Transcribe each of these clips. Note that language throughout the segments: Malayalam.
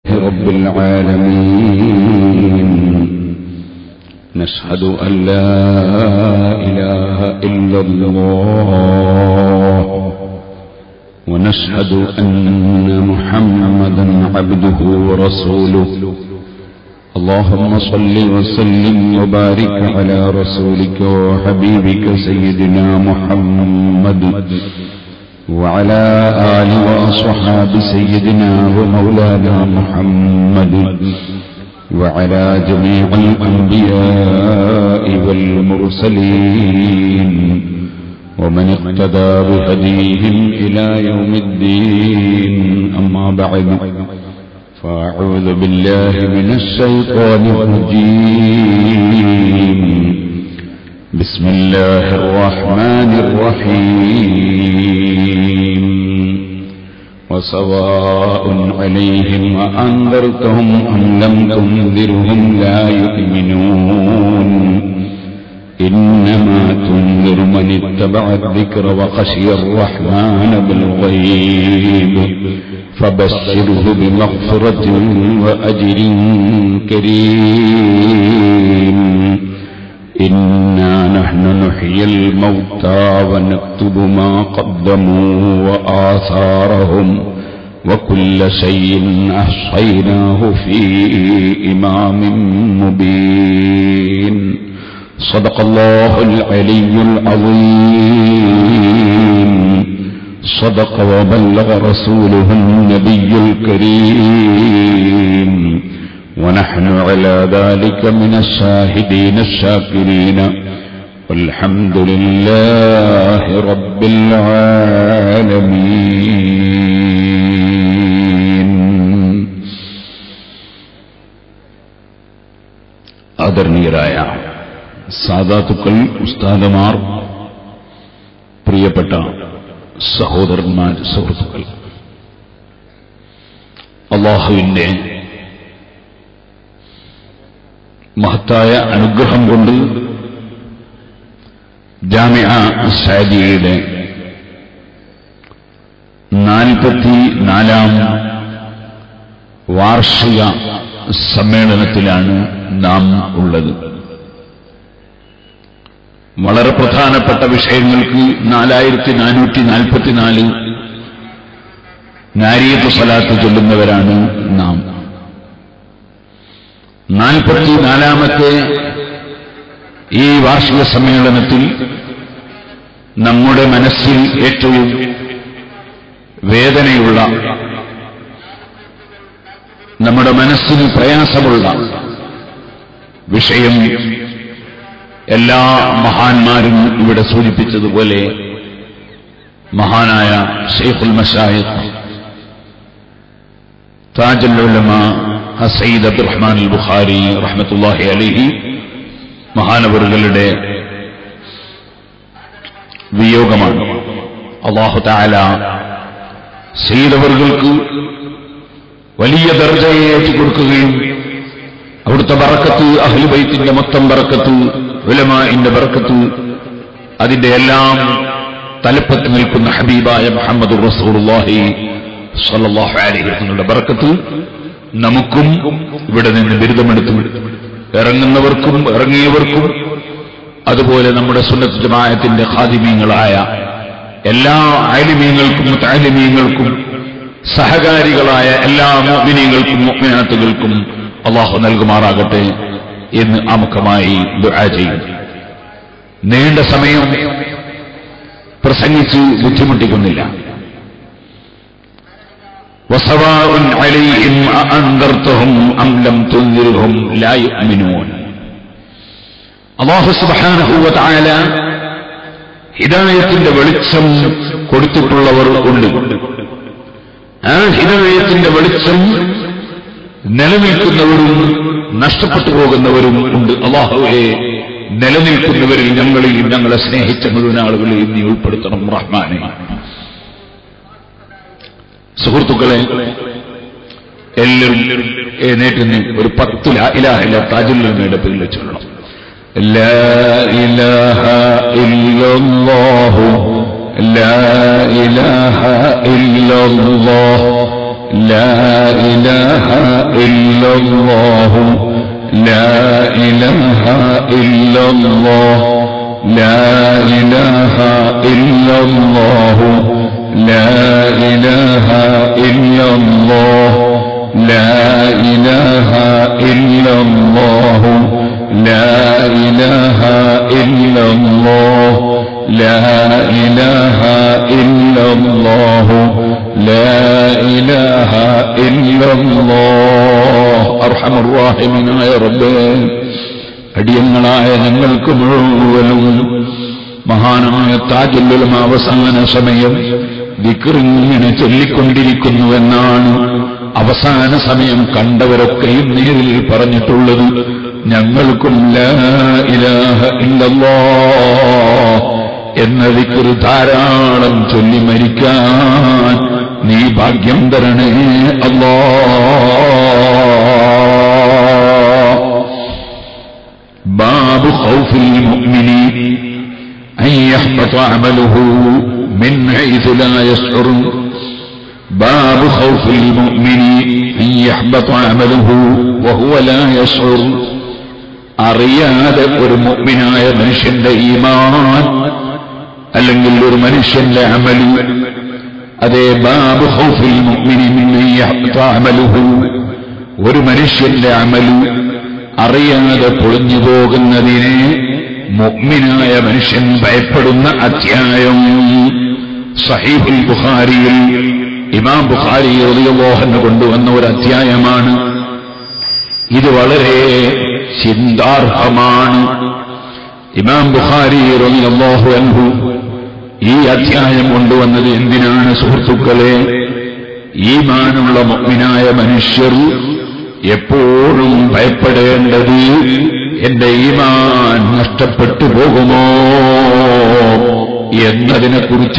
رب العالمين نشهد أن لا إله إلا الله ونشهد أن محمدا عبده ورسوله اللهم صل وسلم وبارك على رسولك وحبيبك سيدنا محمد وعلى آل وأصحاب سيدنا ومولانا محمد وعلى جميع الأنبياء والمرسلين ومن اقتدى بهديهم إلى يوم الدين أما بعد فأعوذ بالله من الشيطان الرجيم بسم الله الرحمن الرحيم وسواء عليهم أأنذرتهم أم لم تنذرهم لا يؤمنون إنما تنذر من اتبع الذكر وخشي الرحمن بالغيب فبشره بمغفرة وأجر كريم إنا نحن نحيي الموتى ونكتب ما قدموا وآثارهم وكل شيء أحصيناه في إمام مبين صدق الله العلي العظيم صدق وبلغ رسوله النبي الكريم ونحن على ذلك من الشاهدين الشاكرين والحمد لله رب العالمين ആദരണീയരായ സാദാത്തുക്കൾ ഉസ്താദമാർ പ്രിയപ്പെട്ട സഹോദരന്മാർ സുഹൃത്തുക്കൾ അള്ളാഹുവിന്റെ മഹത്തായ അനുഗ്രഹം കൊണ്ട് ജാമ്യ സാദിയുടെ നാൽപ്പത്തി നാലാം വാർഷിക സമ്മേളനത്തിലാണ് നാം ഉള്ളത് വളരെ പ്രധാനപ്പെട്ട വിഷയങ്ങൾക്ക് നാലായിരത്തി നാനൂറ്റി നാൽപ്പത്തിനാല് നാരിയത്ത് സ്വലാത്ത് ചൊല്ലുന്നവരാണ് നാം നാൽപ്പത്തിനാലാമത്തെ ഈ വാർഷിക സമ്മേളനത്തിൽ നമ്മുടെ മനസ്സിൽ ഏറ്റവും വേദനയുള്ള നമ്മുടെ മനസ്സിന് പ്രയാസമുള്ള വിഷയം എല്ലാ മഹാന്മാരും ഇവിടെ സൂചിപ്പിച്ചതുപോലെ മഹാനായ ഷെയ്ഖുൽ മഷായിഖ് താജുൽ ഉലമ സയ്യിദ് അബ്ദുറഹ്മാൻ അൽ ബുഖാരി റഹ്മത്തുല്ലാഹി അലിഹി മഹാനവറുകളുടെ വിയോഗമാണ് അള്ളാഹു താല സയ്യിദവറുകൾക്ക് വലിയ ദർജയെ കൊടുക്കുകയും അവിടുത്തെ ബറക്കത്ത് അഹ്ലുബൈത്തിന്റെ മൊത്തം ബറക്കത്ത് ഉലമാന്റെ ബറക്കത്ത് അതിന്റെ എല്ലാം തലപ്പത്ത് നിൽക്കുന്ന ഹബീബായ മുഹമ്മദ് റസൂർഹി സല്ലാഹു അലഹി തങ്ങളുടെ ബറക്കത്ത് നമുക്കും ഇവിടെ നിന്ന് ബിരുദമെടുത്തു ഇറങ്ങുന്നവർക്കും ഇറങ്ങിയവർക്കും അതുപോലെ നമ്മുടെ സുന്നത്ത് ജമായത്തിന്റെ ഖാദിമീങ്ങളായ എല്ലാ ആലിമീങ്ങൾക്കും താലിമീങ്ങൾക്കും സഹകാരികളായ എല്ലാ മോമിനിയങ്ങൾക്കും മോമിനാത്തുകൾക്കും അള്ളാഹു നൽകുമാറാകട്ടെ എന്ന് ആമുഖമായി ദുആ ചെയ്യും നീണ്ട സമയം പ്രസംഗിച്ച് ബുദ്ധിമുട്ടിക്കുന്നില്ല وسواء عليهم أأنذرتهم أم لم تنذرهم لا يؤمنون അള്ളാഹു സുബ്ഹാനഹു വതആല ഹിദായത്തിന്റെ വെളിച്ചം കൊടുത്തിട്ടുള്ളവർ ഉണ്ട് ആ ഹിദായത്തിന്റെ വെളിച്ചം നിലനിൽക്കുന്നവരും നഷ്ടപ്പെട്ടു പോകുന്നവരും ഉണ്ട് അള്ളാഹുവെ നിലനിൽക്കുന്നവരിൽ ഞങ്ങളെയും ഞങ്ങളെ സ്നേഹിച്ച മുഴുവൻ ആളുകളെയും നീ ഉൾപ്പെടുത്തണം റഹ്മാനെ സുഹൃത്തുക്കളെ എല്ലാവരും എഴുന്നേറ്റ് നിന്ന് ഒരു പത്ത് ലാ ഇലാഹ ഇല്ല താജുല്ലയുടെ പേരിൽ ചൊല്ലണം لا إله إلا الله لا إله إلا الله لا إله إلا الله لا إله إلا الله لا إله إلا الله لا إله إلا الله لا إله إلا الله لا إله إلا الله لا إله إلا الله لا إله إلا الله أرحم الراحمين يا رب അടിയങ്ങളായ ഞങ്ങൾക്ക് മുഴുവനും മഹാനായ താജുല്ലുലം അവസാന സമയം വിക്രിങ്ങനെ ചൊല്ലിക്കൊണ്ടിരിക്കുന്നുവെന്നാണ് അവസാന സമയം കണ്ടവരൊക്കെയും നേരിൽ പറഞ്ഞിട്ടുള്ളത് ഞങ്ങൾക്കും ലാ ഇലാഹ ഇല്ലല്ലാ എന്ന വിക്രി ധാരാളം ചൊല്ലി മരിക്കാൻ നീ ഭാഗ്യം തരണേ അല്ലാ باب خوف المؤمن أن يحبط عمله من حيث لا يشعر باب خوف المؤمن أن يحبط عمله وهو لا يشعر അറിയാതെ ഒരു മുഗ്മിനായ മനുഷ്യന്റെ ഈമാൻ അല്ലെങ്കിൽ ഒരു മനുഷ്യന്റെ അമലു അതേ ബാബ് ഹൗഫിൽ മുഗ്മിനി മിൻ യഹ്ബത അമലുഹു ഒരു മനുഷ്യന്റെ അമലു അറിയാതെ പൊളിഞ്ഞു പോകുന്നതിനെ മുഗ്മിനായ മനുഷ്യൻ ഭയപ്പെടുന്ന അധ്യായം സഹീഫുൽ ബുഖാരിയിൽ ഇമാം ബുഖാരി റളിയല്ലാഹു കൊണ്ടുവന്ന ഒരു അധ്യായമാണ് ഇത് വളരെ ചിന്താർഹമാണ് ഇമാം ബുഖാരി റളിയല്ലാഹു അൻഹു ഈ അധ്യായം കൊണ്ടുവന്നത് എന്തിനാണ് സുഹൃത്തുക്കളെ ഈമാനുള്ള മുഗ്മിനായ മനുഷ്യർ എപ്പോഴും ഭയപ്പെടേണ്ടത് എന്റെ ഈമാൻ നഷ്ടപ്പെട്ടു പോകുമോ എന്നതിനെ കുറിച്ച്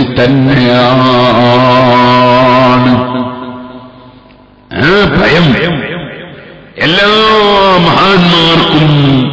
തന്നെയാണ് ആ ഭയം എല്ലാ മഹാന്മാർക്കും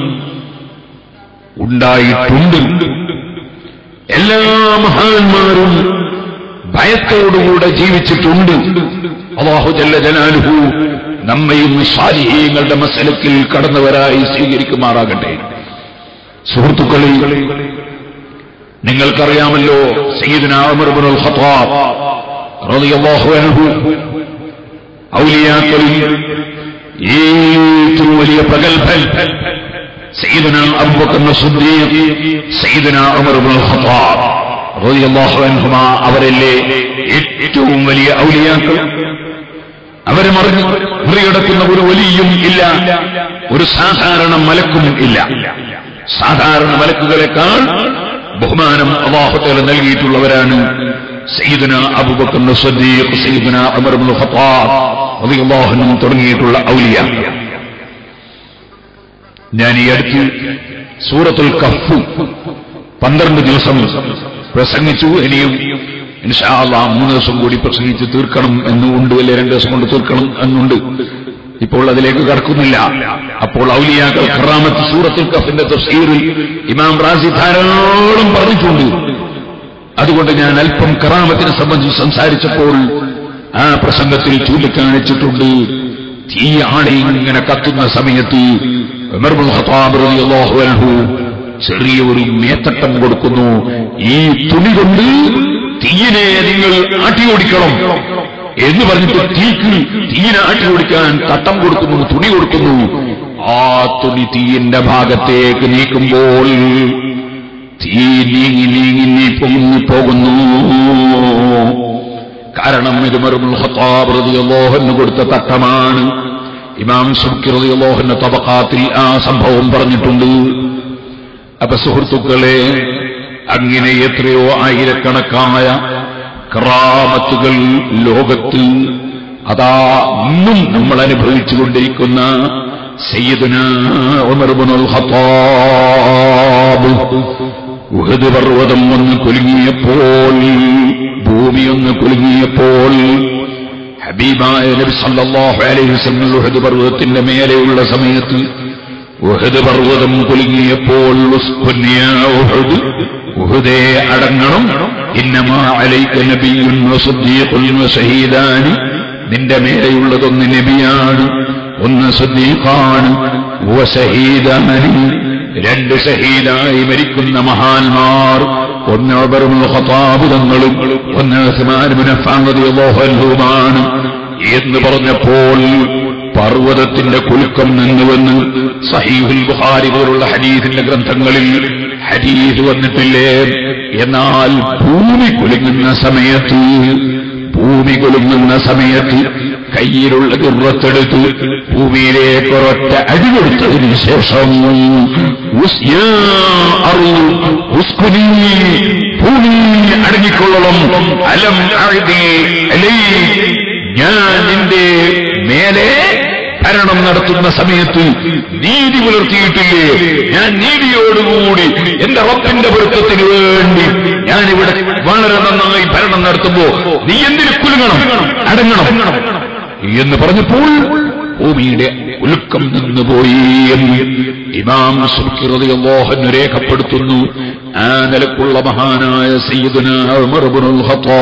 ഉണ്ടായിട്ടുണ്ട് എല്ലാ മഹാന്മാരും ഭയത്തോടുകൂടെ ജീവിച്ചിട്ടുണ്ട് അള്ളാഹു ജല്ല ജലാലുഹു നമ്മയും സാരിഹീങ്ങളുടെ മസലക്കിൽ കടന്നവരായി സ്വീകരിക്കുമാറാകട്ടെ സുഹൃത്തുക്കളിൽ നിങ്ങൾക്കറിയാമല്ലോ സയ്യിദ്ന ഉമർ ഇബ്നുൽ ഖത്താബ് റളിയല്ലാഹു അൻഹു ഔലിയാക്കളിൽ ഏറ്റവും വലിയ പ്രഗത്ഭൻ സയ്യിദ്ന അബൂബക്കർ സിദ്ദീഖ് സയ്യിദ്ന ഉമർ ഇബ്നുൽ ഖത്താബ് റളിയല്ലാഹു അൻഹുമ അവരല്ലേ ഏറ്റവും വലിയ ഔലിയാക്കൾ അവരെ മറിഞ്ഞ് മറികടക്കുന്ന ഒരു വലിയും ഇല്ല ഒരു സാധാരണ മലക്കും ഇല്ല സാധാരണ മലക്കുകളെക്കാൾ ബഹുമാനം അള്ളാഹുത്തേല നൽകിയിട്ടുള്ളവരാണ് സയ്യിദന അബൂബക്കർ സദ്ദീഖ് സയ്യിദന ഉമർ ഇബ്നുൽ ഖത്താബ് റളിയല്ലാഹു അൻഹു തുടങ്ങിയിട്ടുള്ള ഔലിയ ഞാൻ ഈ അടുത്ത് സൂറത്തുൽ കഫ് പന്ത്രണ്ട് ദിവസം പ്രസംഗിച്ചു ഇനിയും ഇൻഷാ അല്ലാഹ് മൂന്ന് ദിവസം കൂടി പ്രസംഗിച്ച് തീർക്കണം എന്നുണ്ട് അല്ലെ രണ്ട് ദിവസം കൊണ്ട് തീർക്കണം എന്നുണ്ട് ഇപ്പോൾ അതിലേക്ക് കടക്കുന്നില്ല അപ്പോൾ ഔലിയാക്കൾ ഖറാമത്ത് സൂറത്തുൽ കഫിന്റെ തഫ്സീറിൽ ഇമാം റാസി ധാരാളം പറഞ്ഞിട്ടുണ്ട് അതുകൊണ്ട് ഞാൻ അല്പം കറാമത്തിനെ സംബന്ധിച്ച് സംസാരിച്ചപ്പോൾ ആ പ്രസംഗത്തിൽ ചൂണ്ടിക്കാണിച്ചിട്ടുണ്ട് തീ ആണി ഇങ്ങനെ കത്തുന്ന സമയത്ത് ഉമർ ഇബ്നുൽ ഖത്താബ് റളിയല്ലാഹു അൻഹു ചെറിയ ഒരു മേത്തട്ടം കൊടുക്കുന്നു ഈ തുണി കൊണ്ട് തീയിനെ നിങ്ങൾ ആട്ടിയോടിക്കണം എന്ന് പറഞ്ഞിട്ട് തീക്ക് തീയിനെ ആട്ടിയോടിക്കാൻ തട്ടം കൊടുക്കുന്നു തുണി കൊടുക്കുന്നു ആ തുണി തീയിന്റെ ഭാഗത്തേക്ക് നീക്കുമ്പോൾ തീ നീങ്ങി നീങ്ങി നീ പൊങ്ങി പോകുന്നു കാരണം ഇത് മറുമുൽ ഖത്താബ് റളിയല്ലാഹു കൊടുത്ത തട്ടമാണ് ഇമാം സുബ്കി റളിയല്ലാഹു തബഖാത്തിൽ ആ സംഭവം പറഞ്ഞിട്ടുണ്ട് അപ്പൊ സുഹൃത്തുക്കളെ അങ്ങനെ എത്രയോ ആയിരക്കണക്കായ ക്രാമത്തുകൾ ലോകത്ത് അതാ ഇന്നും നമ്മൾ അനുഭവിച്ചുകൊണ്ടിരിക്കുന്ന സയ്യിദുന ഉമർ ഇബ്നുൽ ഖത്താബ് ഉഹദ് പർവ്വതം ഒന്ന് കുലുങ്ങിയപ്പോൾ ഭൂമി ഒന്ന് കുലുങ്ങിയപ്പോൾ ഹബീബായ നബി സല്ലല്ലാഹു അലൈഹി വസല്ലം ഉഹദ് പർവ്വതത്തിന്റെ മേലെയുള്ള സമയത്ത് ഉഹദ് പർവ്വതം കുലുങ്ങിയപ്പോൾ ഉസ്കുൻ യാ ഉഹദ് ഉഹദേ അടങ്ങണം ഇന്നമാ അലൈക നബിയ്യുൻ വസദ്ദീഖുൻ വശഹീദാനി നിന്റെ മേലെയുള്ളതൊന്ന് നബിയാണ് ഒന്ന് സദ്ദീഖാണ് വ ശഹീദാനി രണ്ട് ഷഹീദായി മരിക്കുന്ന മഹാന്മാർ ഒന്ന് ഉമറുൽ ഖത്താബ് തങ്ങളും ഒന്ന് ഉസ്മാൻ ഇബ്നു അഫ്ഫാൻ റളിയല്ലാഹു അൻഹുമാണ് എന്ന് പറഞ്ഞപ്പോൾ പർവ്വതത്തിന്റെ കുലുക്കം നിന്നുവെന്ന് സഹീഹുൽ ബുഖാരി പോലുള്ള ഹദീസിന്റെ ഗ്രന്ഥങ്ങളിൽ ഹദീസ് വന്നിട്ടില്ലേ എന്നാൽ ഭൂമി കുലുങ്ങുന്ന സമയത്ത് ഭൂമി കുലുങ്ങുന്ന സമയത്ത് കയ്യിലുള്ള ദുർവത്തെടുത്ത് ഭൂമിയിലേക്ക് ഒരൊറ്റ അടി കൊടുത്തതിന് ശേഷം ഉസ് യാ അർള് ഉസ്കുനീ, ഭൂമി അടങ്ങിക്കൊള്ളണം അലം അഅ്ദി അലൈക്. ഞാൻ നിന്റെ മേലെ ഭരണം നടത്തുന്ന സമയത്ത് നീതി പുലർത്തിയിട്ടില്ലേ ഞാൻ നീതിയോടുകൂടി എന്റെ റബ്ബിന്റെ പൊരുത്തത്തിന് വേണ്ടി ഞാനിവിടെ വളരെ നന്നായി ഭരണം നടത്തുമ്പോ നീ എന്തിന് കുലുങ്ങണം അടങ്ങണം എന്ന് പറഞ്ഞപ്പോൾ ഭൂമിയുടെ ഉലുക്കം നിന്നുപോയി എന്ന് ഇമാം സുഖിറതിയല്ലോഹന് രേഖപ്പെടുത്തുന്നു ആ നിലക്കുള്ള മഹാനായ സയ്യിദുന ഉമർ ഇബ്നുൽ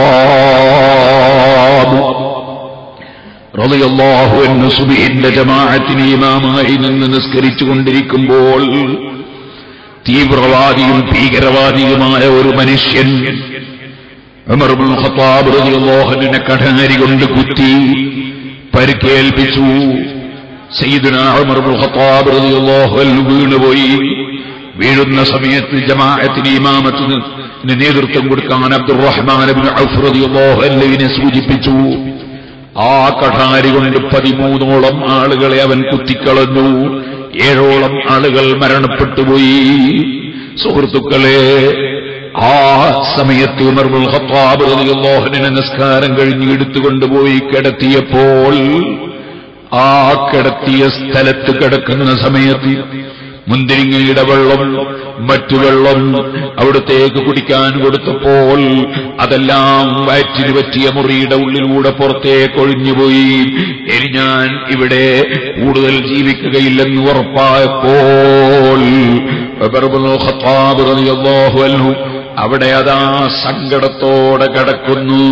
ഖത്താബ് റളിയല്ലാഹു അൻഹു സുബ്ഹിന്റെ ജമാഅത്തിന് ഇമാമായി നിന്ന് നിസ്കരിച്ചു കൊണ്ടിരിക്കുമ്പോൾ തീവ്രവാദിയും ഭീകരവാദിയുമായ ഒരു മനുഷ്യൻ ഉമർ ഇബ്നുൽ ഖത്താബ് റളിയല്ലാഹുവിനെ കഠാരി കൊണ്ട് കുത്തി പരിക്കേൽപ്പിച്ചു സയ്യിദുന ഉമർ ഇബ്നുൽ ഖത്താബ് റളിയല്ലാഹു അൻഹു വീണുപോയി വീഴുന്ന സമയത്ത് ജമാഅത്തിന് ഇമാമത്തിന് നേതൃത്വം കൊടുക്കാൻ അബ്ദുറഹ്മാൻ ഇബ്നു ഔഫ് റളിയല്ലാഹു അൻഹുവിനെ സൂചിപ്പിച്ചു ആ കഠാരി കൊണ്ട് പതിമൂന്നോളം ആളുകളെ അവൻ കുത്തിക്കളഞ്ഞു ഏഴോളം ആളുകൾ മരണപ്പെട്ടുപോയി സുഹൃത്തുക്കളെ ആ സമയത്ത് ഉമർമുൽ ഖത്താബ് റളിയല്ലാഹുവിനെ നിസ്കാരം കഴിഞ്ഞ് എടുത്തുകൊണ്ടുപോയി കിടത്തിയപ്പോൾ ആ കിടത്തിയ സ്ഥലത്ത് കിടക്കുന്ന സമയത്ത് മുന്തിരിങ്ങയുടെ വെള്ളം മറ്റു വെള്ളം അവിടത്തേക്ക് കുടിക്കാൻ കൊടുത്തപ്പോൾ അതെല്ലാം വയറ്റിന് പറ്റിയ മുറിയുടെ ഉള്ളിലൂടെ പുറത്തേക്ക് ഒഴിഞ്ഞുപോയി ഇനി ഞാൻ ഇവിടെ കൂടുതൽ ജീവിക്കുകയില്ലെന്ന് ഉറപ്പായപ്പോൾ ഉമർ ഇബ്നുൽ ഖത്താബ് റളിയല്ലാഹു അൻഹു അവിടെ അതാ സങ്കടത്തോടെ കിടക്കുന്നു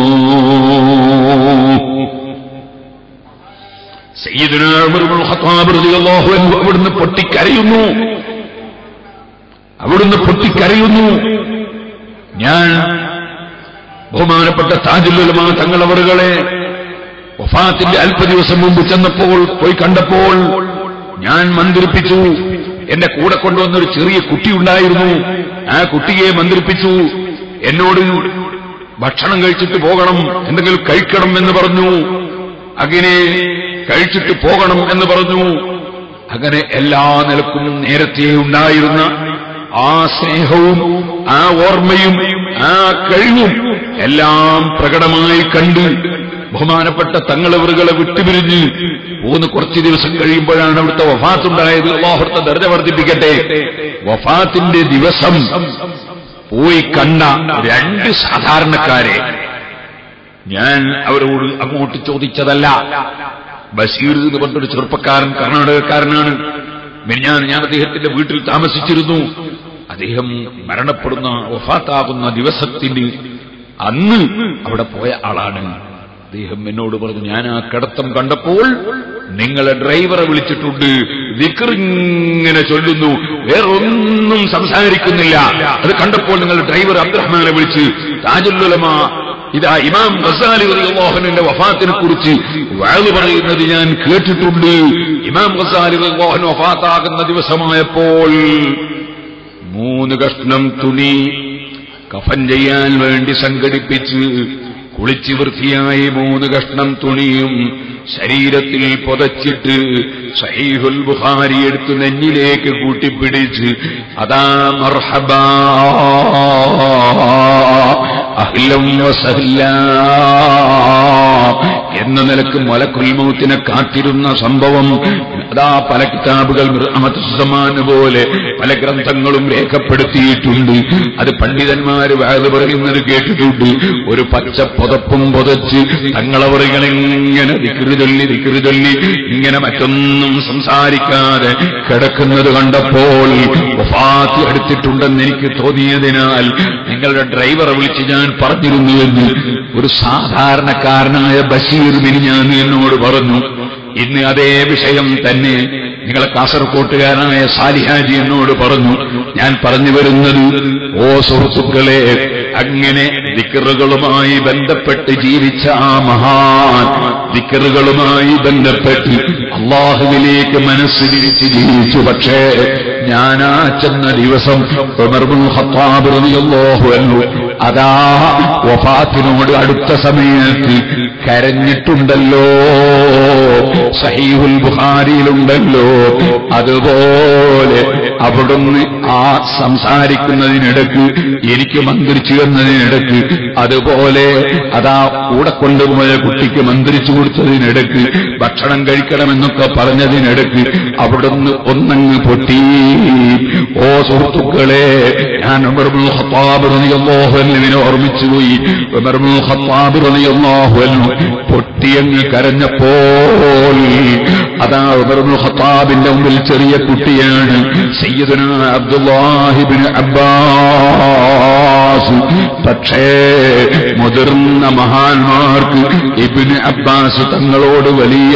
സയ്യിദുനാ ഉമർ ഇബ്നുൽ ഖത്താബ് റളിയല്ലാഹു അൻഹു അവിടുന്ന് പൊട്ടിക്കരയുന്നു അവിടുന്ന് പൊട്ടിക്കരയുന്നു ഞാൻ ബഹുമാനപ്പെട്ട താജുലുലമാ തങ്ങളവറുകളെ വഫാത്തിന്റെ അല്പ ദിവസം മുമ്പ് ചെന്നപ്പോൾ പോയി കണ്ടപ്പോൾ ഞാൻ മന്ത്രിപ്പിച്ചു എന്റെ കൂടെ കൊണ്ടുവന്നൊരു ചെറിയ കുട്ടി ഉണ്ടായിരുന്നു ആ കുട്ടിയെ മന്ത്രിപ്പിച്ചു എന്നോട് ഭക്ഷണം കഴിച്ചിട്ട് പോകണം എന്തെങ്കിലും കഴിക്കണം എന്ന് പറഞ്ഞു അങ്ങനെ കഴിച്ചിട്ട് പോകണം എന്ന് പറഞ്ഞു അങ്ങനെ എല്ലാ നിലക്കും നേരത്തെ ഉണ്ടായിരുന്ന ആ സ്നേഹവും ആ ഓർമ്മയും ആ കഴിവും എല്ലാം പ്രകടമായി കണ്ട് ബഹുമാനപ്പെട്ട തങ്ങളവറുകളെ വിട്ടുപിരിഞ്ഞ് മൂന്ന് കുറച്ച് ദിവസം കഴിയുമ്പോഴാണ് അവിടുത്തെ വഫാത്തുണ്ടായത് അള്ളാഹുത്തെ ദർജ വർദ്ധിപ്പിക്കട്ടെ വഫാത്തിന്റെ ദിവസം പോയി കണ്ട രണ്ട് സാധാരണക്കാരെ ഞാൻ അവരോട് അങ്ങോട്ട് ചോദിച്ചതല്ല ബഷീർ എന്ന് പറഞ്ഞൊരു ചെറുപ്പക്കാരൻ കർണാടകക്കാരനാണ് ഞാൻ ഞാൻ അദ്ദേഹത്തിന്റെ വീട്ടിൽ താമസിച്ചിരുന്നു അദ്ദേഹം മരണപ്പെടുന്ന വഫാത്താകുന്ന ദിവസത്തിന് അന്ന് അവിടെ പോയ ആളാണ് അദ്ദേഹം എന്നോട് പറഞ്ഞു ഞാൻ ആ കിടത്തം കണ്ടപ്പോൾ നിങ്ങളെ ഡ്രൈവറെ വിളിച്ചിട്ടുണ്ട് വിക്രിങ്ങനെ ചൊല്ലുന്നു വേറൊന്നും സംസാരിക്കുന്നില്ല അത് കണ്ടപ്പോൾ നിങ്ങൾ ഡ്രൈവർ അബ്ദുറഹ്മാനെ വിളിച്ച് താജുല്ലുലമ ഇതാ ഇമാം ഗസാലി റളിയല്ലാഹുവിന്റെ വഫാത്തിനെ കുറിച്ച് വഅദ് പറയുന്നത് ഞാൻ കേട്ടിട്ടുണ്ട് ഇമാം ഗസാലി റളിയല്ലാഹു വഫാത്താകുന്ന ദിവസമായപ്പോൾ മൂന്ന് കഷ്ണം തുണി കഫൻ ചെയ്യാൻ വേണ്ടി സംഘടിപ്പിച്ച് കുളിച്ച് വൃത്തിയായി മൂന്ന് കഷ്ണം തുണിയും ശരീരത്തിൽ പുതച്ചിട്ട് സഹീഹുൽ ബുഖാരി എടുത്ത് നെഞ്ഞിലേക്ക് കൂട്ടിപ്പിടിച്ച് അതാ മർഹബാ അഹ്ലം വസഹ്ല എന്ന നിലക്ക് മലക്കുൽ മൗത്തിനെ കാത്തിരുന്ന സംഭവം അതാ പല കിതാബുകൾ സമാന പോലെ പല ഗ്രന്ഥങ്ങളും രേഖപ്പെടുത്തിയിട്ടുണ്ട് അത് പണ്ഡിതന്മാര് വാത് പറയുന്നത് കേട്ടിട്ടുണ്ട് ഒരു പച്ച പുതപ്പും പുതച്ച് തങ്ങളവറുകളിങ്ങനെ ദിക്കൃതൊല്ലി ദിക്കൃതൊല്ലി ഇങ്ങനെ മറ്റൊന്നും സംസാരിക്കാതെ കിടക്കുന്നത് കണ്ടപ്പോൾ വഫാത്ത് എടുത്തിട്ടുണ്ടെന്ന് എനിക്ക് തോന്നിയതിനാൽ നിങ്ങളുടെ ഡ്രൈവറെ വിളിച്ച് ഞാൻ പറഞ്ഞിരുന്നുവെന്ന് ഒരു സാധാരണക്കാരനായ ബഷീർ മിനിഞ്ഞാൻ എന്നോട് പറഞ്ഞു ഇന്ന് അതേ വിഷയം തന്നെ നിങ്ങളെ കാസർകോട്ടുകാരനായ സാലിഹാജി എന്നോട് പറഞ്ഞു ഞാൻ പറഞ്ഞു വരുന്നത് ഓ സുഹൃത്തുക്കളെ അങ്ങനെ ദിക്കറുകളുമായി ബന്ധപ്പെട്ട് ജീവിച്ച ആ മഹാൻ ദിക്കറുകളുമായി ബന്ധപ്പെട്ട് അള്ളാഹുവിലേക്ക് മനസ്സ് തിരിച്ച് ജീവിച്ചു പക്ഷേ ഞാനാ ചെന്ന ദിവസം ഉമർബുൽ ഖത്താബ് റളിയല്ലാഹു അൻഹു അതാ വഫാത്തിനോട് അടുത്ത സമയത്ത് കരഞ്ഞിട്ടുണ്ടല്ലോ സഹീഹുൽ ബുഖാരിയിലുണ്ടല്ലോ അതുപോലെ അവിടുന്ന് ആ സംസാരിക്കുന്നതിനിടക്ക് എനിക്ക് മന്ത്രിച്ചു എന്നതിനിടക്ക് അതുപോലെ അതാ കൂടെ കൊണ്ടുപോയ കുട്ടിക്ക് മന്ത്രിച്ചു കൊടുത്തതിനിടക്ക് ഭക്ഷണം കഴിക്കണമെന്നൊക്കെ പറഞ്ഞതിനിടക്ക് അവിടുന്ന് ഒന്നങ്ങ് പൊട്ടി ഓ സുഹൃത്തുക്കളെ ഞാൻ ഉമർബുൽ ഖത്താബ് റളിയല്ലാഹു അൻഹുവിനെ ഓർമ്മിച്ചുപോയി ഉമർബുൽ ഖത്താബ് റളിയല്ലാഹു അൻഹു പൊട്ടിയങ്ങ് കരഞ്ഞപ്പോൾ അതാ ഉമർബുൽ ഖത്താബിന്റെ മുമ്പിൽ ചെറിയ കുട്ടിയാണ് സയ്യിദുന അബ്ദുല്ലാഹിബിൻ അബ്ബാസ് പക്ഷേ മുതിർന്ന മഹാന്മാർക്ക് ഇബിന് അബ്ബാസ് തങ്ങളോട് വലിയ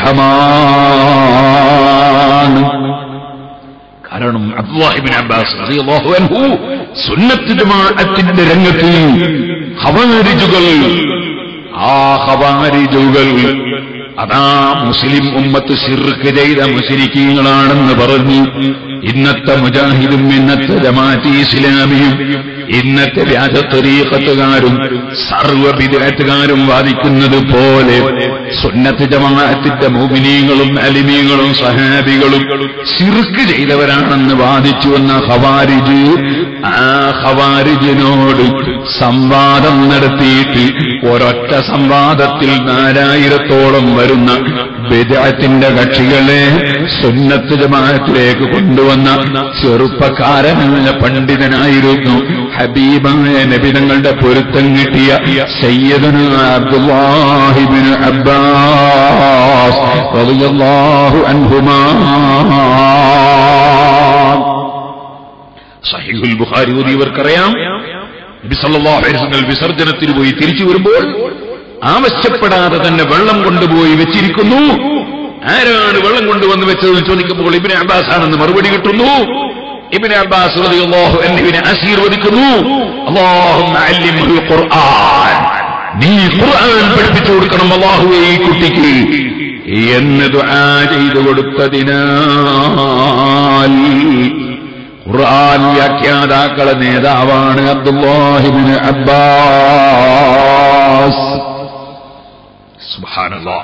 സ്നേഹമാണ് കാരണം അബ്ദുല്ലാഹിബിൻ അബ്ബാസ് റളിയല്ലാഹു അൻഹു സുന്നത്ത് ജമാഅത്തിന്റെ രംഗത്ത് ഹവാരിജുകൾ ആ ഹവാരിജുകൾ അതാ മുസ്ലിം ഉമ്മത്ത് ശിർക്ക് ചെയ്ത മുസ്ലിക്കീങ്ങളാണെന്ന് പറഞ്ഞു ഇന്നത്തെ മുജാഹിദും ഇന്നത്തെ ജമാഅത്ത് ഇസ്ലാമിയും ഇന്നത്തെ വ്യാജത്വരീക്കത്തുകാരും സർവവിദേഹത്തുകാരും വാദിക്കുന്നത് പോലെ സുന്നത്ത് ജമാഅത്തിന്റെ മോമിനീങ്ങളും അലിമീങ്ങളും സഹാബികളും ശിർക്ക് ചെയ്തവരാണെന്ന് വാദിച്ചു വന്ന ഹവാരിജ് ആ ഹവാരിജിനോട് സംവാദം നടത്തിയിട്ട് ഒരൊറ്റ സംവാദത്തിൽ നാലായിരത്തോളം വരുന്ന ബിദഅത്തിന്റെ കക്ഷികളെ സുന്നത്ത് ജമാഅത്തിലേക്ക് കൊണ്ടുവന്ന ചെറുപ്പക്കാരനായ പണ്ഡിതനായിരുന്നു ഹബീബായ നബിതങ്ങളുടെ പൊരുത്തം കിട്ടിയ സയ്യദന അബ്ദുല്ലാഹിബിന് അബ്ബാസ് റളിയല്ലാഹു അൻഹുമാ സഹീഹുൽ ബുഖാരി ഓതിയവർക്കറിയാം നബി സല്ലല്ലാഹു അലൈഹി വസല്ലം വിസർജനത്തിന് പോയി തിരിച്ചു വരുമ്പോൾ ആവശ്യപ്പെടാതെ തന്നെ വെള്ളം കൊണ്ടുപോയി വെച്ചിരിക്കുന്നു ആരാണ് വെള്ളം കൊണ്ടുവന്ന് വെച്ചതെന്ന് ചോദിക്കുമ്പോൾ ഇബിന് അബ്ബാസ് ആണെന്ന് മറുപടി കിട്ടുന്നു ഇബിന് അബ്ബാസ് റളിയല്ലാഹു അൻഹുവിനെ ആശീർവദിക്കുന്നു അല്ലാഹുമ്മ അല്ലിംഹുൽ ഖുർആൻ നീ ഖുർആൻ പഠിപ്പിച്ചു കൊടുക്കണം അല്ലാഹുവേ ഈ കുട്ടിക്ക് എന്ന് ദുആ ചെയ്തു കൊടുത്തതിനാൽ ഖുർആൻ വ്യാഖ്യാതാക്കളെ നേതാവാണ് അബ്ദുല്ലാഹിബിന് അബ്ബാസ് സുബ്ഹാനല്ലാഹ്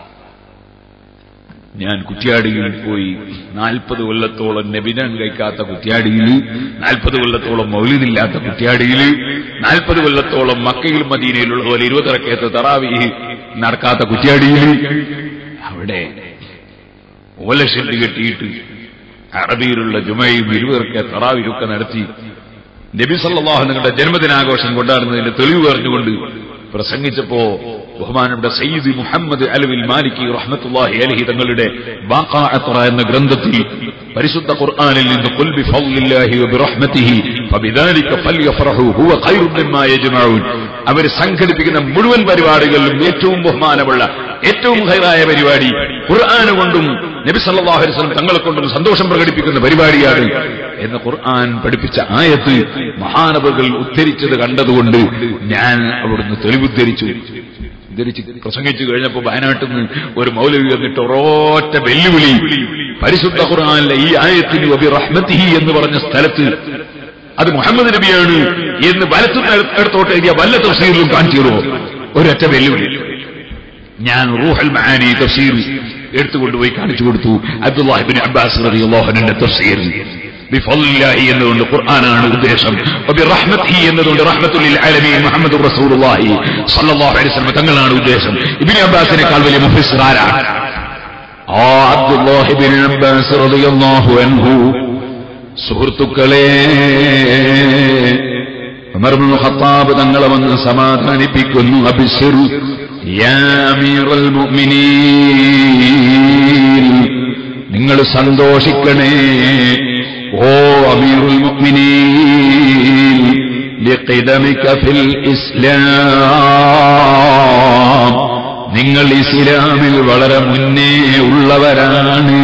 ഞാൻ കുറ്റ്യാടിയിൽ പോയി നാൽപ്പത് കൊല്ലത്തോളം നബിനാൻ കഴിക്കാത്ത കുറ്റ്യാടിയിൽ നാൽപ്പത് കൊല്ലത്തോളം മൗലിദില്ലാത്ത കുറ്റ്യാടിയിൽ നാൽപ്പത് കൊല്ലത്തോളം മക്കയിൽ മദീനയിലുള്ള പോലെ ഇരുപതിറക്കയത്ത് തറാവി നടക്കാത്ത കുറ്റ്യാടിയിൽ അവിടെ ഓലഷെല്ല് കെട്ടിയിട്ട് അറബിയിലുള്ള ജുമയും ഇരുവർക്കെ തറാവിലൊക്കെ നടത്തി നബി സല്ലല്ലാഹു നിങ്ങളുടെ ജന്മദിനാഘോഷം കൊണ്ടാടുന്നതിന്റെ തെളിവ് പറഞ്ഞുകൊണ്ട് പ്രസംഗിച്ചപ്പോ ബഹുമാനയുടെ സയ്യിദ് മുഹമ്മദ് അലവിൽ മാലിക്കി റഹ്മത്തുല്ലാഹി അലഹി തങ്ങളുടെ ബാഖാഅത്ര എന്ന ഗ്രന്ഥത്തിൽ പരിശുദ്ധ ഖുർആനിൽ നിന്ന് ഖുൽ ബിഫദ്ലില്ലാഹി വബിറഹ്മതിഹി ഫബിദാലിക ഫൽയഫറഹു ഹുവ ഖൈറും മിമ്മാ യജ്മഊൻ അവർ സംഘടിപ്പിക്കുന്ന മുഴുവൻ പരിപാടികളിലും ഏറ്റവും ബഹുമാനമുള്ള ഏറ്റവും ഹൈറായ പരിപാടി ഖുർആൻ കൊണ്ടും നബി സല്ലല്ലാഹു അലൈഹി വസല്ലം തങ്ങളെ കൊണ്ടും സന്തോഷം പ്രകടിപ്പിക്കുന്ന പരിപാടിയാണ് എന്ന് ഖുർആൻ പഠിപ്പിച്ച ആയത്ത് മഹാനവകൾ ഉദ്ധരിച്ചത് കണ്ടതുകൊണ്ട് ഞാൻ അവിടുന്ന് തെളിവുദ്ധരിച്ചു ഉദ്ധരിച്ച് പ്രസംഗിച്ചു കഴിഞ്ഞപ്പോൾ വയനാട്ടിൽ നിന്ന് ഒരു മൗലവി വന്നിട്ട് ഒരൊറ്റ വെല്ലുവിളി പരിശുദ്ധ ഖുർആനിലെ ഈ ആയത്തിന് വബി റഹ്മത്തിഹി എന്ന് പറഞ്ഞ സ്ഥലത്ത് അത് മുഹമ്മദ് നബിയാണ് എന്ന് വലത്തു എടുത്തോട്ട് എഴുതിയ വല്ല തഫ്സീറിലും കാണിച്ചു തരുമോ ഒരൊറ്റ വെല്ലുവിളി ഞാൻ റൂഹൽ മഹാനി തഫ്സീർ എടുത്തുകൊണ്ടുപോയി കാണിച്ചു കൊടുത്തു അബ്ദുല്ലാഹിബിൻ അബ്ബാസ് റളിയല്ലാഹുവിന്റെ തഫ്സീർ ബിഫദ്ലില്ലാഹി എന്നതുകൊണ്ട് ഖുർആനാണ് ഉദ്ദേശം വബിറഹ്മത്തിഹി എന്നതുകൊണ്ട് റഹ്മത്തുൽ ആലമീൻ മുഹമ്മദുർ റസൂലുള്ളാഹി സ്വല്ലല്ലാഹു അലൈഹി വസല്ലം തങ്ങളാണ് ഉദ്ദേശം ഇബ്നു അബ്ബാസിനേക്കാൾ വലിയ മുഫസ്സിർ ആരാണ് ആ അബ്ദുല്ലാഹ് അബ്ദുല്ലാഹി ബിൻ അബ്ബാസ് റളിയല്ലാഹു അൻഹു സുഹൃത്തുക്കളെ ഉമർ ഇബ്നുൽ ഖത്താബ് തങ്ങളെ വന്ന് സമാധാനിപ്പിക്കുന്നു അബിശ്ശിറു യാ അമീറൽ മുഅ്മിനീൻ നിങ്ങൾ സന്തോഷിക്കണേ ഓ അമീറുൽ മുഅ്മിനീൻ لقدمك في الإسلام നിങ്ങൾ ഇസ്ലാമിൽ വളരെ മുന്നേ ഉള്ളവരാണ്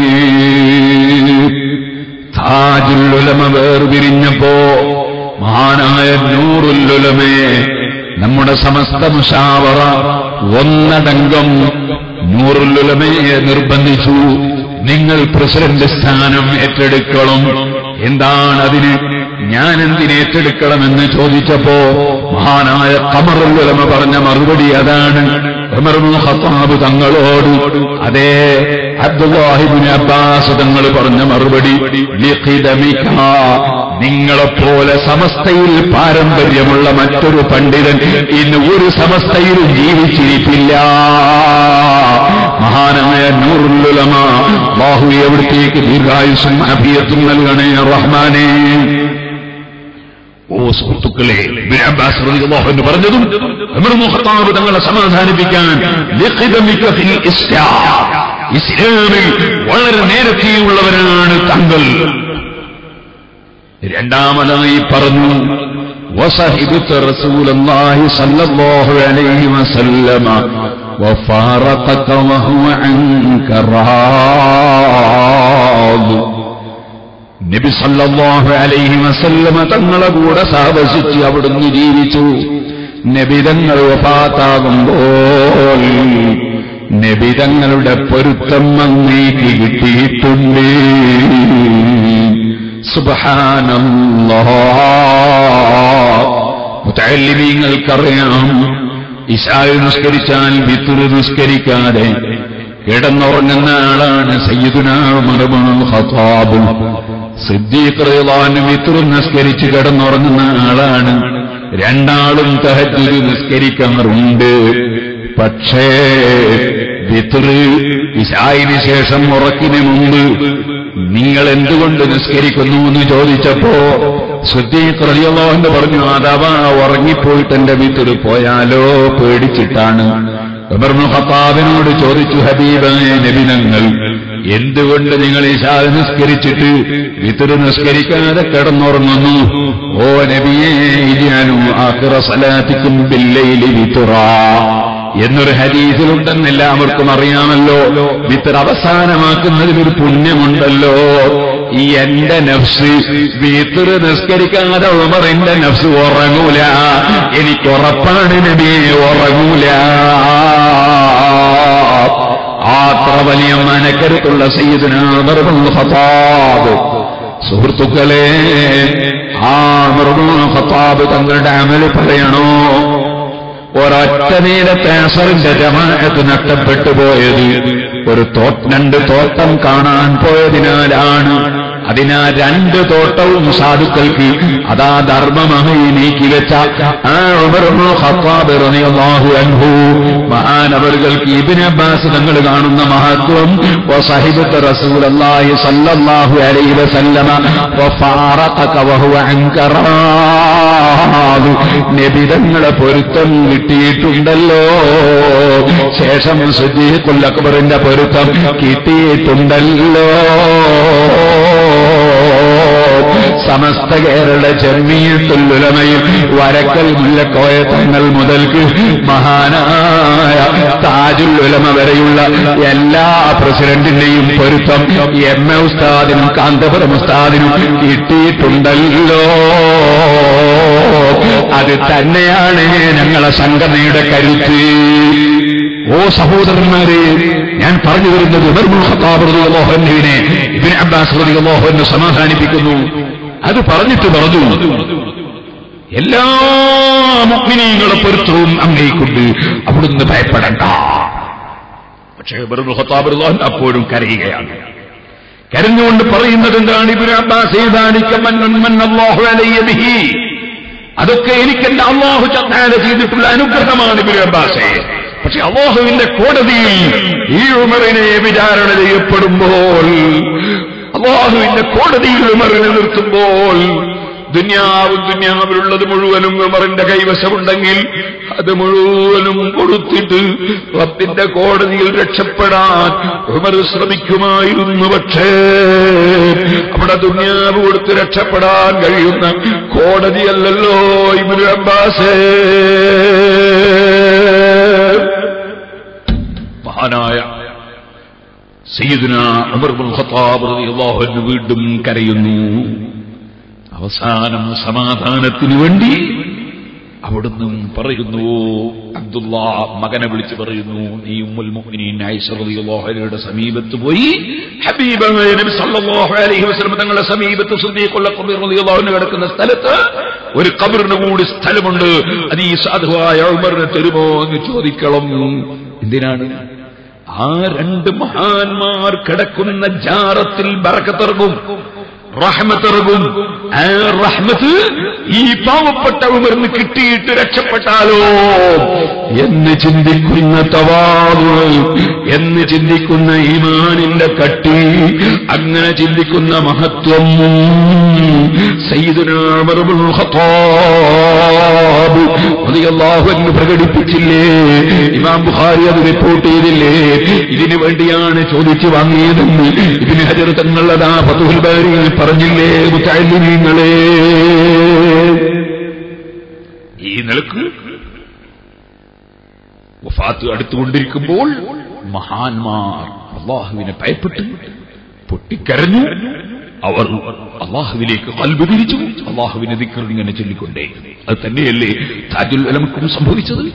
താജുല്ലുലമ വേർപിരിഞ്ഞപ്പോ മഹാനായ നൂറുല്ലുലമേ നമ്മുടെ സമസ്ത മുഷാവറ ഒന്നടങ്കം നൂറുല്ലുലമയെ നിർബന്ധിച്ചു നിങ്ങൾ പ്രസിഡന്റ് സ്ഥാനം ഏറ്റെടുക്കണം എന്താണ് അതിന് ഞാൻ എന്തിനെ ഏറ്റെടുക്കണമെന്ന് ചോദിച്ചപ്പോ മഹാനായ കമറുല്ലമ പറഞ്ഞ മറുപടി അതാണ് ഉമറുൽ ഖത്താബ് തങ്ങളോട് അതേ അബ്ദുല്ലാഹിബിൻ അബ്ബാസ് തങ്ങൾ പറഞ്ഞ മറുപടി ലിഖിദമിക നിങ്ങളെപ്പോലെ സമസ്തയിൽ പാരമ്പര്യമുള്ള മറ്റൊരു പണ്ഡിതൻ ഇന്ന് ഒരു സമസ്തയിലും ജീവിച്ചിരിപ്പില്ല മഹാനായ നൂറുല്ലുലമ ബാഹു എവിടത്തേക്ക് ദീർഘായുസും അഭിയത്തും നൽകണേ റഹ്മാനേ ഓ സുഹൃത്തുക്കളെ ഇബ്നു അബ്ബാസ് റളിയല്ലാഹു അൻഹു പറഞ്ഞതും ഉമർ ഇബ്നു ഖത്താബ് തങ്ങളെ സമാധാനിപ്പിക്കാൻ ലിഖിദമിക ഫിൽ ഇസ്ലാം ഇസ്ലാമിൽ വളരെ നേരത്തെയുള്ളവരാണ് താങ്കൾ രണ്ടാമതായി പറഞ്ഞു وصحبت رسول الله صلى الله عليه وسلم وفارقك وهو عنك راض നബി സല്ലല്ലാഹു അലൈഹി വസല്ലമ തങ്ങളെ കൂടെ സാഹസിച്ച് അവിടുന്ന് ജീവിച്ചു നബിതങ്ങൾ വഫാത്താകുമ്പോൾ നബിതങ്ങളുടെ പൊരുത്തം അങ്ങേക്ക് കിട്ടിയിട്ടുണ്ട് മുത്തല്ലിമീങ്ങൾക്കറിയാം ഇശായ് നിസ്കരിച്ചാൽ വിത്തുറ് നിസ്കരിക്കാതെ കിടന്നുറങ്ങുന്ന ആളാണ് സയ്യിദുനാ മറുപണൽ ഖത്താബ് സിദ്ദീഖ് റളിയല്ലാഹു വിത്തുറ് നിസ്കരിച്ച് കിടന്നുറങ്ങുന്ന ആളാണ് രണ്ടാളും തഹജ്ജുദ് നിസ്കരിക്കാറുണ്ട് പക്ഷേ വിത്തുറ് ഇശായിന് ശേഷം ഉറക്കിന് മുമ്പ് നിങ്ങൾ എന്തുകൊണ്ട് നിസ്കരിക്കുന്നു എന്ന് ചോദിച്ചപ്പോ സുദ്ദീഖ് റളിയല്ലാഹു പറഞ്ഞു അഥവാ ഉറങ്ങിപ്പോയിട്ട് എന്റെ വിത്തുറ് പോയാലോ പേടിച്ചിട്ടാണ് ഉമർനു ഖത്താബിനോട് ചോദിച്ചു ഹബീബായ നബിനങ്ങൾ എന്തുകൊണ്ട് നിങ്ങൾ ഇശാ നിസ്കരിച്ചിട്ട് വിത്തുറ് നിസ്കരിക്കാതെ കിടന്നുറങ്ങുന്നു ഓ നബിയേ ഇജാനു ആഖിറ സലാത്തിക്കും ബില്ലൈലി വിത്തുറാ എന്നൊരു ഹദീസിലുണ്ടെന്ന് എല്ലാവർക്കും അറിയാമല്ലോ വിത്തർ അവസാനമാക്കുന്നതിൽ ഒരു പുണ്യമുണ്ടല്ലോ ഈ എന്റെ നഫ്സ് വീത്തർ നിസ്കരിക്കാതെ ഉമർ എന്റെ നഫ്സ് ഉറങ്ങൂല എനിക്ക് ഉറപ്പാണ് നബിയെ ഉറങ്ങൂല അത്ര വലിയ മനക്കരുത്തുള്ള സയ്യിദിന ഖത്താബ് സുഹൃത്തുക്കളെ ആ ഖത്താബ് തങ്ങളുടെ അമല് പറയണോ ഒരൊറ്റ നേരത്തെ അസറിന്റെ ജമാഅത്ത് നഷ്ടപ്പെട്ടു പോയത് ഒരു തോ രണ്ട് തോട്ടം കാണാൻ പോയതിനാലാണ് അതിനാ രണ്ട് തോട്ടവും സാധുക്കൾക്ക് അതാ ധർമ്മമായി നീക്കി വെച്ച ആ ഉമറുൽ ഖത്താബ് റളിയല്ലാഹു അൻഹു മഹാനവറുകൾക്ക് ഇബ്നു അബ്ബാസ് തങ്ങൾ കാണുന്ന മഹത്വം വസഹിബത്ത് റസൂലുള്ളാഹി സ്വല്ലല്ലാഹു അലൈഹി വസല്ലമ വഫാറഖക വഹുവ അൻകറാദ് നബി തങ്ങളെ പൊരുത്തം കിട്ടിയിട്ടുണ്ടല്ലോ ശേഷം സുദ്ദീഖുൽ അക്ബറിന്റെ പൊരുത്തം കിട്ടിയിട്ടുണ്ടല്ലോ സമസ്ത കേരള ജന്മീയത്തുല്ലുലമയിൽ വരക്കൽ മുല്ലക്കോയ തങ്ങൾ മുതൽക്ക് മഹാനായ താജുല്ലുലമ വരെയുള്ള എല്ലാ പ്രസിഡന്റിന്റെയും പൊരുത്തം എം എ ഉസ്താദിനും കാന്തപുരം ഉസ്താദിനും കിട്ടിയിട്ടുണ്ടല്ലോ അത് തന്നെയാണ് ഞങ്ങളെ സംഘടനയുടെ കരുത്ത് ഓ സഹോദരന്മാരെ ഞാൻ പറഞ്ഞു വരുന്നത് ഉമർമുഖത്താബുദ്ദോഹന്നുവിനെ ഇബിൻ അബ്ബാസ് റളിയല്ലാഹുവിനെ സമാധാനിപ്പിക്കുന്നു അത് പറഞ്ഞിട്ട് പറഞ്ഞു എല്ലാ മുഗ്മിനീങ്ങളെ പൊരുത്തവും അങ്ങേക്കൊണ്ട് അവിടുന്ന് ഭയപ്പെടണ്ട പക്ഷേ ഉമർമുഖത്താബുദ്ദോഹൻ അപ്പോഴും കരയുകയാണ് കരഞ്ഞുകൊണ്ട് പറയുന്നത് എന്താണ് ഇബിൻ അബ്ബാസ് അള്ളാഹു അലയ്യ ബിഹി അതൊക്കെ എനിക്ക് എന്റെ അള്ളാഹു ചത്താല ചെയ്തിട്ടുള്ള അനുഗ്രഹമാണ് ഇബിൻ അബ്ബാസെ പക്ഷെ അള്ളാഹുവിന്റെ കോടതിയിൽ ഈ ഉമറിനെ വിചാരണ ചെയ്യപ്പെടുമ്പോൾ അള്ളാഹുവിന്റെ കോടതിയിൽ ഉമറിനെ നിർത്തുമ്പോൾ ദുന്യാവും ദുന്യാവിലുള്ളത് മുഴുവനും ഉമറിന്റെ കൈവശമുണ്ടെങ്കിൽ അത് മുഴുവനും കൊടുത്തിട്ട് റബ്ബിന്റെ കോടതിയിൽ രക്ഷപ്പെടാൻ ഉമർ ശ്രമിക്കുമായിരുന്നു പക്ഷേ അവിടെ ദുന്യാവ് കൊടുത്ത് രക്ഷപ്പെടാൻ കഴിയുന്ന കോടതിയല്ലല്ലോ ഇബിനു അബ്ബാസേ മഹാനായ സയ്യിദുന ഉമർ ബിൻ ഖത്താബ് റളിയല്ലാഹു അൻഹു വീണ്ടും കരയുന്നു അവസാനം സമാധാനത്തിനു വേണ്ടി അവിടുന്ന് പറയുന്നു അബ്ദുള്ള മകനെ വിളിച്ച് പറയുന്നു നീ ഉമ്മുൽ മുഅ്മിനീൻ ആയിഷ റളിയല്ലാഹു അൻഹയുടെ സമീപത്ത് പോയി ഹബീബായ നബി സല്ലല്ലാഹു അലൈഹി വസല്ലം തങ്ങളുടെ സമീപത്ത് സുദ്ദീഖുൽ അക്ബർ റളിയല്ലാഹു അൻഹു കിടക്കുന്ന സ്ഥലത്ത് ഒരു ഖബറിന് കൂടി സ്ഥലമുണ്ട് അത് ഈ സാധുവായ ഉമറിന് തരുമോ എന്ന് ചോദിക്കണം എന്തിനാണ് ആ രണ്ട് മഹാന്മാർ കിടക്കുന്ന ജാറത്തിൽ ബറക്കത്തിറങ്ങും റഹ്മത്തിറങ്ങും ആ റഹ്മത്ത് ഈ പാവപ്പെട്ട ഉമർന്ന് കിട്ടിയിട്ട് രക്ഷപ്പെട്ടാലോ എന്ന് ചിന്തിക്കുന്ന തവാവ് എന്ന് ചിന്തിക്കുന്ന ഈമാനിന്റെ കട്ടി അങ്ങനെ ചിന്തിക്കുന്ന മഹത്വം സയ്യിദുനാ ഉമർ ഇബ്നുൽ ഖത്താബ് റളിയല്ലാഹു അൻഹു പ്രകടിപ്പിച്ചില്ലേ ഇമാം ബുഖാരി അത് റിപ്പോർട്ട് ചെയ്തില്ലേ ഇതിനു വേണ്ടിയാണ് ചോദിച്ചു വാങ്ങിയതെന്ന് ഇതിന് ഹജർ തങ്ങൾ അതാ ഫതുഹുൽ ബാരിയിൽ പറഞ്ഞില്ലേ മുത്തഅല്ലിമീങ്ങളെ ഈ നിലക്ക് വഫാത്ത് അടുത്തുകൊണ്ടിരിക്കുമ്പോൾ മഹാന്മാർ അള്ളാഹുവിനെ ഭയപ്പെട്ട് പൊട്ടിക്കരഞ്ഞു അവർ അള്ളാഹുവിലേക്ക് കൽബ് തിരിച്ചു അള്ളാഹുവിനെ ദിക്കർ ഇങ്ങനെ ചൊല്ലിക്കൊണ്ടേ അത് തന്നെയല്ലേ താജുൽ അലമക്കും സംഭവിച്ചത്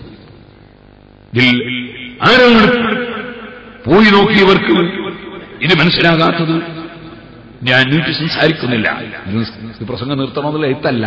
ഇതിൽ ആരാണ് പോയി നോക്കിയവർക്ക് ഇത് മനസ്സിലാകാത്തത് ഞാൻ നീട്ടി സംസാരിക്കുന്നില്ല ഇത് പ്രസംഗം നിർത്തണമെന്നുള്ള എഴുത്തല്ല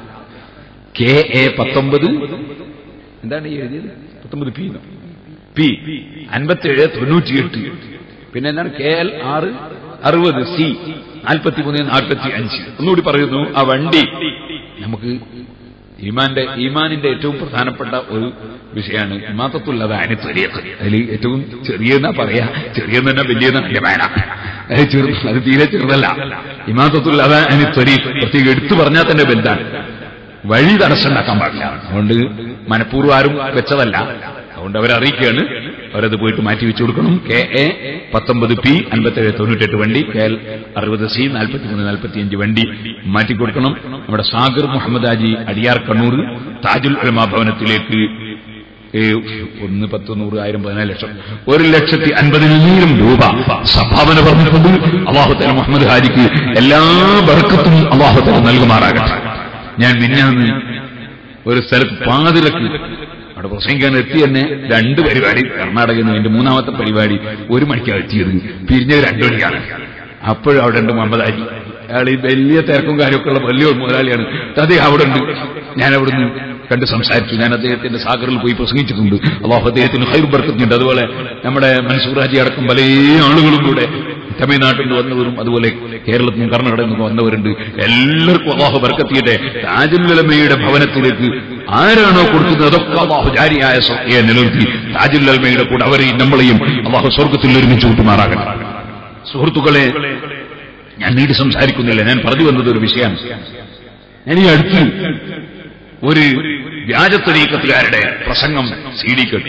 കെ എ പത്തൊമ്പത് എന്താണ് ഈ എഴുതിയത് പത്തൊമ്പത് പി പി അൻപത്തേഴ് തൊണ്ണൂറ്റിയെട്ട് പിന്നെ എന്താണ് കെ എൽ ആറ് അറുപത് സി നാൽപ്പത്തി മൂന്ന് നാൽപ്പത്തി അഞ്ച് ഒന്നുകൂടി പറയുന്നു ആ വണ്ടി നമുക്ക് ഈമാന്റെ ഈമാനിന്റെ ഏറ്റവും പ്രധാനപ്പെട്ട ഒരു വിഷയമാണ് ഇമാത്തത്തുള്ളത് അനിത്വരിയത് അതിൽ ഏറ്റവും ചെറിയെന്നാ പറയാ ചെറിയെന്ന് തന്നെ വലിയെന്നാ എന്റെ വേന അത് ചെറു അത് തീരെ ചെറുതല്ല ഇമാത്തത്തുള്ളത് അനിത്വരി പ്രത്യേകം എടുത്തു പറഞ്ഞാൽ തന്നെ ബന്ധാണ് വഴി തടസ്സമുണ്ടാക്കാൻ പാടില്ല അതുകൊണ്ട് മനഃപൂർവ്വം ആരും വെച്ചതല്ല അതുകൊണ്ട് അവരെ അറിയിക്കുകയാണ് അവരത് പോയിട്ട് മാറ്റി വെച്ചു കൊടുക്കണം കെ എ പത്തൊമ്പത് പി അൻപത്തേഴ് തൊണ്ണൂറ്റെട്ട് വണ്ടി കെ എൽ അറുപത് സി നാൽപ്പത്തിമൂന്ന് നാൽപ്പത്തിയഞ്ച് വണ്ടി മാറ്റി കൊടുക്കണം നമ്മുടെ സാഗർ മുഹമ്മദ് ആജി അടിയാർ കണ്ണൂർ താജുൽ ഉലമ ഭവനത്തിലേക്ക് ഏ, ഒന്ന് പത്ത് നൂറ് ആയിരം പതിനാല് ലക്ഷം ഒരു ലക്ഷത്തി അൻപതിനായിരം രൂപ സംഭാവന പറഞ്ഞിട്ടുണ്ട് അള്ളാഹുത്തല മുഹമ്മദ് ഹാജിക്ക് എല്ലാ ബർക്കത്തും അള്ളാഹുത്തല നൽകുമാറാകട്ടെ ഞാൻ മിന്നാന്ന് ഒരു സ്ഥലത്ത് പാതിരക്ക് അവിടെ പ്രസംഗിക്കാൻ എത്തി തന്നെ രണ്ട് പരിപാടി കർണാടകയിൽ നിന്ന് എന്റെ മൂന്നാമത്തെ പരിപാടി ഒരു മണിക്കാണ് എത്തിയത് പിരിഞ്ഞത് രണ്ടു മണിക്കാണ് അപ്പോഴും അവിടെ ഉണ്ട് മുഹമ്മദ് ഹാജി അയാൾ ഈ വലിയ തിരക്കും കാര്യമൊക്കെ ഉള്ള വലിയ ഒരു മുതലാളിയാണ് അദ്ദേഹം അവിടെ ഉണ്ട് ഞാൻ അവിടുന്ന് കണ്ട് സംസാരിച്ചു ഞാൻ അദ്ദേഹത്തിന്റെ സാഗറിൽ പോയി പ്രസംഗിച്ചിട്ടുണ്ട് അള്ളാഹു അദ്ദേഹത്തിന് ഹൈർ ബർക്കത്തുണ്ട് അതുപോലെ നമ്മുടെ മൻസൂർ ഹാജി അടക്കം പല ആളുകളും കൂടെ തമിഴ്നാട്ടിൽ നിന്ന് വന്നവരും അതുപോലെ കേരളത്തിൽ നിന്നും കർണാടകയിൽ നിന്നും വന്നവരുണ്ട് എല്ലാവർക്കും അള്ളാഹു ബർക്കത്തിയുടെ താജുല്ലമയുടെ ഭവനത്തിലേക്ക് ആരാണോ കൊടുക്കുന്നത് അതൊക്കെ അള്ളാഹു ജാരിയായ സ്വയെ നിലനിർത്തി താജുല്ലമയുടെ കൂടെ അവരെയും നമ്മളെയും അള്ളാഹു സ്വർഗത്തിൽ ഒരുമിച്ച് കൂട്ടുമാറാകണം സുഹൃത്തുക്കളെ ഞാൻ നീട്ടി സംസാരിക്കുന്നില്ല ഞാൻ പറഞ്ഞു വന്നത് ഒരു വിഷയമാണ് ഞാൻ ഈ അടുത്ത് ഒരു വ്യാജത്വരീക്കത്തുകാരുടെ പ്രസംഗം സി ഡി കേട്ടു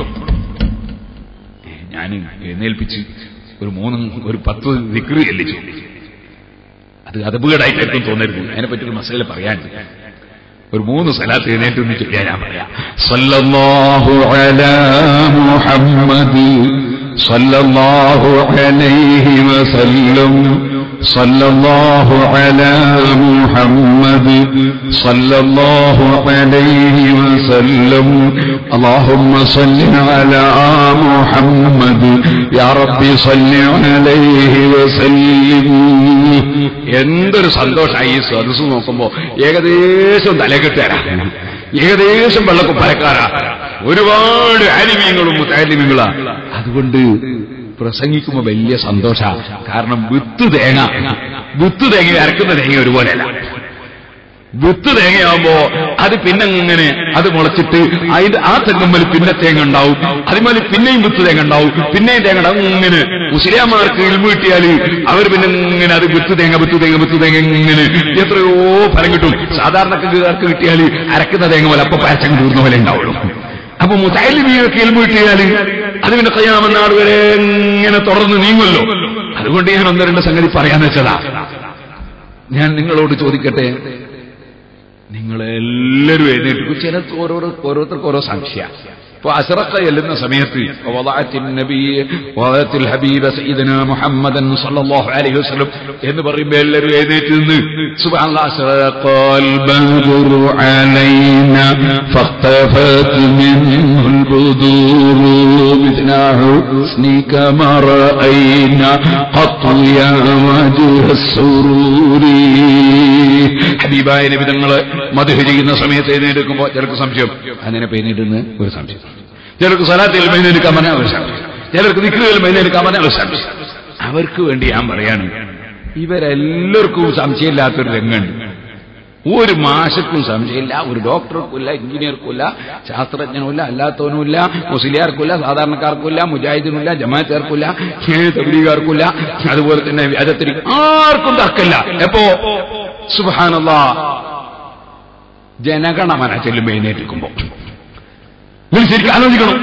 ഞാൻ എഴുന്നേൽപ്പിച്ച് ഒരു മൂന്ന് ഒരു പത്ത് വിക്രി എല്ലിച്ചു അത് അതപകടായിട്ടായിരിക്കും തോന്നരുത് അതിനെപ്പറ്റി ഒരു മസല പറയാൻ ഒരു മൂന്ന് സ്ഥലത്ത് എഴുന്നേറ്റ് ഒന്ന് ചൊല്ലിയാ ഞാൻ പറയാം സല്ലല്ലാഹു അലാ മുഹമ്മദ് സല്ലല്ലാഹു അലൈഹി വസല്ലം സല്ലല്ലാഹു അലാ മുഹമ്മദ് സല്ലല്ലാഹു അലൈഹി വസല്ലം اللهم صل على محمد يا ربي صل عليه وسلم എന്തൊരു സന്തോഷമായി ഈ സദസ് നോക്കുമ്പോ ഏകദേശം തലകെട്ടാരാ ഏകദേശം വെള്ളക്കുപ്പരക്കാരാ ഒരുപാട് ആലിമ്യങ്ങളും മുത്താലിമ്യങ്ങളാ അതുകൊണ്ട് പ്രസംഗിക്കുമ്പോ വലിയ സന്തോഷ കാരണം വിത്ത് തേങ്ങ വിത്ത് തേങ്ങ അരക്കുന്ന തേങ്ങ ഒരുപോലെയല്ല വിത്ത് തേങ്ങയാവുമ്പോ അത് പിന്നെ ഇങ്ങനെ അത് മുളച്ചിട്ട് അതിന്റെ ആ തെങ്ങുമ്മൽ പിന്നെ തേങ്ങ ഉണ്ടാവും അതുപോലെ പിന്നെയും വിത്ത് തേങ്ങ ഉണ്ടാവും പിന്നെയും തേങ്ങ ഉണ്ടാവും ഇങ്ങനെ മുസ്ലിംമാർക്ക് ഇൽമ കിട്ടിയാല് അവർ പിന്നെ ഇങ്ങനെ അത് വിത്ത് തേങ്ങ വിത്ത് തേങ്ങ വിത്ത് തേങ്ങ ഇങ്ങനെ എത്രയോ ഫലം കിട്ടും സാധാരണക്കാർക്ക് കിട്ടിയാൽ അരക്കുന്ന തേങ്ങ പോലെ അപ്പൊ പരച്ചങ്ങ് തീർന്ന പോലെ ഉണ്ടാവുള്ളൂ അപ്പൊ മുത്തായാലും ഇൽമ കിട്ടിയാല് അത് പിന്നെ കയ്യാമെന്ന ആൾ വരെ ഇങ്ങനെ തുടർന്ന് നീങ്ങുമല്ലോ അതുകൊണ്ട് ഞാൻ ഒന്ന് രണ്ട് സംഗതി പറയാന്ന് വെച്ചതാ ഞാൻ നിങ്ങളോട് ചോദിക്കട്ടെ നിങ്ങളെല്ലാവരും എഴുന്നേറ്റ് ചിലർക്ക് ഓരോരോ ഓരോരുത്തർക്ക് ഓരോ സംശയ ഇപ്പൊ അസറക്ക ചെല്ലുന്ന സമയത്ത് വദഅത്തിൻ നബിയ്യ വദഅത്തിൽ ഹബീബ സയ്യിദന മുഹമ്മദൻ സല്ലല്ലാഹു അലൈഹി വസല്ലം എന്ന് പറയുമ്പോൾ എല്ലാവരും എഴുന്നേറ്റ് നിന്ന് സുബ്ഹാനല്ലാഹ് അസറഖൽ ബദറു അലൈന ഫഖതഫത് മിൻഹുൽ ബുദൂർ مثل حسنك ما رأينا قط يا وجه السرور ഹബീബായ നബി തങ്ങള് മധുഹ ചെയ്യുന്ന സമയത്ത് എഴുന്നേൽക്കുമ്പോ ചിലർക്ക് സംശയം അങ്ങനെ പെയ്യുന്നിട്ടെന്ന് ഒരു സംശയം ചിലർക്ക് സ്വലാത്തിൽ മെയ്തെടുക്കാൻ പറഞ്ഞാൽ ഒരു സംശയം ചിലർക്ക് നിൽക്കുകയിൽ മെയ്തെടുക്കാൻ പറഞ്ഞാൽ ഒരു സംശയം അവർക്ക് വേണ്ടി ഞാൻ പറയാണ് ഇവരെല്ലാവർക്കും സംശയമില്ലാത്തൊരു രംഗമുണ്ട് ഒരു മാഷക്കും സംശയമില്ല ഒരു ഡോക്ടർക്കുമില്ല എഞ്ചിനീയർക്കുമില്ല ശാസ്ത്രജ്ഞനുമില്ല അല്ലാത്തവനുമില്ല മുസ്ലിയാർക്കുമില്ല സാധാരണക്കാർക്കുമില്ല മുജാഹിദിനുമില്ല ജമാഅത്തുകാർക്കില്ല തബ്ലീഗാർക്കില്ല അതുപോലെ തന്നെ വ്യാജത്തിന് ആർക്കും തർക്കമില്ല എപ്പോ സുബാനല്ല ജനഗണമന ചെല്ലുമ്പോ എഴുന്നേറ്റിരിക്കുമ്പോ നിങ്ങൾ ശരിക്കും ആലോചിക്കണം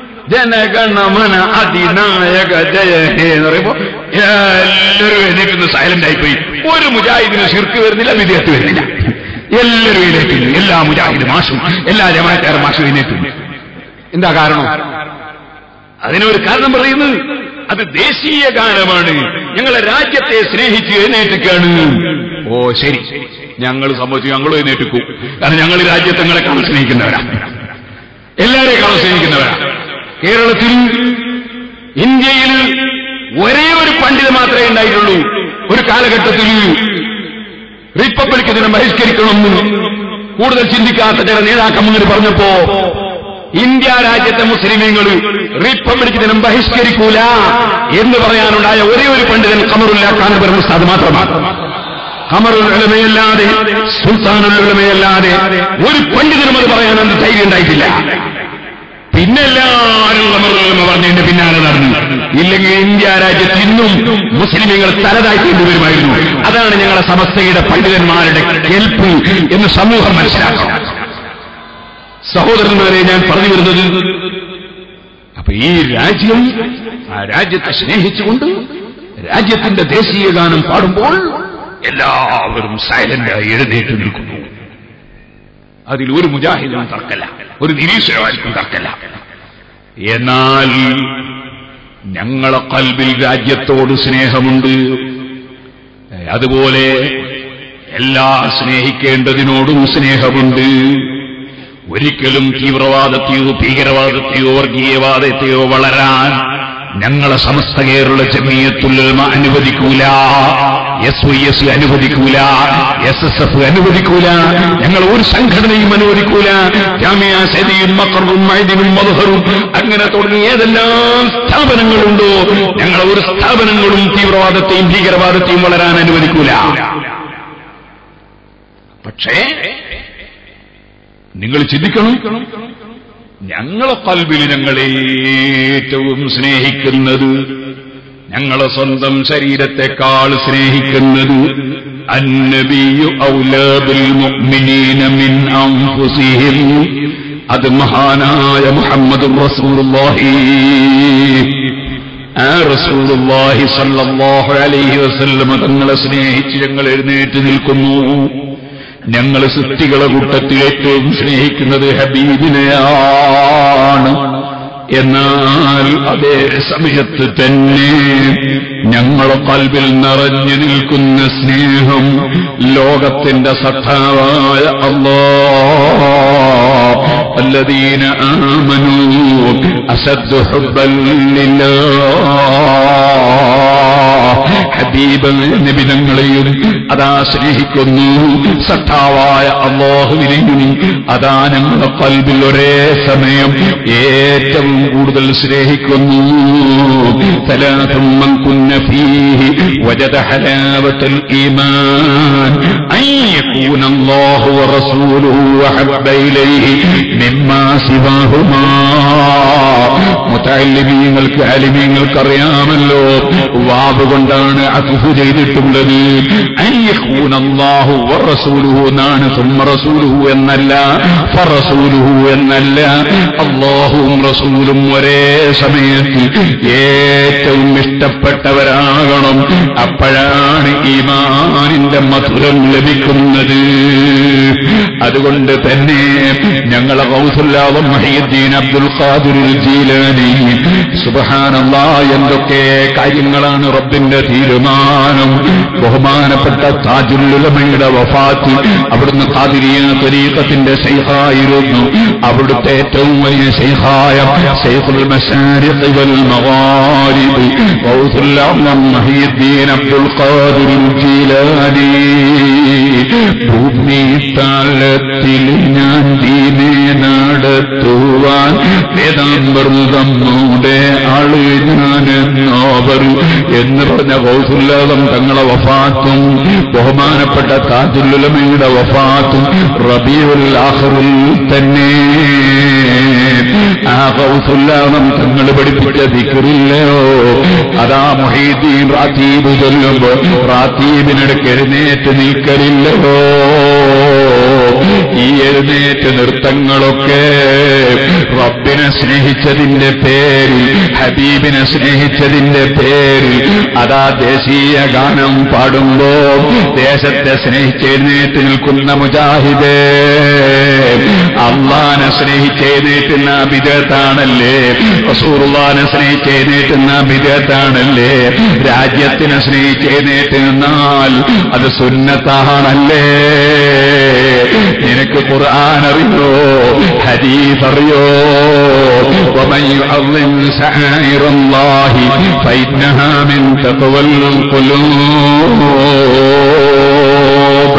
ജനഗണമന അതിനായക ജയ ഹേ എന്ന് പറയുമ്പോ എല്ലാവരും എഴുന്നേറ്റ് സൈലന്റ് ആയിപ്പോയി ഒരു മുജാഹിദിന് ശിർക്ക് വരുന്നില്ല വിദേഹത്ത് വരുന്നില്ല എല്ലാവരും എഴുന്നേറ്റില്ല എല്ലാ മുജാഹിദ് മാഷും എല്ലാ ജമാറ്റാർ മാഷും എഴുന്നേറ്റില്ല എന്താ കാരണം അതിനൊരു കാരണം പറയുന്നത് അത് ദേശീയ ഗാനമാണ് ഞങ്ങളെ രാജ്യത്തെ സ്നേഹിച്ച് എഴുന്നേറ്റിക്കാണ് ഓ ശരി ഞങ്ങൾ സംഭവിച്ചു ഞങ്ങളും എഴുന്നേറ്റിക്കും കാരണം ഞങ്ങൾ ഈ രാജ്യത്തെ ഞങ്ങളെ കാണാൻ സ്നേഹിക്കുന്നവരാ എല്ലാവരെയും കാണാൻ സ്നേഹിക്കുന്നവരാ കേരളത്തിൽ ഇന്ത്യയിൽ ഒരേ ഒരു പണ്ഡിത മാത്രമേ ഉണ്ടായിട്ടുള്ളൂ ഒരു കാലഘട്ടത്തിൽ റിപ്പബ്ലിക് ദിനം ബഹിഷ്കരിക്കണമെന്ന് കൂടുതൽ ചിന്തിക്കാത്ത ചില നേതാക്കൾ മുന്നിൽ പറഞ്ഞപ്പോ ഇന്ത്യ രാജ്യത്തെ മുസ്ലിമീങ്ങൾ റിപ്പബ്ലിക് ദിനം ബഹിഷ്കരിക്കൂല എന്ന് പറയാനുണ്ടായ ഒരേ ഒരു പണ്ഡിതൻ കമറുല്ല കാനബർ മുസ്താദ് മാത്രമാണ് കമറുൽ ഉലമയല്ലാതെ സുൽത്താനുൽ ഉലമയല്ലാതെ ഒരു പണ്ഡിതനും അത് പറയാൻ അന്ന് ധൈര്യം ഉണ്ടായിട്ടില്ല പിന്നെ എല്ലാവരും കമറുൽ ഉലമ പറഞ്ഞതിന്റെ പിന്നാലെ നടന്നു ഇല്ലെങ്കിൽ ഇന്ത്യ രാജ്യത്ത് ഇന്നും മുസ്ലിമുകൾ തലതായിക്കേണ്ടി വരുമായിരുന്നു അതാണ് ഞങ്ങളെ സമസ്തയുടെ പണ്ഡിതന്മാരുടെ കേൾപ്പ് എന്ന് സമൂഹം മനസ്സിലാക്കണം സഹോദരന്മാരെ ഞാൻ പറഞ്ഞു വരുന്നത് അപ്പൊ ഈ രാജ്യം ആ രാജ്യത്തെ സ്നേഹിച്ചുകൊണ്ട് രാജ്യത്തിന്റെ ദേശീയ ഗാനം പാടുമ്പോൾ എല്ലാവരും സൈലന്റായി എഴുന്നേറ്റ് നിൽക്കുന്നു അതിൽ ഒരു മുജാഹിദിനും തർക്കല്ല ഒരു നിരീശ്വരവാദിക്കും തർക്കല്ല എന്നാൽ ഞങ്ങളെ കൽബിൽ രാജ്യത്തോട് സ്നേഹമുണ്ട് അതുപോലെ എല്ലാ സ്നേഹിക്കേണ്ടതിനോടും സ്നേഹമുണ്ട് ഒരിക്കലും തീവ്രവാദത്തെയോ ഭീകരവാദത്തെയോ വർഗീയവാദത്തെയോ വളരാൻ ഞങ്ങളെ സമസ്ത കേരള ജമീയത്തുലമ അനുവദിക്കൂല എസ് വൈ എസ് അനുവദിക്കൂല എസ് എസ് എഫ് അനുവദിക്കൂല ഞങ്ങൾ ഒരു സംഘടനയും അനുവദിക്കൂല ജാമ്യ സദിയും മക്കറും മൈദിനും മധുഹറും അങ്ങനെ തുടങ്ങി ഏതെല്ലാം സ്ഥാപനങ്ങളുണ്ടോ ഞങ്ങൾ ഒരു സ്ഥാപനങ്ങളും തീവ്രവാദത്തെയും ഭീകരവാദത്തെയും വളരാൻ അനുവദിക്കൂല പക്ഷേ നിങ്ങൾ ചിന്തിക്കണം ഞങ്ങളെ കൽബിൽ ഞങ്ങളെ ഏറ്റവും സ്നേഹിക്കുന്നത് ഞങ്ങളെ സ്വന്തം ശരീരത്തെക്കാൾ സ്നേഹിക്കുന്നത് അന്നബിയു ഔലാബിൽ മുഅ്മിനീന മിൻ അൻഫുസിഹിം അത് മഹാനായ മുഹമ്മദ് റസൂലുള്ളാഹി ആ റസൂലുള്ളാഹി സല്ലല്ലാഹു അലൈഹി വസല്ലം തങ്ങളെ സ്നേഹിച്ച് ഞങ്ങൾ എഴുന്നേറ്റ് നിൽക്കുന്നു ഞങ്ങൾ സൃഷ്ടികളെ കൂട്ടത്തിൽ ഏറ്റവും സ്നേഹിക്കുന്നത് ഹബീബിനെയാണ് എന്നാൽ അതേ സമയത്ത് തന്നെ ഞങ്ങളെ കൽവിൽ നിറഞ്ഞു നിൽക്കുന്ന സ്നേഹം ലോകത്തിന്റെ സഖാവായ അള്ളാ الذين آمنوا أشد حبا لله ഹബീബ് നിബിധങ്ങളെയും അതാ സ്നേഹിക്കുന്നു സട്ടാവായ അള്ളാഹുവിനെയും അതാ ഞങ്ങളുടെ കൽബിൽ ഒരേ സമയം ഏറ്റവും കൂടുതൽ സ്നേഹിക്കുന്നു ثلاث من كن فيه وجد حلاوة الإيمان أن يكون الله ورسوله أحب إليه مما سواهما മുത്തല്ലിമീങ്ങൾക്ക് അലിമീങ്ങൾക്ക് അറിയാമല്ലോ വാവ് കൊണ്ടാണ് അക്കുഫ് ചെയ്തിട്ടുള്ളത് അയ്യഖൂനല്ലാഹു വറസൂലുഹു എന്നാണ് സുമ്മ റസൂലുഹു എന്നല്ല ഫറസൂലുഹു എന്നല്ല അള്ളാഹുവും റസൂലും ഒരേ സമയത്ത് ഏറ്റവും ഇഷ്ടപ്പെട്ടവരാകണം അപ്പോഴാണ് ഈമാനിന്റെ മധുരം ലഭിക്കുന്നത് അതുകൊണ്ട് തന്നെ ഞങ്ങളെ കൗസുല്ലാദം മഹിയുദ്ദീൻ അബ്ദുൽ ഖാദിർ ജീലാനി സുബഹാനല്ല എന്തൊക്കെ കാര്യങ്ങളാണ് റബ്ബിന്റെ തീരുമാനം ബഹുമാനപ്പെട്ട താജുല്ലുലമയുടെ വഫാത്ത് അവിടുന്ന് ഖാദിരിയ തരീഖത്തിന്റെ ശൈഖായിരുന്നു അവിടുത്തെ ഏറ്റവും വലിയ ശൈഖായ ശൈഖുൽ മശാരിഖ് വൽ മഗാരിബ് ഗൗസുൽ അഅ്ലം മഹിയുദ്ദീൻ അബ്ദുൽ ഖാദിർ ജീലാനി ഭൂമി താളത്തിൽ ഞാൻ ദീനെ നടത്തുവാൻ വേദാമൃതമ്മൂടെ ആള് ഞാനെന്നോവർ എന്ന് പറഞ്ഞ കൗസുല്ലാദം തങ്ങളെ വഫാത്തും ബഹുമാനപ്പെട്ട താജുല്ലുലമയുടെ വഫാത്തും റബിയുൽ ആഖറിൽ തന്നെ ആ കൗസുല്ലാദം തങ്ങൾ പഠിപ്പിച്ച ദിക്കറില്ലയോ അതാ മൊഹീദ്ദീൻ റാത്തീബ് ചൊല്ലുമ്പോ റാത്തീബിനിടയ്ക്ക് എഴുന്നേറ്റ് നിൽക്കലില്ലയോ ഈ എഴുന്നേറ്റ് നൃത്തങ്ങളൊക്കെ റബ്ബിനെ സ്നേഹിച്ചതിന്റെ പേരിൽ ഹബീബിനെ സ്നേഹിച്ചതിന്റെ പേരിൽ അതാ ദേശീയ ഗാനം പാടുമ്പോ ദേശത്തെ സ്നേഹിച്ച് എഴുന്നേറ്റ് നിൽക്കുന്ന മുജാഹിദേ അള്ളാനെ സ്നേഹിച്ച് എഴുന്നേറ്റുന്ന വിദേത്താണല്ലേ റസൂറുള്ളാനെ സ്നേഹിച്ച് എഴുന്നേറ്റുന്ന വിദേത്താണല്ലേ രാജ്യത്തിനെ സ്നേഹിച്ച് എഴുന്നേറ്റ് നിന്നാൽ അത് സുന്നത്താണല്ലേ നിനക്ക് ഖുർആൻ അറിയോ ഹദീസ് അറിയോ ومن يعظم شعائر الله فإنها من تقوى القلوب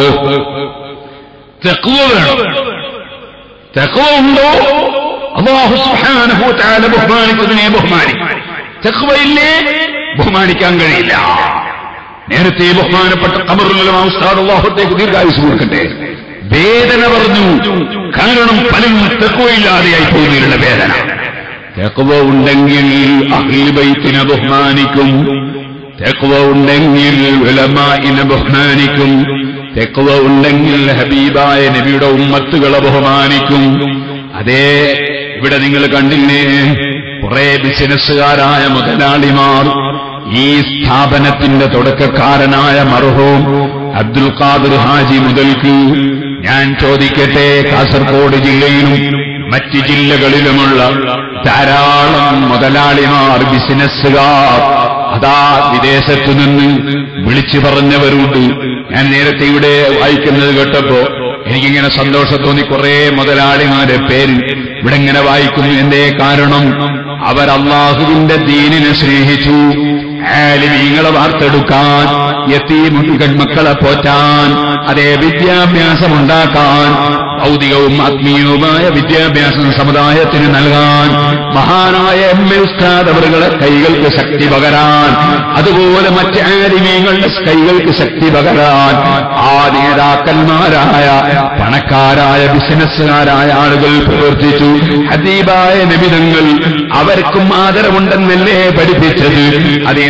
തഖ്വ വേണം തഖ്വ ഉണ്ടോ അല്ലാഹു സുബ്ഹാനഹു വ തആല ബഹുമാനിക്കുന്നതിനെ ബഹുമാനിക്കും തഖ്വ ഇല്ലേ ബഹുമാനിക്കാൻ കഴിയില്ല നേരത്തെ ബഹുമാനപ്പെട്ട കമറുൽ ഉസ്താദ് അള്ളാഹുത്തേക്ക് ദീർഘായുസ് കൊടുക്കട്ടെ വേദന പറഞ്ഞു കാരണം പലരും തെക്കുവയില്ലാതെയായി പോകുന്നതിലുള്ള വേദന തെക്കുവ ഉണ്ടെങ്കിൽ അഹിബൈത്തിനെ ബഹുമാനിക്കും തെക്കുവ ഉണ്ടെങ്കിൽ വിലമായിനെ ബഹുമാനിക്കും തെക്കുവ ഉണ്ടെങ്കിൽ ഹബീബായ നബിയുടെ ഉമ്മത്തുകളെ ബഹുമാനിക്കും അതേ ഇവിടെ നിങ്ങൾ കണ്ടില്ലേ കുറെ ബിസിനസ്സുകാരായ മുതലാളിമാർ ഈ സ്ഥാപനത്തിന്റെ തുടക്കക്കാരനായ മർഹൂം അബ്ദുൽ ഖാദർ ഹാജി മുതൽക്ക് ഞാൻ ചോദിക്കട്ടെ കാസർഗോഡ് ജില്ലയിലും മറ്റ് ജില്ലകളിലുമുള്ള ധാരാളം മുതലാളിമാർ ബിസിനസ്സുകാർ അതാ വിദേശത്തു നിന്ന് വിളിച്ചു പറഞ്ഞവരുണ്ട് ഞാൻ നേരത്തെ ഇവിടെ വായിക്കുന്നത് കേട്ടപ്പോ എനിക്കിങ്ങനെ സന്തോഷം തോന്നി കുറെ മുതലാളിമാരെ പേര് ഇവിടെ ഇങ്ങനെ വായിക്കുന്നു എന്തേ കാരണം അവർ അള്ളാഹുവിന്റെ ദീനിനെ സ്നേഹിച്ചു ആലിമീങ്ങളെ വാർത്തെടുക്കാൻ യത്തീമുകൾ മക്കളെ പോറ്റാൻ അതേ വിദ്യാഭ്യാസമുണ്ടാക്കാൻ ഭൗതികവും ആത്മീയവുമായ വിദ്യാഭ്യാസം സമുദായത്തിന് നൽകാൻ മഹാനായ എം എൽ ഉസ്താദ് അവരുടെ കൈകൾക്ക് ശക്തി പകരാൻ അതുപോലെ മറ്റ് ആലിമീങ്ങളുടെ കൈകൾക്ക് ശക്തി പകരാൻ ആ നേതാക്കന്മാരായ പണക്കാരായ ബിസിനസ്സുകാരായ ആളുകൾ പ്രവർത്തിച്ചു ഹദീബായ നിബിധങ്ങൾ അവർക്കും ആദരവുണ്ടെന്നല്ലേ പഠിപ്പിച്ചത് അതേ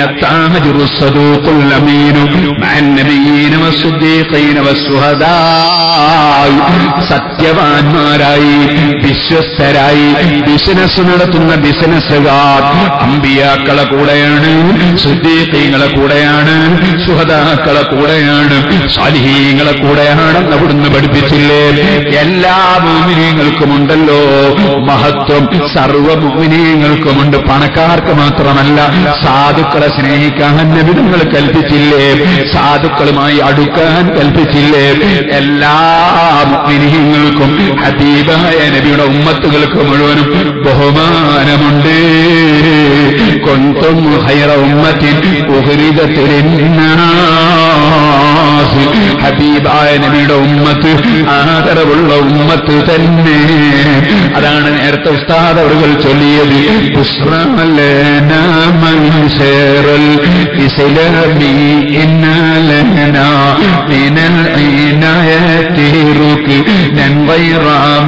സത്യവാന്മാരായി വിശ്വസ്തരായി ബിസിനസ് നടത്തുന്ന ബിസിനസ്സുകാർ അമ്പിയാക്കളെ കൂടെയാണ് സുദ്ദീഖീങ്ങളെ കൂടെയാണ് സുഹദാക്കളെ കൂടെയാണ് സാലിഹീങ്ങളെ കൂടെയാണെന്ന് അവിടുന്ന് പഠിപ്പിച്ചില്ലേ എല്ലാ മോമിനീങ്ങൾക്കുമുണ്ടല്ലോ മഹത്വം സർവ മോമിനീങ്ങൾക്കുമുണ്ട് പണക്കാർക്ക് മാത്രമല്ല സാധുക്കളെ സ്നേഹിക്കാൻ നബിതങ്ങൾ കൽപ്പിച്ചില്ലേ സാധുക്കളുമായി അടുക്കാൻ കൽപ്പിച്ചില്ലേ എല്ലാ മുഅ്മിനീങ്ങൾക്കും ഹബീബായ നബിയുടെ ഉമ്മത്തുകൾക്ക് മുഴുവനും ബഹുമാനമുണ്ട് കൊന്തും ഹൈറ ഉമ്മത്തിൻ ഉഹരിതത്തിരുന്ന നാസ് ഹബീബായ നബിയുടെ ഉമ്മത്ത് ആദരവുള്ള ഉമ്മത്ത് തന്നെ അതാണ് നേരത്തെ ഉസ്താദ് അവர்கள் ചൊല്ലിയത് ബുസ്റലന മൻസറൽ ഇസ്ലാമി ഇന്നലന മിനൽ ഇനായത്തി റുക്നൻ ഗൈറ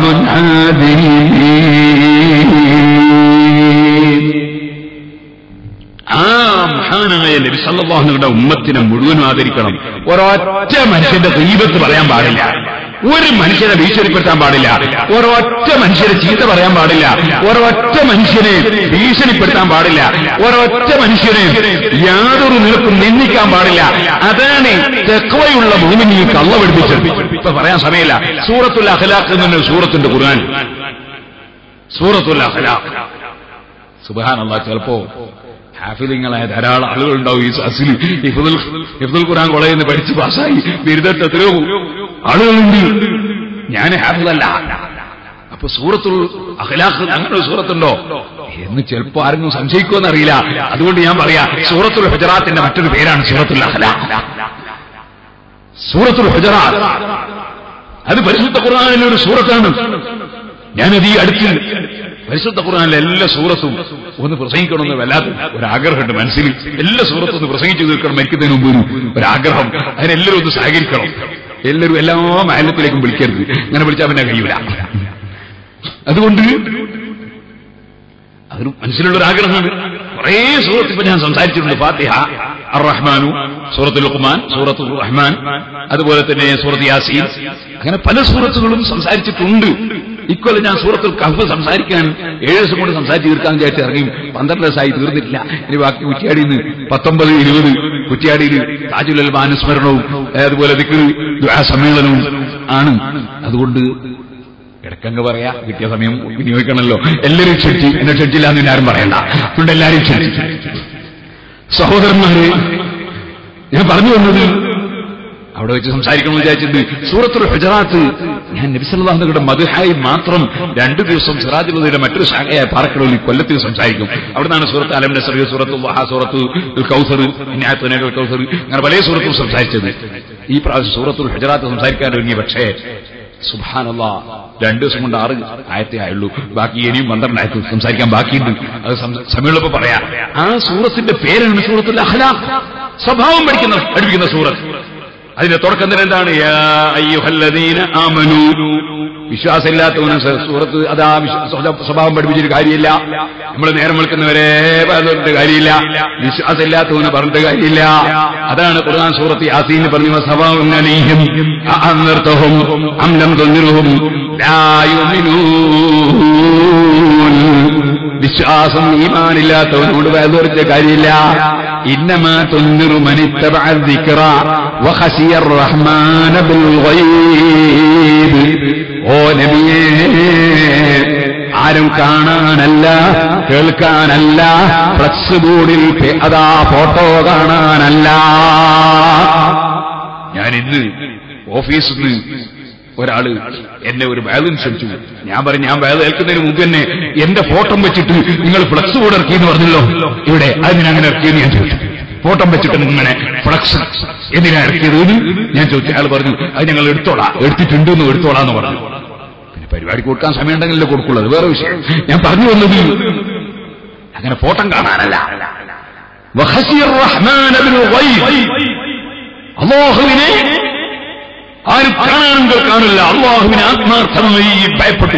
മുൻഹാദിമീൻ ആ മഹാനായ നബി സല്ലല്ലാഹുവിന്റെ ഉമ്മത്തിനെ മുഴുവനും ആദരിക്കണം ഒരൊറ്റ മനുഷ്യന്റെ ദൈവത്ത് പറയാൻ പാടില്ല ഒരു മനുഷ്യനെ ഭീഷണിപ്പെടുത്താൻ പാടില്ല ഒരൊറ്റ മനുഷ്യനെ ചീത്ത പറയാൻ പാടില്ല ഒരൊറ്റ മനുഷ്യനെ ഭീഷണിപ്പെടുത്താൻ പാടില്ല ഒരൊറ്റ മനുഷ്യനെ യാതൊരു നിലക്കും നിന്ദിക്കാൻ പാടില്ല അതാണ് തെക്കവയുള്ള ഭൂമിനി കള്ള പഠിപ്പിച്ചത് ഇപ്പൊ പറയാൻ സമയമില്ല സൂറത്തുൽ അഖലാഖ് എന്നൊരു സൂറത്തുണ്ട് ഖുർആൻ സൂറത്തുൽ അഖലാഖ് സുബഹാനല്ലാ ചിലപ്പോ ഹാഫിലിങ്ങളായ ധാരാളം ആളുകളുണ്ടാവും ഈ സസിൽ ഇഫുദുൽ ഇഫുദുൽ ഖുർആൻ കോളേജിൽ നിന്ന് പഠിച്ച് പാസ്സായി ബിരുദത്തെ എത്രയോ ആളുകളുണ്ട് ഞാൻ ഹാഫിലല്ല അപ്പൊ സൂറത്തുൽ അഖലാഖ് അങ്ങനെ ഒരു സൂറത്തുണ്ടോ എന്ന് ചിലപ്പോ ആരെങ്കിലും സംശയിക്കുമെന്ന് അറിയില്ല അതുകൊണ്ട് ഞാൻ പറയാ സൂറത്തുൽ ഹുജറാത്തിന്റെ മറ്റൊരു പേരാണ് സൂറത്തുൽ അഖലാഖ് സൂറത്തുൽ ഹുജറാത്ത് അത് പരിശുദ്ധ ഖുർആനിലെ ഒരു സൂറത്താണ് ഞാനത് ഈ അടുത്ത് പരിശുദ്ധ ഖുർആനിലെ എല്ലാ സൂറത്തും ഒന്ന് പ്രസംഗിക്കണമെന്ന് വല്ലാത്ത ഒരു ആഗ്രഹമുണ്ട് മനസ്സിൽ എല്ലാ സൂറത്തും ഒന്ന് പ്രസംഗിച്ചു തീർക്കണം മരിക്കുന്നതിന് മുമ്പ് ഒരു ഒരു ആഗ്രഹം അതിനെല്ലാവരും ഒന്ന് സഹകരിക്കണം എല്ലാവരും എല്ലാ മാലത്തിലേക്കും വിളിക്കരുത് അങ്ങനെ വിളിച്ചാൽ പിന്നെ കഴിയൂല അതുകൊണ്ട് അതൊരു മനസ്സിലുള്ള ഒരു ആഗ്രഹമാണ് കുറേ സൂറത്ത് ഇപ്പൊ ഞാൻ സംസാരിച്ചിട്ടുണ്ട് ഫാത്തിഹ അർ റഹ്മാനു സൂറത്തുൽ ലുഖ്മാൻ സൂറത്തുൽ റഹ്മാൻ അതുപോലെ തന്നെ സൂറത്ത് യാസീൻ അങ്ങനെ പല സൂറത്തുകളും സംസാരിച്ചിട്ടുണ്ട് ഇക്കൊല്ലം ഞാൻ സൂറത്തുൽ കഹ്ഫ് സംസാരിക്കാൻ ഏഴ് ദിവസം കൊണ്ട് സംസാരിച്ച് തീർക്കാൻ വിചാരിച്ച് ഇറങ്ങി പന്ത്രണ്ട് ദിവസമായി തീർന്നിട്ടില്ല ഇനി ബാക്കി കുറ്റിയാടിയിൽ നിന്ന് പത്തൊമ്പത് ഇരുപത് കുറ്റിയാടിയിൽ താജുൽ അനുസ്മരണവും അതുപോലെ ദിക്ർ ദുആ സമ്മേളനവും ആണ് അതുകൊണ്ട് ഇടക്കങ്ങ് പറയാ കിട്ടിയ സമയം വിനിയോഗിക്കണമല്ലോ എല്ലാവരും ക്ഷണിച്ച് എന്നെ ക്ഷണിച്ചില്ല എന്ന് ആരും പറയണ്ട അതുകൊണ്ട് എല്ലാവരും ക്ഷണിച്ചു സഹോദരന്മാര് ഞാൻ പറഞ്ഞു വന്നത് അവിടെ വെച്ച് സംസാരിക്കണമെന്ന് വിചാരിച്ചിട്ടുണ്ട് സൂറത്തുൽ ഹുജറാത്ത് ഞാൻ നബിസല്ലാഹുയുടെ മധുഹായി മാത്രം രണ്ടു ദിവസം സിറാജുലയുടെ മറ്റൊരു ശാഖയായ പാറക്കടവിൽ കൊല്ലത്തിൽ സംസാരിക്കും അവിടുന്നാണ് സൂറത്ത് അലം നസറിയ സൂറത്ത് വഹ സൂറത്ത് കൗസർ ഇന്നാത്തുനകൾ കൗസർ അങ്ങനെ പല സൂറത്തും സംസാരിച്ചത് ഈ പ്രാവശ്യം സൂറത്തുൽ ഹുജറാത്ത് സംസാരിക്കാൻ ഒരുങ്ങി പക്ഷേ സുബാനല്ല രണ്ടു ദിവസം കൊണ്ട് ആറ് ആയത്തേ ആയുള്ളൂ ബാക്കി ഇനിയും പന്ത്രണ്ട് ആയത്ത് സംസാരിക്കാൻ ബാക്കിയുണ്ട് അത് സമയമുള്ളപ്പോ പറയാ ആ സൂറത്തിന്റെ പേരാണ് സൂറത്തുൽ അഹ്ലാഖ് സ്വഭാവം പഠിക്കുന്ന പഠിപ്പിക്കുന്ന സൂറത്ത് അതിന്റെ തുടക്കം തന്നെ എന്താണ് യാ അയ്യുഹല്ലദീന ആമനൂ വിശ്വാസമില്ലാത്തവന് സൂറത്ത് അതാ സ്വഭാവം പഠിപ്പിച്ചിട്ട് കാര്യമില്ല നമ്മൾ നേരം വിളിക്കുന്നവരെ പറഞ്ഞിട്ട് കാര്യമില്ല വിശ്വാസമില്ലാത്തവന് പറഞ്ഞിട്ട് കാര്യമില്ല അതാണ് ഖുർആൻ സൂറത്ത് യാസീൻ പറഞ്ഞു സ്വഭാവം അന്നർത്ഥവും അംലം തൊന്നിറും വിശ്വാസം ഈമാനില്ലാത്തവനോട് വേദോറിച്ച കാര്യമില്ല ഇന്നമാ തൊന്നിറു മനിത്തബഅ الذِّكْرَ وخشي الرحمن بالغيب ഓ നബിയേ ആരും കാണാനല്ല കേൾക്കാനല്ല ഫ്ലക്സ് ബോർഡിൽ അതാ ഫോട്ടോ കാണാനല്ല ഞാൻ ഇന്ന് ഓഫീസിൽ നിന്ന് ഒരാള് എന്നെ ഒരു ബാലൻസ് ക്ഷണിച്ചു ഞാൻ പറഞ്ഞു ഞാൻ ബാല ഏൽക്കുന്നതിന് മുമ്പ് തന്നെ എന്റെ ഫോട്ടോ വെച്ചിട്ട് നിങ്ങൾ ഫ്ലക്സ് ബോർഡ് ഇറക്കി എന്ന് പറഞ്ഞല്ലോ ഇവിടെ അതിന് അങ്ങനെ ഇറക്കിയെന്ന് ഞാൻ ചോദിച്ചു ഫോട്ടോ വെച്ചിട്ട് ഇങ്ങനെ ഫ്ലക്സ് എന്തിനാ ഇറക്കിയത് എന്ന് ഞാൻ ചോദിച്ചു അയാൾ പറഞ്ഞു അത് ഞങ്ങൾ എടുത്തോളാം എടുത്തിട്ടുണ്ട് എന്ന് എടുത്തോളാം എന്ന് പറഞ്ഞു പിന്നെ പരിപാടി കൊടുക്കാൻ സമയം ഉണ്ടെങ്കിലേ കൊടുക്കുള്ളൂ അത് വേറെ വിഷയം ഞാൻ പറഞ്ഞു വന്നത് അങ്ങനെ ഫോട്ടം കാണാനല്ല അള്ളാഹുവിനെ ആരും കാണാനും കേൾക്കാനില്ല അള്ളാഹുവിനെ ആത്മാർത്ഥമായി ഭയപ്പെട്ടു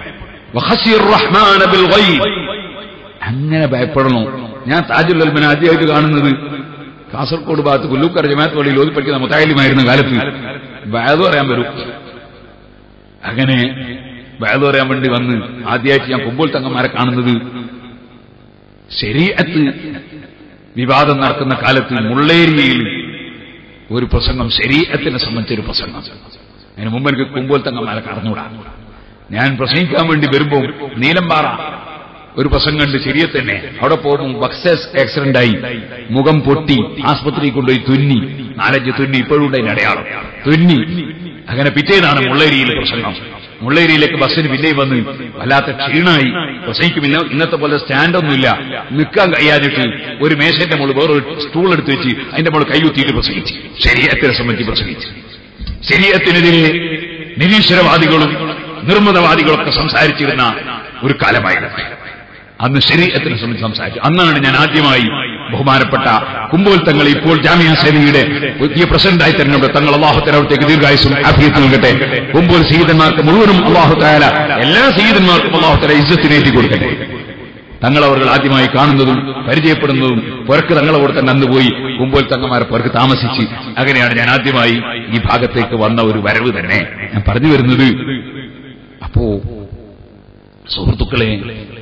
അങ്ങനെ ഭയപ്പെടണം ഞാൻ താജുൽ അൽമൻ ആദ്യമായിട്ട് കാണുന്നത് കാസർഗോഡ് ഭാഗത്ത് പുല്ലൂക്കര ജമാഅത്ത് പള്ളിയിൽ ഓതി പഠിക്കുന്ന മുത്തായാലിമായിരുന്ന കാലത്ത് വയത് പറയാൻ വരും അങ്ങനെ വയത് പറയാൻ വേണ്ടി വന്ന് ആദ്യമായിട്ട് ഞാൻ കുമ്പോൾ തങ്ങന്മാരെ കാണുന്നത് ശരീരത്ത് വിവാദം നടക്കുന്ന കാലത്ത് മുള്ളേരിയയിൽ ഒരു പ്രസംഗം ശരീരത്തിനെ സംബന്ധിച്ചൊരു പ്രസംഗം അതിന് മുമ്പ് എനിക്ക് കുമ്പോൾ തങ്ങന്മാരെ കടന്നുകൂടാ ഞാൻ പ്രസംഗിക്കാൻ വേണ്ടി വരുമ്പോൾ നീലമ്പാറ ഒരു പ്രസംഗം ഉണ്ട് ശരിയെ തന്നെ അവിടെ പോകുമ്പോൾ ബക്സസ് ആക്സിഡന്റ് ആയി മുഖം പൊട്ടി ആസ്പത്രിയിൽ കൊണ്ടുപോയി തുന്നി നാലഞ്ച് തുന്നി ഇപ്പോഴും ഉണ്ട് അതിന്റെ അടയാളം തുന്നി അങ്ങനെ പിറ്റേന്നാണ് മുള്ളേരിയിൽ പ്രസംഗം മുള്ളേരിയിലേക്ക് ബസ്സിന് പിന്നെയും വന്ന് വല്ലാത്ത ക്ഷീണമായി പ്രസംഗിക്കും ഇന്ന ഇന്നത്തെ പോലെ സ്റ്റാൻഡൊന്നുമില്ല നിൽക്കാൻ കഴിയാതിട്ട് ഒരു മേശന്റെ മുകളിൽ വേറൊരു സ്റ്റൂൾ എടുത്ത് വെച്ച് അതിന്റെ മുകളിൽ കൈയുത്തിയിട്ട് പ്രസംഗിച്ചു ശരീരത്തിനെ സംബന്ധിച്ച് പ്രസംഗിച്ചു ശരീരത്തിനെതിരെ നിരീശ്വരവാദികളും നിർമ്മതവാദികളൊക്കെ സംസാരിച്ചിരുന്ന ഒരു കാലമായിരുന്നു അന്ന് ശരീരത്തിനെ സംബന്ധിച്ച് സംസാരിച്ചു അന്നാണ് ഞാൻ ആദ്യമായി ബഹുമാനപ്പെട്ട കുമ്പോൽ തങ്ങൾ ഇപ്പോൾ ജാമ്യ സേനയുടെ പുതിയ പ്രസിഡന്റായി തെരഞ്ഞെടുത്ത തങ്ങൾ അള്ളാഹുത്തരവത്തേക്ക് ദീർഘായുസും അഭ്യർത്ഥന നൽകട്ടെ കുമ്പോൽ സീതന്മാർക്ക് മുഴുവനും അള്ളാഹുത്തായാല എല്ലാ സീതന്മാർക്കും അള്ളാഹുത്തല ഇജ്ജത്തിനേറ്റി കൊടുക്കട്ടെ തങ്ങളവർ ആദ്യമായി കാണുന്നതും പരിചയപ്പെടുന്നതും പുറക്ക് തങ്ങളവർ തന്നെ അന്ന് പോയി കുമ്പോൽ തങ്ങന്മാരെ പുറക്ക് താമസിച്ച് അങ്ങനെയാണ് ഞാൻ ആദ്യമായി ഈ ഭാഗത്തേക്ക് വന്ന ഒരു വരവ് തന്നെ ഞാൻ പറഞ്ഞു വരുന്നത് അപ്പോ സുഹൃത്തുക്കളെ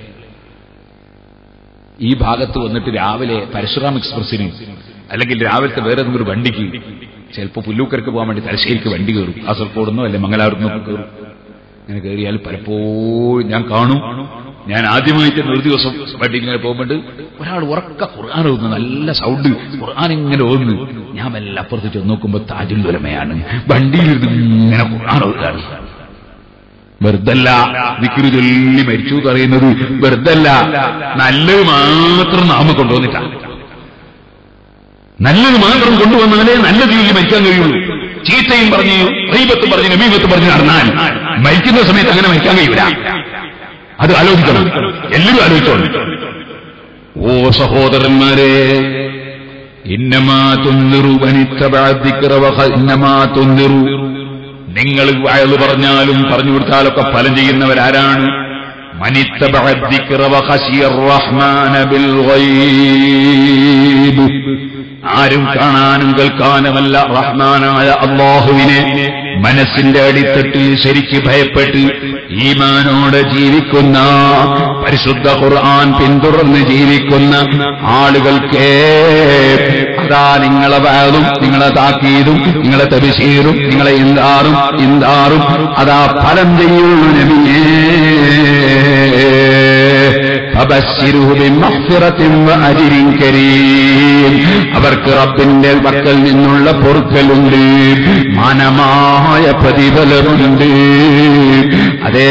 ഈ ഭാഗത്ത് വന്നിട്ട് രാവിലെ പരശുറാം എക്സ്പ്രസിന് അല്ലെങ്കിൽ രാവിലത്തെ വേറെ ഏതെങ്കിലും ഒരു വണ്ടിക്ക് ചിലപ്പോൾ പുല്ലൂക്കരക്ക് പോകാൻ വേണ്ടി തലശ്ശേരിക്ക് വണ്ടി കയറും കാസർഗോഡെന്നോ അല്ലെ മംഗലാപുരത്തുനിന്നോ ഒക്കെ കയറും അങ്ങനെ കയറിയാൽ പലപ്പോഴും ഞാൻ കാണും ഞാൻ ആദ്യമായിട്ട് ഒരു ദിവസം വണ്ടി ഇങ്ങനെ പോകുമ്പോൾ ഒരാൾ ഉറക്ക ഖുർആൻ ഓതുന്നു നല്ല സൗണ്ട് ഖുർആൻ ഇങ്ങനെ ഓതുന്നു ഞാൻ മെല്ലെ അപ്പുറത്ത് ചെന്ന് നോക്കുമ്പോൾ താജുൽ ഉലമയാണ് വണ്ടിയിലിരുന്ന് ഇങ്ങനെ ഖുർആൻ ഓതുകയാണ് വെറുതല്ല വിക്രു ചൊല്ലി മരിച്ചു എന്ന് പറയുന്നത് വെറുതല്ല നല്ലത് മാത്രം നാമ കൊണ്ടുവന്നിട്ടാണ് നല്ലത് മാത്രം കൊണ്ടുവന്നാലേ നല്ല ജീവിതം മരിക്കാൻ കഴിയുള്ളൂ ചീത്തയും പറഞ്ഞ് ദൈവത്തും പറഞ്ഞ് നമീമത്തും പറഞ്ഞ് നടന്നാൽ മരിക്കുന്ന സമയത്ത് അങ്ങനെ മരിക്കാൻ കഴിയൂല അത് ആലോചിക്കണം എല്ലാവരും ആലോചിച്ചോളൂ ഓ സഹോദരന്മാരെ ഇന്നമാ തുന്നിറു ഇന്നമാ തുന്നിറു നിങ്ങൾ വയല് പറഞ്ഞാലും പറഞ്ഞു കൊടുത്താലൊക്കെ ഫലം ചെയ്യുന്നവരാരാണ് ആരും കാണാനും കേൾക്കാനുമല്ല റഹ്മാനായ അള്ളാഹുവിനെ മനസ്സിന്റെ അടിത്തട്ടിൽ ശരിക്ക് ഭയപ്പെട്ട് ഈമാനോടെ ജീവിക്കുന്ന പരിശുദ്ധ ഖുർആൻ പിന്തുടർന്ന് ജീവിക്കുന്ന ആളുകൾക്ക് അതാ നിങ്ങളെ വാതും നിങ്ങളെ താക്കീതും നിങ്ങളെ തബിശീറും നിങ്ങളെ ഇന്താറും ഇന്താറും അതാ ഫലം ചെയ്യുള്ളൂ നബിയേ فبشره بمغفرة وأجر كريم അവർക്ക് റബ്ബിന്റെ പക്കൽ നിന്നുള്ള പൊറുക്കലുണ്ട് മാനമായ പ്രതിഫലമുണ്ട് അതേ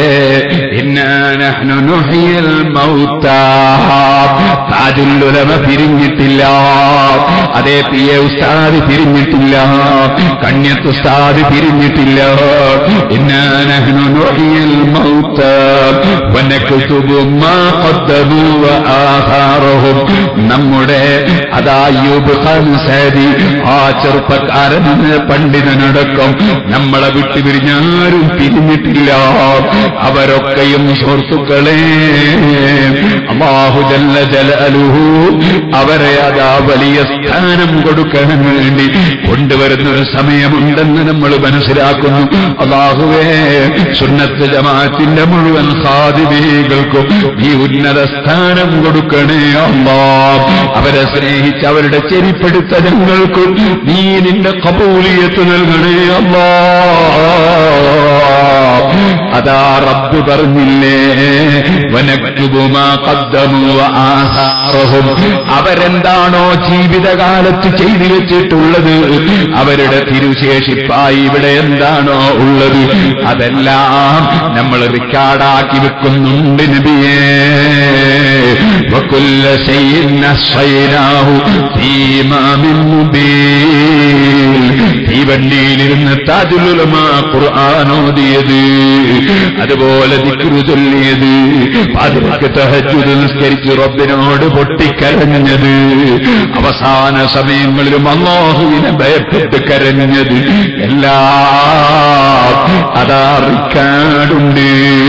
താജുല്ലുലമ പിരിഞ്ഞിട്ടില്ല അതേ പി എ ഉസ്താദ് പിരിഞ്ഞിട്ടില്ല കണ്യത്ത് ഉസ്താദ് പിരിഞ്ഞിട്ടില്ല ഇന്നാനഹ്നു നുഹിയൽ മൗത്ത വനക്തുബു മാ ഖദ്ദമു വആഥാറഹും നമ്മുടെ അതായൂബ് ഖാൻ സൈദി ആ ചെറുപ്പക്കാരൻ പണ്ഡിതനടക്കം നമ്മളെ വിട്ടുപിരിഞ്ഞാരും പിരിഞ്ഞിട്ടില്ല അവരൊക്കെയും സുഹൃത്തുക്കളെ അള്ളാഹു ജല്ല ജലലുഹു അവരെ അതാ വലിയ സ്ഥാനം കൊടുക്കാൻ വേണ്ടി കൊണ്ടുവരുന്ന ഒരു സമയമുണ്ടെന്ന് നമ്മൾ മനസ്സിലാക്കുന്നു അള്ളാഹുവേ സുന്നത്ത് ജമാഅത്തിന്റെ മുഴുവൻ ഖാദിമീകൾക്കും ഈ ഉന്നത സ്ഥാനം കൊടുക്കണേ അള്ളാ അവരെ സ്നേഹിച്ച് അവരുടെ ചെരിപ്പെടുത്ത ഞങ്ങൾക്കും നീ നിന്റെ കബൂലിയത്ത് നൽകണേ അള്ളാ അതാ റബ്ബ് പറഞ്ഞില്ലേ വനക്കുബുമാ ഖദ്ദമു വആസാറഹും അവരെന്താണോ ജീവിതകാലത്ത് ചെയ്തു വെച്ചിട്ടുള്ളത് അവരുടെ തിരുശേഷിപ്പായി ഇവിടെ എന്താണോ ഉള്ളത് അതെല്ലാം നമ്മൾ റെക്കോർഡാക്കി വെക്കുന്നുണ്ട് നബിയേ وكل شيء نصيناه في إمام مبين തീവണ്ടിയിലിരുന്ന് താജുലുലമ ഖുർആാനോദിയത് അതുപോലെ ദിക്റു ചൊല്ലിയത് പാതിരക്ക് തഹജ്ജുദ് നിസ്കരിച്ച് റബ്ബിനോട് പൊട്ടിക്കരഞ്ഞത് അവസാന സമയങ്ങളിലും അള്ളാഹുവിനെ ഭയപ്പെട്ട് കരഞ്ഞത് എല്ലാം അതാ റിക്കാർഡുണ്ട്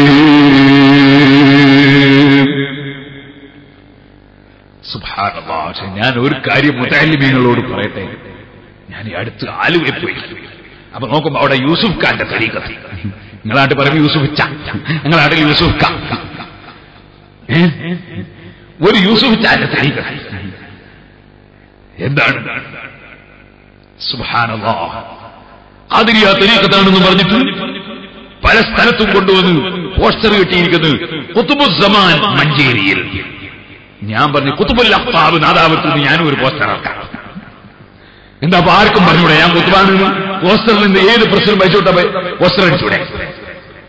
സുബ്ഹാനല്ലാഹ്. പക്ഷേ ഞാൻ ഒരു കാര്യം മുതാലിമീങ്ങളോട് പറയട്ടെ ഞാൻ ഈ അടുത്ത് ആലുവയിൽ പോയി അപ്പൊ നോക്കുമ്പോ അവിടെ യൂസുഫ് ഖാന്റെ തരീക്കത്ത് നിങ്ങളാട്ട് പറയും യൂസുഫ് ച നിങ്ങളാട്ടിൽ യൂസുഫ് ഖാൻ ഏ? ഒരു യൂസുഫ് ചാന്റെ തരീക്കത്ത് എന്താണ് സുബ്ഹാനല്ലാഹ് അതിന് ആ തരീക്കത്താണെന്ന് പറഞ്ഞിട്ട് പല സ്ഥലത്തും കൊണ്ടുവന്ന് പോസ്റ്റർ കിട്ടിയിരിക്കുന്നത് കുത്തുബുസമാൻ മഞ്ചേരിയിൽ ഞാൻ പറഞ്ഞു കുത്തുബുൽ അഫ്താബ് നാദാപുരത്ത് നിന്ന് ഞാനും ഒരു പോസ്റ്റർ ഇറക്കാം എന്താ അപ്പൊ ആർക്കും പറഞ്ഞൂടെ ഞാൻ കുത്തുബാണെന്ന് പോസ്റ്ററിൽ നിന്ന് ഏത് പ്രസിഡന്റ് വെച്ചോട്ടെ പോസ്റ്റർ അടിച്ചൂടെ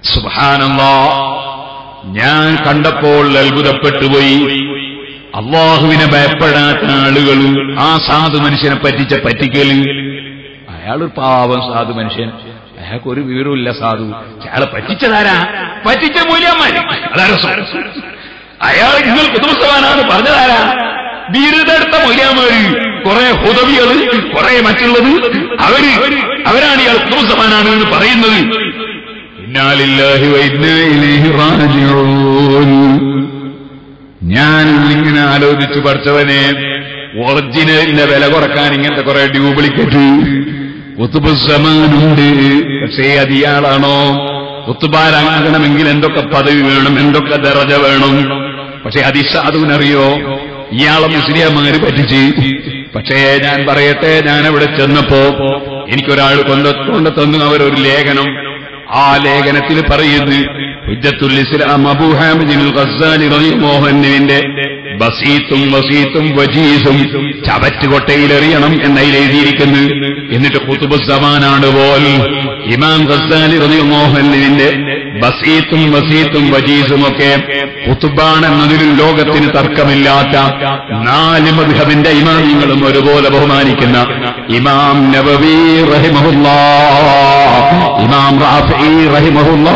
സുബാനല്ലാ ഞാൻ കണ്ടപ്പോൾ അത്ഭുതപ്പെട്ടുപോയി അള്ളാഹുവിനെ ഭയപ്പെടാത്ത ആളുകൾ ആ സാധു മനുഷ്യനെ പറ്റിച്ച പറ്റിക്കല് അയാളൊരു പാവം സാധു മനുഷ്യൻ അയാൾക്ക് ഒരു വിവരമില്ല സാധു അയാളെ പറ്റിച്ചതാരാ പറ്റിച്ച മൂല്യന്മാര് അതാ രസം അയാൾ നിങ്ങൾ കുതുമസ്തവാനാണ് പറഞ്ഞതാരാ ബിരുദെടുത്ത മൂല്യന്മാര് കുറെ ഹുദവികള് കുറെ മറ്റുള്ളത് അവര് അവരാണ് ഇയാൾ കുതുമസ്തവാനാണ് എന്ന് പറയുന്നത് ഇന്നാലില്ലാഹി വൈദ്യ ഇലൈഹി റാജിഊൻ ഞാൻ ഇങ്ങനെ ആലോചിച്ചു പഠിച്ചവനെ ഒറിജിനലിന്റെ വില കുറക്കാൻ ഇങ്ങനത്തെ കുറെ ഡ്യൂപ്ലിക്കേറ്റ് കുത്തുബുസമാനുണ്ട് പക്ഷേ അത് ഇയാളാണോ കുത്തുബാരാകണമെങ്കിൽ എന്തൊക്കെ പദവി വേണം എന്തൊക്കെ ദറജ വേണം പക്ഷെ അതിസാധുവിനറിയോ ഇയാളെ മുസ്ലിംമാര് പറ്റിച്ച് പക്ഷേ ഞാൻ പറയട്ടെ ഞാൻ അവിടെ ചെന്നപ്പോ എനിക്കൊരാൾ കൊണ്ട കൊണ്ട് തന്നു അവരൊരു ലേഖനം ആ ലേഖനത്തിൽ പറയുന്നു ഹുജ്ജത്തുൽ ഇസ്ലാം അബൂ ഹാമിദിൻ ഖസ്സാലി റളിയല്ലാഹുവിന്റെ ബസീത്തും വസീത്തും വജീസും ചവറ്റുകൊട്ടയിലെറിയണം എന്നതിൽ എഴുതിയിരിക്കുന്നു എന്നിട്ട് കുത്തുബുസമാനാണ് പോൽ ഇമാം ഖസ്സാലി റളിയല്ലാഹുവിന്റെ ബസീത്തും വസീത്തും വജീസും ഒക്കെ കുത്തുബാണെന്നതിലും ലോകത്തിന് തർക്കമില്ലാത്ത നാല് മദ്ഹബിന്റെ ഇമാമിങ്ങളും ഒരുപോലെ ബഹുമാനിക്കുന്ന ഇമാം നബവി റഹിമഹുല്ലാ ഇമാം റാഫി റഹിമഹുല്ലാ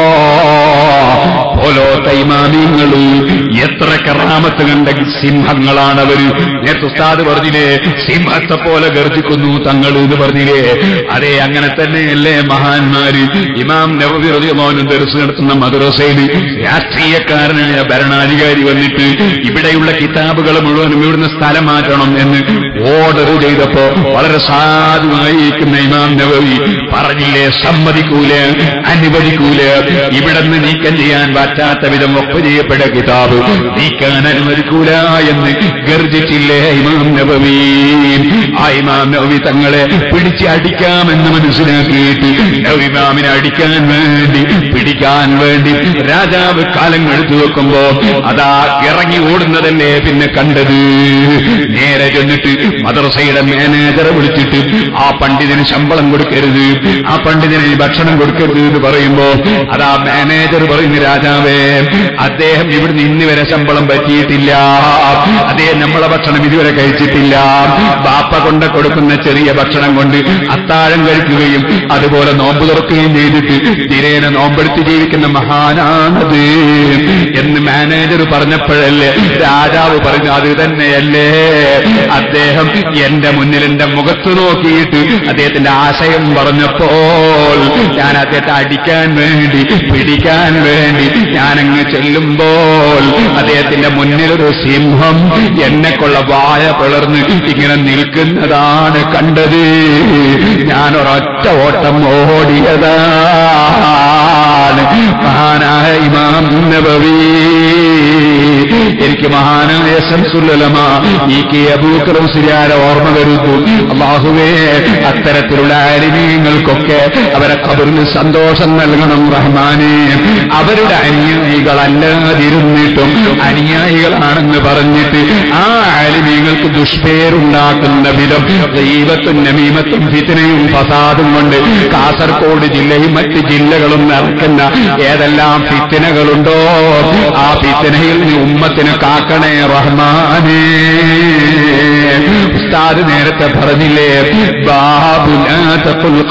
പോലോത്ത ഇമാമിങ്ങളും എത്ര കറാമത്ത് കണ്ട സിംഹങ്ങളാണവര് നേരത്തെ ഉസ്താദ് പറഞ്ഞില്ലേ സിംഹത്തെ പോലെ ഗർജിക്കുന്നു തങ്ങൾ എന്ന് പറഞ്ഞില്ലേ അതെ അങ്ങനെ തന്നെയല്ലേ മഹാന്മാര് ഇമാം നബവി റളിയല്ലാഹു ദർസ് നടത്തുന്ന മദ്രസയിൽ രാഷ്ട്രീയക്കാരനായ ഭരണാധികാരി വന്നിട്ട് ഇവിടെയുള്ള കിതാബുകൾ മുഴുവനും ഇവിടുന്ന് സ്ഥലം മാറ്റണം എന്ന് ഓർഡർ ചെയ്തപ്പോ വളരെ സാധുവായിരിക്കുന്ന ഇമാം നബവി പറഞ്ഞില്ലേ സമ്മതിക്കൂല അനുവദിക്കൂല ഇവിടുന്ന് നീക്കം ചെയ്യാൻ പറ്റാത്ത വിധം ഒപ്പ് ചെയ്യപ്പെട്ട കിതാബ് നീക്കാൻ അനുവദിക്കൂല എന്ന് ഗർജിച്ചില്ലേ ഇമാം നബവി ആ ഇമാം നബവി തങ്ങളെ പിടിച്ച് അടിക്കാമെന്ന് മനസ്സിലാക്കിയിട്ട് നബിമാമിനെ അടിക്കാൻ വേണ്ടി പിടിക്കാൻ വേണ്ടി രാജാവ് കാലം എടുത്തു വെക്കുമ്പോ അതാ ഇറങ്ങി ഓടുന്നതല്ലേ പിന്നെ കണ്ടത് നേരെ ചെന്നിട്ട് മദ്രസയുടെ മാനേജറെ വിളിച്ചിട്ട് ആ പണ്ഡിതന് ശമ്പളം കൊടുക്കരുത് ആ പണ്ഡിതന് ഭക്ഷണം കൊടുക്കരുത് എന്ന് പറയുമ്പോ അതാ മാനേജർ പറയുന്നു രാജാവേ അദ്ദേഹം ഇവിടുന്ന് ഇന്ന് വരെ ശമ്പളം പറ്റിയിട്ടില്ല അദ്ദേഹം നമ്മളെ ഭക്ഷണം ഇതുവരെ കഴിച്ചിട്ടില്ല ബാപ്പ കൊണ്ട് കൊടുക്കുന്ന ചെറിയ ഭക്ഷണം കൊണ്ട് അത്താഴം കഴിക്കുകയും അതുപോലെ നോമ്പ് തുറക്കുകയും ചെയ്തിട്ട് ദിനേന നോമ്പെടുത്ത് ജീവിക്കുന്ന മഹാനാണത് എന്ന് മാനേജർ പറഞ്ഞപ്പോഴല്ലേ രാജാവ് പറഞ്ഞു അത് തന്നെയല്ലേ അദ്ദേഹം എന്റെ മുന്നിൽ എന്റെ മുഖത്ത് നോക്കിയിട്ട് അദ്ദേഹത്തിന്റെ ആശയം പറഞ്ഞപ്പോൾ ഞാൻ അദ്ദേഹത്തെ അടിക്കാൻ വേണ്ടി പിടിക്കാൻ വേണ്ടി ഞാനങ്ങ് ചെല്ലുമ്പോൾ അദ്ദേഹത്തിന്റെ മുന്നിലൊരു സിംഹം എന്നെക്കൊള്ള വായ പിളർന്ന് ഇങ്ങനെ നിൽക്കുന്നതാണ് കണ്ടത് ഞാൻ ഒരൊറ്റ ഓട്ടം ഓടിയതാണ് മഹാനായ ഇമാം നബവി എനിക്ക് മഹാനായ ശംസുല്ലമ ഈ കെ അബൂക്കറും സിരിയാരെ ഓർമ്മ വരുന്നു അള്ളാഹുവേ അത്തരത്തിലുള്ള അരിമീങ്ങൾക്കൊക്കെ അവരെ കബറിന് സന്തോഷം നൽകണം റഹ്മാനെ അവരുടെ അനുയായികളല്ലാതിരുന്നിട്ടും അനുയായികളാണെന്ന് പറഞ്ഞിട്ട് ആ അലിമീങ്ങൾക്ക് ദുഷ്പേരുണ്ടാക്കുന്ന വിധം ദൈവത്തും നമീമത്തും ഫിത്തിനയും ഫസാദും കൊണ്ട് കാസർഗോഡ് ജില്ലയും മറ്റ് ജില്ലകളും നിറക്കുന്ന ഏതെല്ലാം ഫിത്തിനകളുണ്ടോ ആ ഫിത്തിനയിൽ നീ ഉമ്മത്തിന് കാക്കണേ റഹ്മാനേ ഉസ്താദ് നേരത്തെ പറഞ്ഞില്ലേ ബാബുൽ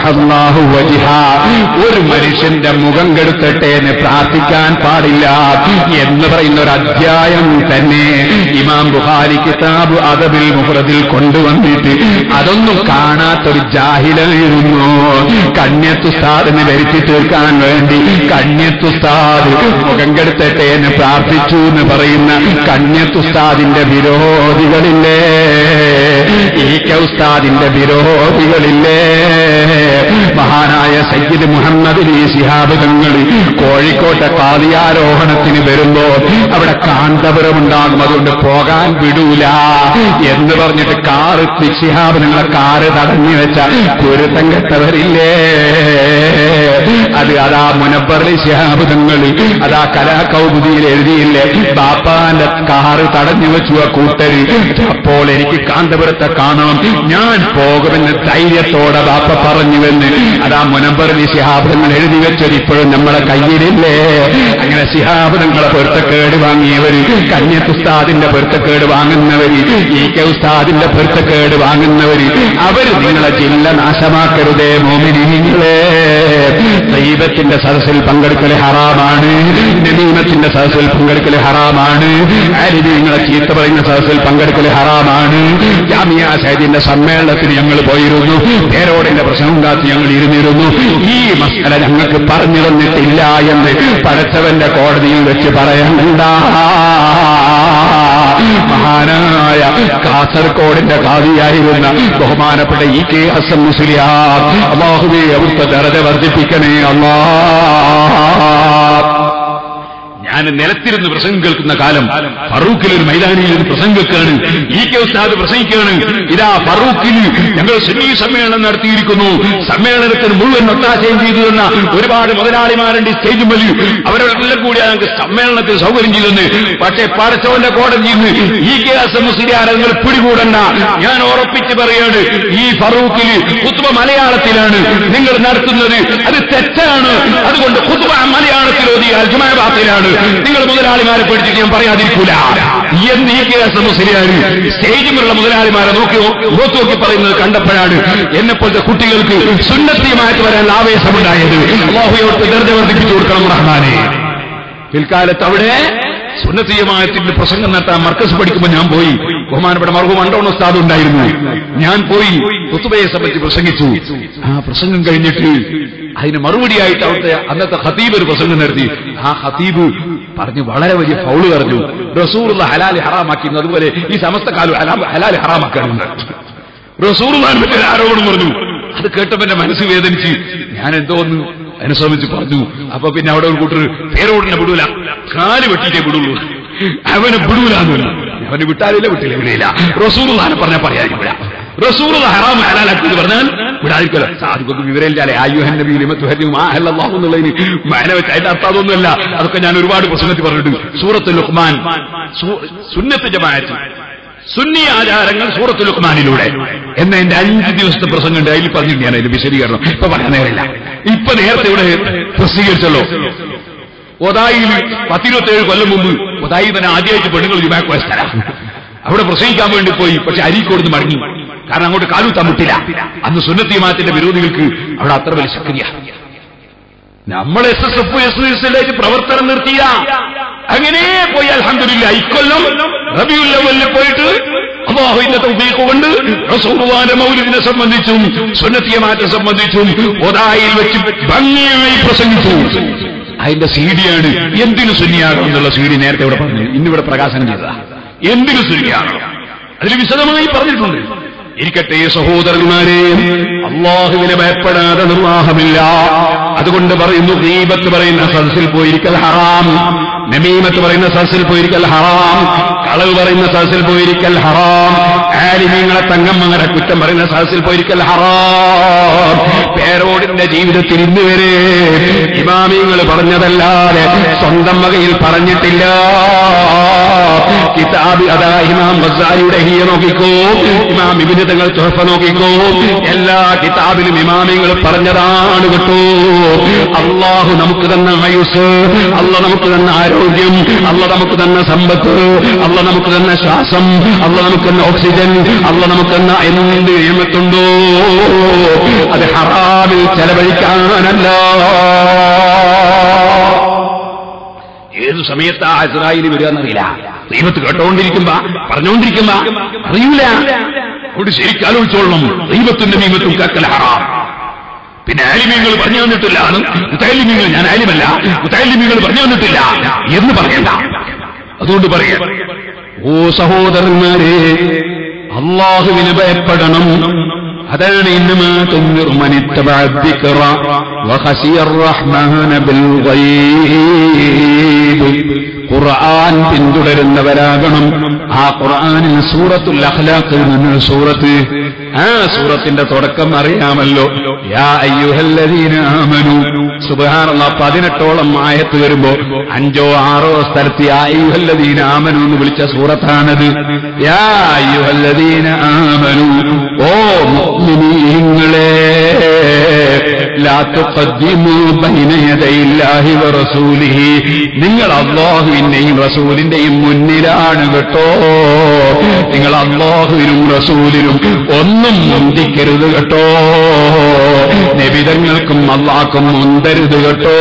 ഒരു മനുഷ്യന്റെ മുഖം കെടുത്തട്ടെ എന്ന് പ്രാർത്ഥിക്കാൻ പാടില്ല എന്ന് പറയുന്ന ഒരു അധ്യായം തന്നെ ഇമാം ബുഹാരി കിതാബ് അദബിൽ മുഹറദിൽ കൊണ്ടുവന്നിട്ട് അതൊന്നും കാണാത്തൊരു ജാഹിലായിരുന്നു കണ്യത്തുസ്താദിനെ വരുത്തി തീർക്കാൻ വേണ്ടി കണ്യത്തുസ്താദ് മുഖം കെടുത്തട്ടെ എന്ന് പ്രാർത്ഥിച്ചു എന്ന് പറയുന്ന കണ്യത്തുസ്താദിന്റെ വിരോധികളില്ലേ ഈ ഉസ്താദിന്റെ വിരോധികളില്ലേ മഹാനായ സയ്യിദ് മുഹമ്മദ് അലി ശിഹാബ് തങ്ങൾ കോഴിക്കോട്ടെ കാതിയാരോഹണത്തിന് വരുമ്പോ അവിടെ കാന്തപുരമുണ്ടാകും അതുകൊണ്ട് പോകാൻ വിടൂല എന്ന് പറഞ്ഞിട്ട് കാറ് ശിഹാബ് നിങ്ങളെ കാറ് തടഞ്ഞു വെച്ച കുരുത്തം കെട്ടവരില്ലേ അത് അതാ മുനപ്പറലി ശിഹാബ് തങ്ങൾ അതാ കലാകൗമുദിയിൽ എഴുതിയില്ലേ ബാപ്പാന്റെ കാറ് തടഞ്ഞു വെച്ചു ആ കൂട്ടര് അപ്പോൾ എനിക്ക് കാന്തപുരത്തെ കാണണം ഞാൻ പോകുമെന്ന് ധൈര്യത്തോടെ ബാപ്പ പറഞ്ഞുവെന്ന് അതാ മുനമ്പറിൽ ശിഹാബുദങ്ങൾ എഴുതി വെച്ചത് ഇപ്പോഴും നമ്മളെ കയ്യിലില്ലേ അങ്ങനെ ശിഹാബുദങ്ങളെ പൊരുത്തക്കേട് വാങ്ങിയവര് കന്യത്തുസ്താദിന്റെ പൊരുത്തക്കേട് വാങ്ങുന്നവര് ഈ കെ ഉസ്താദിന്റെ പൊരുത്തക്കേട് വാങ്ങുന്നവര് അവര് നിങ്ങളെ ജില്ല നാശമാക്കരുതേ മോമിനിങ്ങളെ ദൈവത്തിന്റെ സദസ്സിൽ പങ്കെടുക്കൽ ഹറാമാണ് നമീമത്തിന്റെ സദസ്സിൽ പങ്കെടുക്കൽ ഹറാമാണ് നിങ്ങളെ ചീത്ത പറയുന്ന സദസ്സിൽ പങ്കെടുക്കൽ ഹറാമാണ് ജാമിയ സൈദിന്റെ സമ്മേളനത്തിന് ഞങ്ങൾ പോയിരുന്നു പേരോടിന്റെ പ്രശ്നം കാത്ത് ഞങ്ങൾ ഇരുന്നിരുന്നു ഈ മസല ഞങ്ങൾക്ക് പറഞ്ഞു തന്നിട്ടില്ല എന്ന് പടച്ചവന്റെ കോടതിയിൽ വെച്ച് പറയണ്ട മഹാനായ കാസർഗോഡിന്റെ കാതിയായിരുന്ന ബഹുമാനപ്പെട്ട ഇ കെ ഹസൻ മുസ്ലിയാർ അള്ളാഹുവെ അവിടുത്തെ ദരജ വർദ്ധിപ്പിക്കണേ അള്ളാ ഞാൻ നിലത്തിരുന്ന് പ്രസംഗം കേൾക്കുന്ന കാലം ഫറൂഖിൽ ഒരു മൈതാനിയിൽ ഒരു പ്രസംഗം കേൾക്കുകയാണ് ഈ കെ ഉസ്താദ് പ്രസംഗിക്കുകയാണ് ഇതാ ഫറൂഖിൽ ഞങ്ങൾ സുന്നി സമ്മേളനം നടത്തിയിരിക്കുന്നു സമ്മേളനത്തിന് മുഴുവൻ ഒത്താശയം ചെയ്തു തന്ന ഒരുപാട് മുതലാളിമാരുണ്ട് ഈ സ്റ്റേജ് വലി അവരോടെല്ലാം കൂടി ഞങ്ങൾക്ക് സമ്മേളനത്തിൽ സൗകര്യം ചെയ്തെന്ന് പക്ഷേ പടച്ചവന്റെ കോടതിയിൽ നിന്ന് ഈ കെ എസ് എം മുസ്ലിയാരെ നിങ്ങൾ പിടികൂടണ്ട ഞാൻ ഉറപ്പിച്ച് പറയാണ് ഈ ഫറൂഖിൽ കുത്തുബ മലയാളത്തിലാണ് നിങ്ങൾ നടത്തുന്നത് അത് തെറ്റാണ് അതുകൊണ്ട് കുത്തുബ മലയാളത്തിൽ ഓതിയാൽ ജുമാബാത്തിലാണ് നിങ്ങൾ മുതലാളിമാരെ പേടിച്ചിട്ട് ഞാൻ പറയാതിരിക്കൂല എന്ന് ഈ കേസ് മുസ്ലിയാര് സ്റ്റേജിലുള്ള മുതലാളിമാരെ നോക്കി മുഖത്ത് നോക്കി പറയുന്നത് കണ്ടപ്പോഴാണ് എന്നെ പോലത്തെ കുട്ടികൾക്ക് സുന്നത്തിയുമായിട്ട് വരാൻ ആവേശമുണ്ടായത് അള്ളാഹുയോട്ട് ദർജ വർദ്ധിപ്പിച്ചു കൊടുക്കണം റഹ്മാനെ പിൽക്കാലത്ത് അവിടെ സുന്നത്തീയമായത്തിന്റെ പ്രസംഗം നടത്താൻ മർക്കസ് പഠിക്കുമ്പോൾ ഞാൻ പോയി ബഹുമാനപ്പെട്ട മർഹു മണ്ടോൺ ഉസ്താദ് ഉണ്ടായിരുന്നു ഞാൻ പോയി കുത്തുബയെ സംബന്ധിച്ച് പ്രസംഗിച്ചു ആ പ്രസംഗം കഴിഞ്ഞിട്ട് അതിന് മറുപടിയായിട്ട് അവിടുത്തെ അന്നത്തെ ഹതീബ് ഒരു പ്രസംഗം നടത്തി ആ ഹതീബ് പറഞ്ഞു വളരെ വലിയ ഫൗള് പറഞ്ഞു റസൂറുള്ള ഹലാലി ഹറാമാക്കിയിരുന്നു അതുപോലെ ഈ സമസ്തക്കാലം ഹലാലി ഹറാമാക്കാനുണ്ട് റസൂറുമാൻ പറ്റിയ ആരോപണം പറഞ്ഞു അത് കേട്ടപ്പോ എന്റെ മനസ്സ് വേദനിച്ച് ഞാൻ എന്തോ ഒന്ന് അനുസമിച്ച് പറഞ്ഞു അപ്പൊ പിന്നെ അവിടെ ഒരു കൂട്ടർ പേരോടിനെ വിടൂല കാല് വെട്ടിയിട്ടേ വിടുള്ളൂ അവനെ വിടൂലെന്നില്ല അവന് വിട്ടാലില്ല വിട്ടില്ല വിടില്ല റസൂർ പറഞ്ഞാൽ പറയാതിരിക്കില്ല റസൂർ ഹറാം ഹലാലാക്കി എന്ന് പറഞ്ഞാൽ വിടാതിരിക്കല്ലോ സാധിക്കൊക്കെ വിവരമില്ലാലേ ആയുഹൻ നബി എന്നുള്ളതിന് മന വെച്ച് അതിന്റെ അർത്ഥം അതൊന്നുമല്ല അതൊക്കെ ഞാൻ ഒരുപാട് പ്രസംഗത്തിൽ പറഞ്ഞിട്ടുണ്ട് സൂറത്ത് ലുഹ്മാൻ സുന്നത്ത് ജമാഅത്ത് സുന്നി ആചാരങ്ങൾ സൂറത്ത് ലുക്മാനിലൂടെ എന്ന എന്റെ അഞ്ച് ദിവസത്തെ പ്രസംഗം ഉണ്ട് അതിൽ പറഞ്ഞിട്ട് ഞാൻ അതിന്റെ വിശദീകരണം ഇപ്പൊ പറയാൻ നേരമില്ല ഇപ്പൊ നേരത്തെ ഇവിടെ പ്രസിദ്ധീകരിച്ചല്ലോ ഒതായിൽ പത്തിരുപത്തേഴ് കൊല്ലം മുമ്പ് ഒതായി തന്നെ ആദ്യമായിട്ട് പെണ്ണുങ്ങൾ ജുമാക്ക് പോയ സ്ഥലം അവിടെ പ്രസംഗിക്കാൻ വേണ്ടി പോയി പക്ഷെ അരീക്കോടുന്ന് മടങ്ങി കാരണം അങ്ങോട്ട് കാലൂത്താൻ മുട്ടില്ല അന്ന് സുന്നത്തിമാത്തിന്റെ വിരോധികൾക്ക് അവിടെ അത്ര വലിയ ശക്തിയ നമ്മൾ S S F S S എല്ലായിട്ട് പ്രവർത്തനം നിർത്തിയ അങ്ങനെ പോയി അലഹമില്ല ഇക്കൊല്ലം റബിയുല്ലവലിൽ പോയിട്ട് അള്ളാഹുവിന്റെ തൗഫീഖ് കൊണ്ട് റസൂലുള്ളാഹിന്റെ മൗലിദിനെ സംബന്ധിച്ചും സുന്നത്തിയമാറ്റം സംബന്ധിച്ചും ഒതായിൽ വെച്ച് ഭംഗിയായി പ്രസംഗിച്ചു അതിന്റെ സീഡിയാണ് എന്തിനു സുന്നിയാകണം എന്നുള്ള സീഡി നേരത്തെ ഇവിടെ പറഞ്ഞു ഇന്നിവിടെ പ്രകാശനം ചെയ്തതാ എന്തിനു സുന്നിയാകണം അതിൽ വിശദമായി പറഞ്ഞിട്ടുണ്ട് ഇരിക്കട്ടെ സഹോദരന്മാരെ അള്ളാഹുവിനെ ഭയപ്പെടാതെ നിർവാഹമില്ല അതുകൊണ്ട് പറയുന്നു ദീപത്ത് പറയുന്ന സദസ്സിൽ പോയിരിക്കൽ ഹറാം നമീമത്ത് പറയുന്ന സദസ്സിൽ പോയിരിക്കൽ ഹറാം കളവ് പറയുന്ന സദസ്സിൽ പോയിരിക്കൽ ഹറാം ആലിമീങ്ങളെ തങ്ങമ്മങ്ങളെ കുറ്റം പറയുന്ന സദസ്സിൽ പോയിരിക്കൽ ഹറാം പേരോടിന്റെ ജീവിതത്തിൽ ഇന്ന് വരെ ഇമാമിങ്ങൾ പറഞ്ഞതല്ലാതെ സ്വന്തം വകയിൽ പറഞ്ഞിട്ടില്ല കിതാബ് അതാ ഇമാം ഗസാരിയുടെ ഹിയ നോക്കിക്കോ ഇമാം ഇബിന് തങ്ങൾ തുഹഫ നോക്കിക്കോ എല്ലാ കിതാബിലും ഇമാമിങ്ങൾ പറഞ്ഞതാണ് കേട്ടോ അള്ളാഹു നമുക്ക് തന്ന ആയുസ് അല്ല നമുക്ക് തന്ന ആരോഗ്യം അല്ല നമുക്ക് തന്ന സമ്പത്ത് അല്ല നമുക്ക് തന്ന ശ്വാസം അല്ല നമുക്ക് തന്ന ഓക്സിജൻ അല്ല നമുക്ക് തന്ന എന്ത് നിയമത്തുണ്ടോ അത് ഹറാമിൽ ചെലവഴിക്കാനല്ല ഏത് സമയത്താ ഇസ്രായേലി വരിക എന്നറിയില്ല ദൈവത്ത് കേട്ടോണ്ടിരിക്കുമ്പോ പറഞ്ഞുകൊണ്ടിരിക്കുമ്പോ അറിയില്ല അവിടെ ശരിക്കും ആലോചിച്ചോളണം ദൈവത്തിന്റെ നിയമത്തും കക്കൽ ഹറാം പിന്നെ ആലിമീങ്ങൾ പറഞ്ഞു തന്നിട്ടില്ല മുത്തലിമീങ്ങൾ ഞാൻ ആലിമല്ല മുത്തലിമീങ്ങൾ പറഞ്ഞു തന്നിട്ടില്ല എന്ന് പറയണ്ട അതുകൊണ്ട് പറയാം ഓ സഹോദരന്മാരെ അള്ളാഹുവിന് ഭയപ്പെടണം അതാണ് ഇന്നുമാ തുന്നിർ മനിത്തബഅ الذِّكْرَ وخشي الرحمن بالغيب ഖുർആൻ പിന്തുടരുന്നവരാകണം ആ ഖുർആനിൽ സൂറത്തുൽ അഖ്ലാഖിൽ നിന്ന് സൂറത്ത് ആ സൂറത്തിന്റെ തുടക്കം അറിയാമല്ലോ യാ അയ്യുഹല്ലദീന ആമനു സുബ്ഹാനല്ലാഹ് പതിനെട്ടോളം ആയത്ത് വരുമ്പോ അഞ്ചോ ആറോ സ്ഥലത്ത് യാ അയ്യുഹല്ലദീന ആമനു എന്ന് വിളിച്ച സൂറത്താണത് യാ അയ്യുഹല്ലദീന ആമനു ഓ ലാ തുഖദ്ദിമൂ ബൈന യദയില്ലാഹി വറസൂലിഹി നിങ്ങൾ അള്ളാഹുവിന്റെയും റസൂലിന്റെയും മുന്നിലാണ് കേട്ടോ നിങ്ങൾ അള്ളാഹുവിനും റസൂലിനും ഒന്നും മുന്തിക്കരുത് കേട്ടോ നബിതങ്ങൾക്കും അള്ളാഹ്ക്കും മുന്തരുത് കേട്ടോ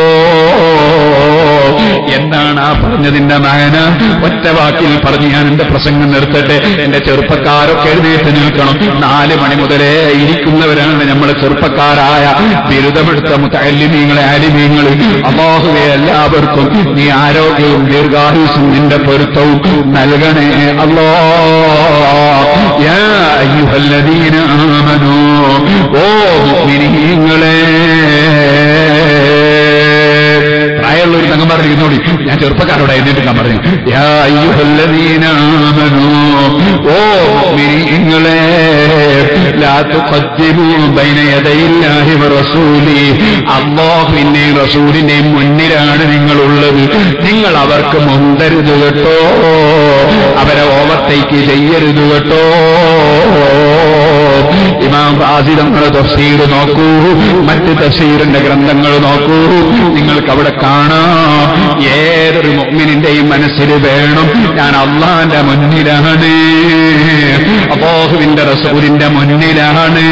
എന്താണ് ആ പറഞ്ഞതിന്റെ മകന ഒറ്റ വാക്കിൽ പറഞ്ഞ് ഞാൻ എന്റെ പ്രസംഗം നിർത്തട്ടെ എന്റെ ചെറുപ്പക്കാരൊക്കെ എഴുന്നേറ്റ് നിൽക്കണം നാല് മണി മുതലേ ഇരിക്കുന്നവരാണ് നമ്മളെ ചെറുപ്പക്കാരായ ബിരുദമെടുത്ത മുത്തല്ലിമീങ്ങളെ അലിമീങ്ങൾ അള്ളാഹുവെ എല്ലാവർക്കും നീ ആരോഗ്യവും ദീർഘായുസും നിന്റെ പൊരുത്തവും നൽകണേ അല്ലോ യാ അയ്യുഹല്ലദീന ആമനൂ ഓ മുഅ്മിനീങ്ങളെ പ്രായമുള്ള ഒരു തങ്ങന്മാർ ഇരുന്നോടി ഞാൻ ചെറുപ്പക്കാരോട് എഴുന്നേറ്റ് പറഞ്ഞു യാ അയ്യുഹല്ലദീന ആമനൂ ഓ മുഅ്മിനീങ്ങളെ ലാ തുഖദ്ദിമൂ ബൈന യദയില്ലാഹി വറസൂലി അല്ലാഹുവിന്റെയും റസൂലിന്റെയും മുന്നിലാണ് നിങ്ങളുള്ളത് നിങ്ങൾ അവർക്ക് മുന്തരുത് കേട്ടോ അവരെ ഓവർടേക്ക് ചെയ്യരുത് കേട്ടോ ഇമാം റാസി തങ്ങളുടെ തഫ്സീർ നോക്കൂ മറ്റ് തഫ്സീറിന്റെ ഗ്രന്ഥങ്ങൾ നോക്കൂ നിങ്ങൾക്ക് അവിടെ കാണാം ഏതൊരു മുഅ്മിനിന്റെയും മനസ്സിൽ വേണം ഞാൻ അള്ളാന്റെ മുന്നിലാണ് അബോഹുവിന്റെ റസൂലിന്റെ മുന്നിലാണ്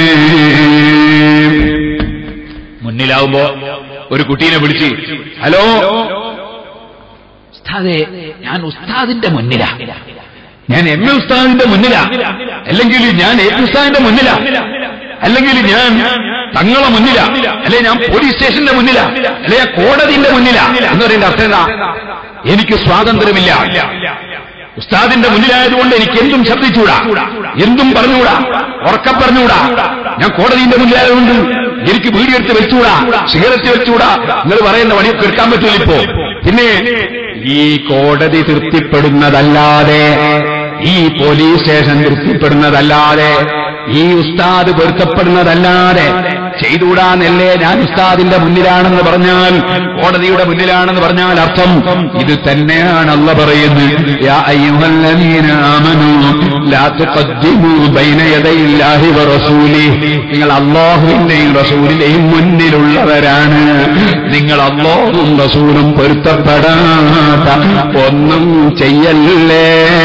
മുന്നിലാവുമ്പോ ഒരു കുട്ടീനെ വിളിച്ച് ഹലോ ഉസ്താദേ ഞാൻ ഉസ്താദിന്റെ മുന്നിലാ ഞാൻ എം എ ഉസ്താദിന്റെ മുന്നിലാ അല്ലെങ്കിൽ ഞാൻ എ പി ഉസ്താദിന്റെ മുന്നിലാ അല്ലെങ്കിൽ ഞാൻ തങ്ങളെ മുന്നിലാ അല്ലെ ഞാൻ പോലീസ് സ്റ്റേഷന്റെ മുന്നിലാ അല്ലെ ഞാൻ കോടതിന്റെ മുന്നിലാ എന്ന് പറയുന്ന അർത്ഥം എന്താ എനിക്ക് സ്വാതന്ത്ര്യമില്ല ഉസ്താദിന്റെ മുന്നിലായതുകൊണ്ട് എനിക്ക് എന്തും ശബ്ദിച്ചൂടാ എന്തും പറഞ്ഞുകൂടാ ഉറക്കം പറഞ്ഞുകൂടാ ഞാൻ കോടതിന്റെ മുന്നിലായതുകൊണ്ട് എനിക്ക് വീടിയെടുത്ത് വെച്ചൂടാ സിഗരറ്റ് വെച്ചൂടാ നിങ്ങൾ പറയുന്ന പണി തീർക്കാൻ പറ്റില്ല ഇപ്പോ പിന്നെ ഈ കോടതി തൃപ്തിപ്പെടുന്നതല്ലാതെ ഈ പോലീസ് സ്റ്റേഷൻ തൃപ്തിപ്പെടുന്നതല്ലാതെ ഈ ഉസ്താദ് പൊരുത്തപ്പെടുന്നതല്ലാതെ ചെയ്തുകൂടാന്നല്ലേ ഞാൻ ഉസ്താദിന്റെ മുന്നിലാണെന്ന് പറഞ്ഞാൽ കോടതിയുടെ മുന്നിലാണെന്ന് പറഞ്ഞാൽ അർത്ഥം ഇത് തന്നെയാണ് അല്ല പറയുന്നത് യാ അയ്യുഹല്ലദീന ആമനൂ ലാ തുഖദ്ദിമൂ ബൈന യദയില്ലാഹി വറസൂലിഹി നിങ്ങൾ അല്ലാഹുവിന്റെയും റസൂലിന്റെയും മുന്നിലുള്ളവരാണ് നിങ്ങൾ അല്ലാഹുവും റസൂലും പൊരുത്തപ്പെടാത്ത ഒന്നും ചെയ്യല്ലേ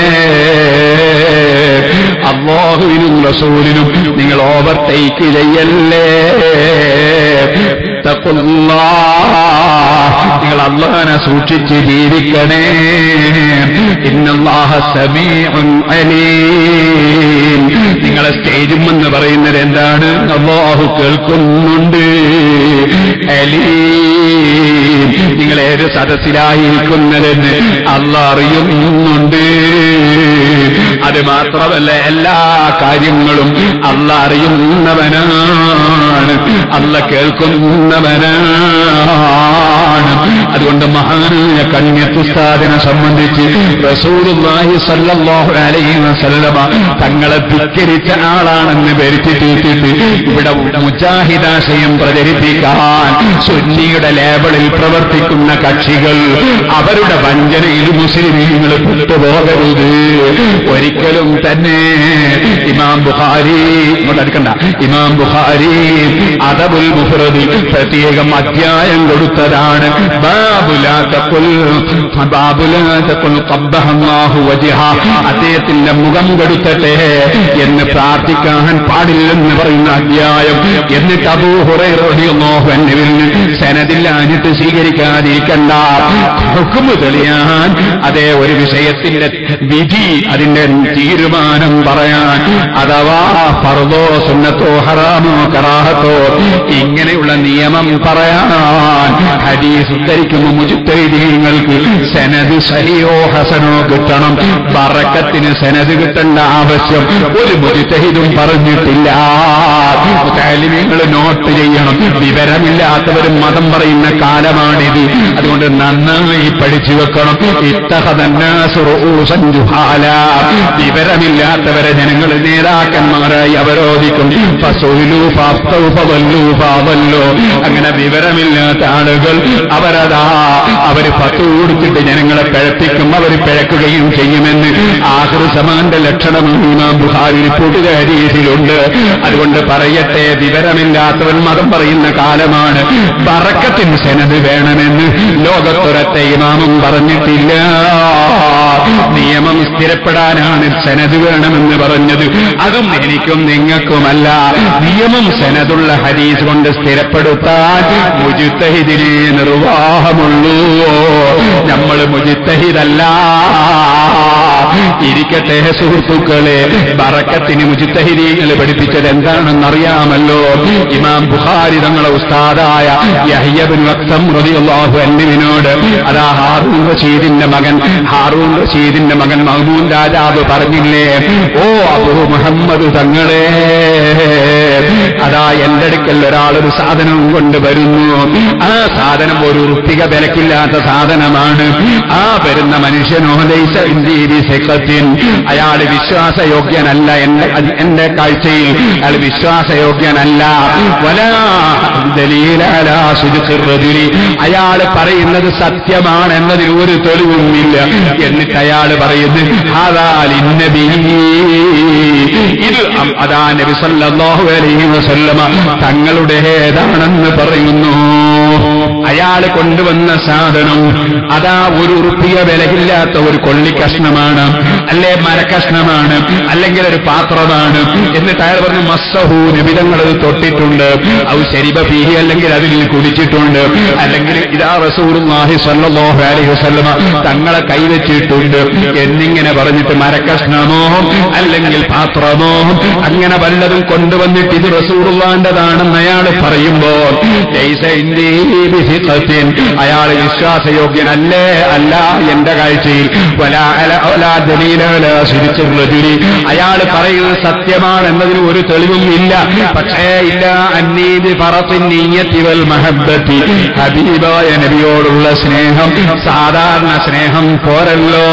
അള്ളാഹുവിനും റസൂലിനും നിങ്ങൾ ഓവർടേക്ക് ചെയ്യല്ലേ തഖുല്ലാ. നിങ്ങൾ അള്ളാഹനെ സൂക്ഷിച്ച് ജീവിക്കണേ ഇന്നല്ലാഹ സമീഉൻ അലീം നിങ്ങളെ സ്റ്റേജും എന്ന് പറയുന്നത് എന്താണ് അള്ളാഹു കേൾക്കുന്നുണ്ട് അലീം നിങ്ങൾ ഏത് സദസ്സിലായിരിക്കുന്നതെന്ന് അല്ല അറിയുന്നുണ്ട് അത് മാത്രമല്ല എല്ലാ കാര്യങ്ങളും അല്ല അറിയുന്നവനാണ് അല്ല കേൾക്കുന്നവനാണ് അതുകൊണ്ട് മഹാനായ കന്യത്തുസ്താദിനെ സംബന്ധിച്ച് റസൂലുള്ളാഹി സല്ലല്ലാഹു അലൈഹി വസല്ലമ തങ്ങളെ ധിക്കരിച്ച ആളാണെന്ന് വരുത്തി തീർത്തിട്ട് ഇവിടെ മുജാഹിദാശയം പ്രചരിപ്പിക്കാൻ സുന്നിയുടെ ലേബിളിൽ പ്രവർത്തിക്കുന്ന കക്ഷികൾ അവരുടെ വഞ്ചനയിൽ മുസ്ലിമീങ്ങൾ പെട്ടുപോകരുത് ഒരിക്കലും തന്നെ ഇമാം ബുഖാരി ഇങ്ങോട്ട് അടുക്കണ്ട ഇമാം ബുഖാരി അദബുൽ മുഫ്രദിൽ പ്രത്യേകം അധ്യായം കൊടുത്തതാണ് ബാബുലാ തഖുൽ ബാബുലാ തഖുൽ ഖബ്ബഹല്ലാഹു വജ്ഹ അദ്ദേഹത്തിന്റെ മുഖം കെടുത്തട്ടെ എന്ന് പ്രാർത്ഥിക്കാൻ പാടില്ലെന്ന് പറയുന്ന അധ്യായം എന്നിട്ട് അബൂ ഹുറൈറ റളിയല്ലാഹു അൻഹുവിൽ സനദില്ലാഞ്ഞിട്ട് സ്വീകരിക്കാതിരിക്കണ്ട ഹുക്കുമ് തെളിയാൻ അതേ ഒരു വിഷയത്തിന്റെ വിധി അതിന്റെ തീരുമാനം പറയാൻ അഥവാ ഫർദോ സുന്നത്തോ ഹറാമോ കറാഹത്തോ ഇങ്ങനെയുള്ള നിയമം പറയാൻ ഹദീസ് ഉദ്ധരിക്കുമ്പോൾ മുജിത്തൈദീങ്ങൾക്ക് സനത് സഹിയോ ഹസനോ കിട്ടണം ബറക്കത്തിന് സനത് കിട്ടേണ്ട ആവശ്യം ഒരു മുജിത്തഹിദും പറഞ്ഞിട്ടില്ല താലിമ്യങ്ങൾ നോട്ട് ചെയ്യണം വിവരമില്ലാത്തവരും മതം പറയുന്ന കാലമാണിത് അതുകൊണ്ട് നന്നായി പഠിച്ചു വെക്കണം ഇത്തഹതന്നാസുറൂസൻ ജുഹാല വിവരമില്ലാത്തവരെ ജനങ്ങൾ നേതാക്കന്മാരായി അവരോധിക്കും ഫസൊയിലു ഫാഫ്തൗ ഫവല്ലു ഫാവല്ലോ അങ്ങനെ വിവരമില്ലാത്ത ആളുകൾ അവരതാ അവര് പത്ത് കൊടുത്തിട്ട് ജനങ്ങളെ പിഴപ്പിക്കും അവർ പിഴക്കുകയും ചെയ്യുമെന്ന് ആഹൃസമാന്റെ ലക്ഷണം ഇമാം ബുഹാരി റിപ്പോർട്ട് ഹരീതിയിലുണ്ട് അതുകൊണ്ട് പറയട്ടെ വിവരമില്ലാത്തവൻ മതം പറയുന്ന കാലമാണ് ബറക്കത്തിന് സെനത് വേണമെന്ന് ലോകത്തൊരത്തെ ഇമാമും പറഞ്ഞിട്ടില്ല നിയമം സ്ഥിരപ്പെടാനാണ് സെനത് വേണമെന്ന് പറഞ്ഞത് അതും എനിക്കും നിങ്ങൾക്കുമല്ല നിയമം സെനതുള്ള ഹദീസ് കൊണ്ട് സ്ഥിരപ്പെടുത്താൻ മുജിത്തഹിദിനെ നിർവാഹമുള്ളൂ നമ്മൾ മുജിത്തഹിദല്ല ഇരിക്കട്ടെ സുഹൃത്തുക്കളെ ബറക്കത്തിന് മുജിത്തഹിദീങ്ങൾ പഠിപ്പിച്ചത് എന്താണെന്ന് അറിയാമല്ലോ ഇമാം ബുഖാരി തങ്ങളെ ഉസ്താദായ യഹ്യബിൻ വക്സം റളിയല്ലാഹു അൻഹുവിനോട് അതാ ഹാറൂൻ റഷീദിന്റെ മകൻ ഹാറൂൻ റഷീദിന്റെ മകൻ മഹ്മൂൻ രാജാവ് പറഞ്ഞില്ലേ ഓ അബു മുഹമ്മദ് തങ്ങളെ അതാ എന്റെ അടുക്കൽ ഒരാൾ ഒരു സാധനം കൊണ്ടുവരുന്നു ആ സാധനം ഒരു ഉറുപ്പിക വിലക്കില്ലാത്ത സാധനമാണ് ആ വരുന്ന മനുഷ്യനോ ലൈസ ഇന്ത്യയിൽ സെക്കത്തിൻ അയാൾ വിശ്വാസയോഗ്യനല്ല എന്റെ എന്റെ കാഴ്ചയിൽ അയാൾ വിശ്വാസയോഗ്യനല്ല വലാ ദലീലാലാ സുജുഖിർ റജുലി. അയാൾ പറയുന്നത് സത്യമാണ് എന്നതിന് ഒരു തെളിവുമില്ല എന്നിട്ട് അയാൾ പറയുന്നു ഹാദാലിൻ നബി ഇത് അം- അതാ നബി സല്ലല്ലാഹു അലൈഹി വസല്ലമ തങ്ങളുടേതാണെന്ന് പറയുന്നു അയാൾ കൊണ്ടുവന്ന സാധനം അതാ ഒരു ഉറുപ്പിയ വിലകില്ലാത്ത ഒരു കൊള്ളിക്കഷ്ണമാണ് അല്ലെ മരക്കഷ്ണമാണ് അല്ലെങ്കിൽ ഒരു പാത്രമാണ് എന്നിട്ട് അയാൾ പറഞ്ഞു മസ്സഹു നിബിതങ്ങൾ അത് തൊട്ടിട്ടുണ്ട് ഔ ശരിബ ഫീഹി അല്ലെങ്കിൽ അതിൽ കുടിച്ചിട്ടുണ്ട് അല്ലെങ്കിൽ ഇതാ റസൂലുള്ളാഹി സ്വല്ലല്ലാഹു അലൈഹി വസല്ലമ തങ്ങളെ കൈവച്ചിട്ടുണ്ട് എന്നിങ്ങനെ പറഞ്ഞിട്ട് മരക്കഷ്ണമോ അല്ലെങ്കിൽ പാത്രമോ അങ്ങനെ വല്ലതും കൊണ്ടുവന്നിട്ട് ഇത് റസൂറുള്ളാന്റെതാണെന്ന് അയാൾ പറയുമ്പോൾ ലൈസ ഇന്ദീ ബിസിഖത്തിൻ. അയാൾ വിശ്വാസയോഗ്യനല്ലേ അല്ല എന്റെ കാഴ്ചയിൽ വലാ അല- വലാ ദലീല വലാ സിരിച്ചുർ റജുലി. അയാൾ പറയുന്നത് സത്യമാണ് എന്നതിന് ഒരു തെളിവും ഇല്ല പക്ഷേ ഇല്ല അന്നീതി ഫറത്തിൻ നീയത്തി വൽ മഹബത്തി ഹബീബായ നബിയോടുള്ള സ്നേഹം സാധാരണ സ്നേഹം പോരല്ലോ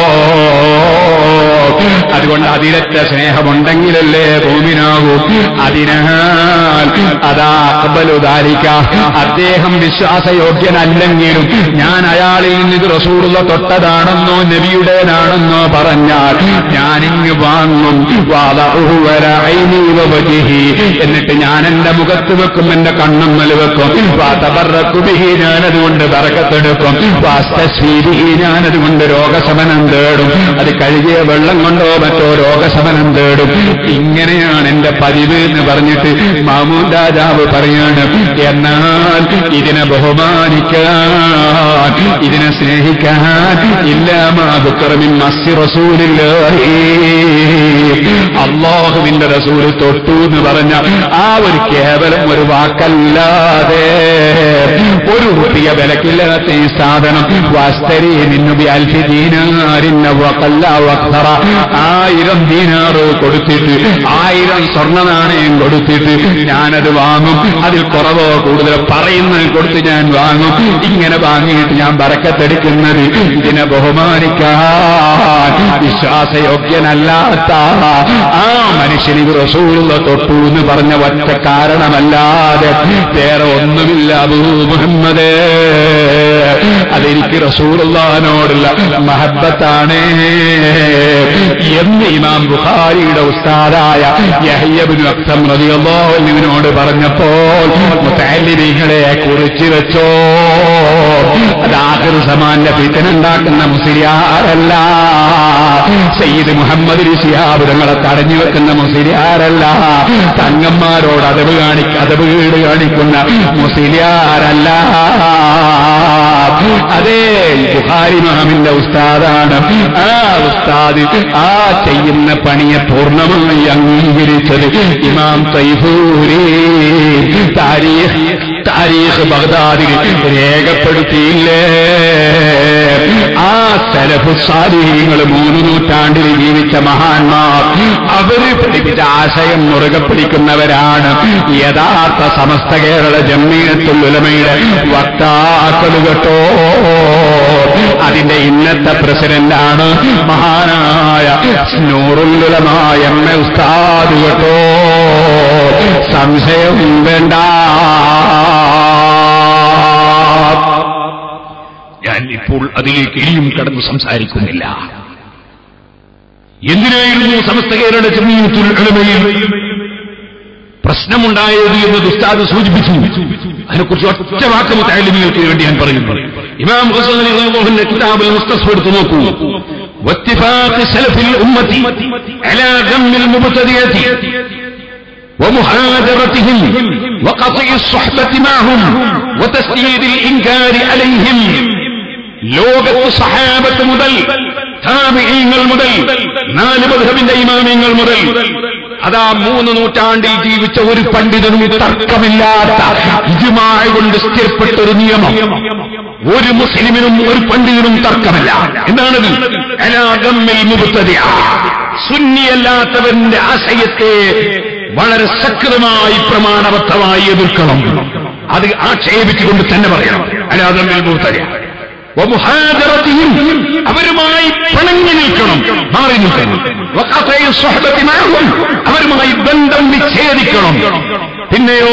അതുകൊണ്ട് അതിരറ്റ സ്നേഹമുണ്ടെങ്കിലല്ലേ ഭൂമിനാകൂ അതിനാൽ അതാ അക്ബലുദാരിക്ക അദ്ദേഹം വിശ്വാസയോഗ്യനല്ലെങ്കിലും ഞാൻ അയാളിൽ നിന്ന് ഇത് റസൂറുള്ള തൊട്ടതാണെന്നോ നബിയുടേതാണെന്നോ പറഞ്ഞാൽ ഞാനിങ്ങ് വാങ്ങും വാദഉഹു വലാ ഐനി വവജിഹി. എന്നിട്ട് ഞാൻ എന്റെ മുഖത്ത് വെക്കും എന്റെ കണ്ണുമ്മൽ വെക്കും വാതബറക്കുബിഹി ഞാനതുകൊണ്ട് ബറക്കത്തെടുക്കും വാസ്തശ്രീബിഹി ഞാനതുകൊണ്ട് രോഗശമനം തേടും അത് കഴുകിയ വെള്ളം കൊണ്ടോ മറ്റോ രോഗശമനം തേടും ഇങ്ങനെയാണ് എന്റെ പതിവ് എന്ന് പറഞ്ഞിട്ട് മാമൂൻ രാജാവ് പറയാണ് എന്നാൽ ഇതിനെ ബഹുമാനിക്കാൻ ഇതിനെ സ്നേഹിക്കാൻ ഇല്ലാമാതുക്കറമിൻ മസ്തി റസൂലില്ലാഹി അള്ളാഹുവിന്റെ റസൂല് തൊട്ടു എന്ന് പറഞ്ഞ ആ ഒരു കേവലം ഒരു വാക്കല്ലാതെ ഒരു റുപ്പിയ വിലക്കില്ലാത്ത ഈ സാധനം വസ്തരി നിന്നുബി അൽഫി ദീനാരിന്ന വഖല്ല വഖറ ആയിരം ദീനാറ് കൊടുത്തിട്ട് ആയിരം സ്വർണ്ണ നാണയം കൊടുത്തിട്ട് ഞാനത് വാങ്ങും അതിൽ കുറവോ കൂടുതലോ പറയുന്നത് കൊടുത്ത് ഞാൻ വാങ്ങും ഇങ്ങനെ വാങ്ങിയിട്ട് ഞാൻ ബറക്കത്തെടുക്കുന്നത് ഇതിനെ ബഹുമാനിക്കാൻ വിശ്വാസയോഗ്യനല്ലാത്ത ആ മനുഷ്യന് ഇത് റസൂലുള്ള തൊട്ടു എന്ന് പറഞ്ഞ ഒറ്റ കാരണമല്ലാതെ വേറെ ഒന്നുമില്ല അബൂ മുഹമ്മദ് അതെനിക്ക് റസൂലുള്ളാഹിനോടുള്ള മഹബത്താണ് എന്ന് ഇമാം ബുഖാരിയുടെ ഉസ്താദായ യഹ്യബിൻ അക്സം റളിയല്ലാഹു അൻഹുവിനോട് പറഞ്ഞപ്പോൾ മുത്തഅല്ലിമീങ്ങളെ കുറിച്ച് വെച്ചോ അത് ആഖിർ സമാന്റെ ഫിത്തനുണ്ടാക്കുന്ന മുസ്ലിയാരല്ല സയ്യിദ് മുഹമ്മദ് ഋഷിയാബ് തങ്ങളെ തടഞ്ഞു വെക്കുന്ന മുസ്ലിയാരല്ല തങ്ങന്മാരോട് അതവ് കാണിക്ക അതവ് വീട് കാണിക്കുന്ന മുസ്ലിയാരല്ല അതേ ബുഹാരി മാമിന്റെ ഉസ്താദാണ് ആ ഉസ്താദ് ആ ചെയ്യുന്ന പണിയെ പൂർണ്ണമായി അംഗീകരിച്ചത് ഇമാം തൈഫൂരി താരീഖ് താരീഖ് ബഗ്ദാദിൽ രേഖപ്പെടുത്തിയില്ലേ ആ സലഫു സാലിഹ്യങ്ങൾ മൂന്ന് നൂറ്റാണ്ടിൽ ജീവിച്ച മഹാന്മാർ അവര് പഠിപ്പിച്ച ആശയം മുറുകെ പിടിക്കുന്നവരാണ് യഥാർത്ഥ സമസ്ത കേരള ജമ്മീയത്തുൽ ഉലമയുടെ വക്താക്കൾ കേട്ടോ അതിന്റെ ഇന്നത്തെ പ്രസിഡന്റാണ് മഹാനായ നൂറുല്ലുലമായ എം എ ഉസ്താദ് കേട്ടോ സംശയം വേണ്ട ഞാൻ ഇപ്പോൾ അതിലേക്ക് ഇനിയും കടന്ന് സംസാരിക്കുന്നില്ല എന്തിനായിരുന്നു സമസ്ത കേരള ജമീയത്തുൽ ഉലമയിൽ പ്രശ്നമുണ്ടായത് എന്ന് ഉസ്താദ് സൂചിപ്പിച്ചു അതിനെക്കുറിച്ച് ഒറ്റ വാക്ക് മുത്താലിമികൾക്ക് വേണ്ടി ഞാൻ പറയുന്നു ഇമാം ഹുസൈൻ റളിയല്ലാഹുവിന്റെ കിതാബിൽ മുസ്തസ്ഫ എടുത്തു നോക്കൂ واتفاق سلف الأمة على ذم المبتدئة ومحاذرتهم وقطع الصحبة معهم وتسديد الإنكار عليهم ലോകത്ത് സഹാബത്ത് മുതൽ താപിഹീങ്ങൾ മുതൽ നാല് മധുഹബിന്റെ ഇമാമിങ്ങൾ മുതൽ അതാ മൂന്ന് നൂറ്റാണ്ടിൽ ജീവിച്ച ഒരു പണ്ഡിതനും തർക്കമില്ലാത്ത ഇജുമായ കൊണ്ട് സ്ഥിരപ്പെട്ട ഒരു നിയമം ഒരു മുസ്ലിമിനും ഒരു പണ്ഡിതനും തർക്കമല്ല എന്താണത് അലാഗമ്മിൽ മുബത്തതിയ സുന്നിയല്ലാത്തവന്റെ ആശയത്തെ വളരെ ശക്തമായി പ്രമാണബദ്ധമായി എതിർക്കണം അത് ആക്ഷേപിച്ചുകൊണ്ട് തന്നെ പറയണം അലാഗമ്മിൽ മുബത്തതിയ വമുഹാജറത്തിയും അവരുമായി പിണങ്ങി നിൽക്കണം മാറി നിൽക്കണം വഖതഇ സ്വഹബത്തി മഅഹും അവരുമായി ബന്ധം വിച്ഛേദിക്കണം പിന്നെയോ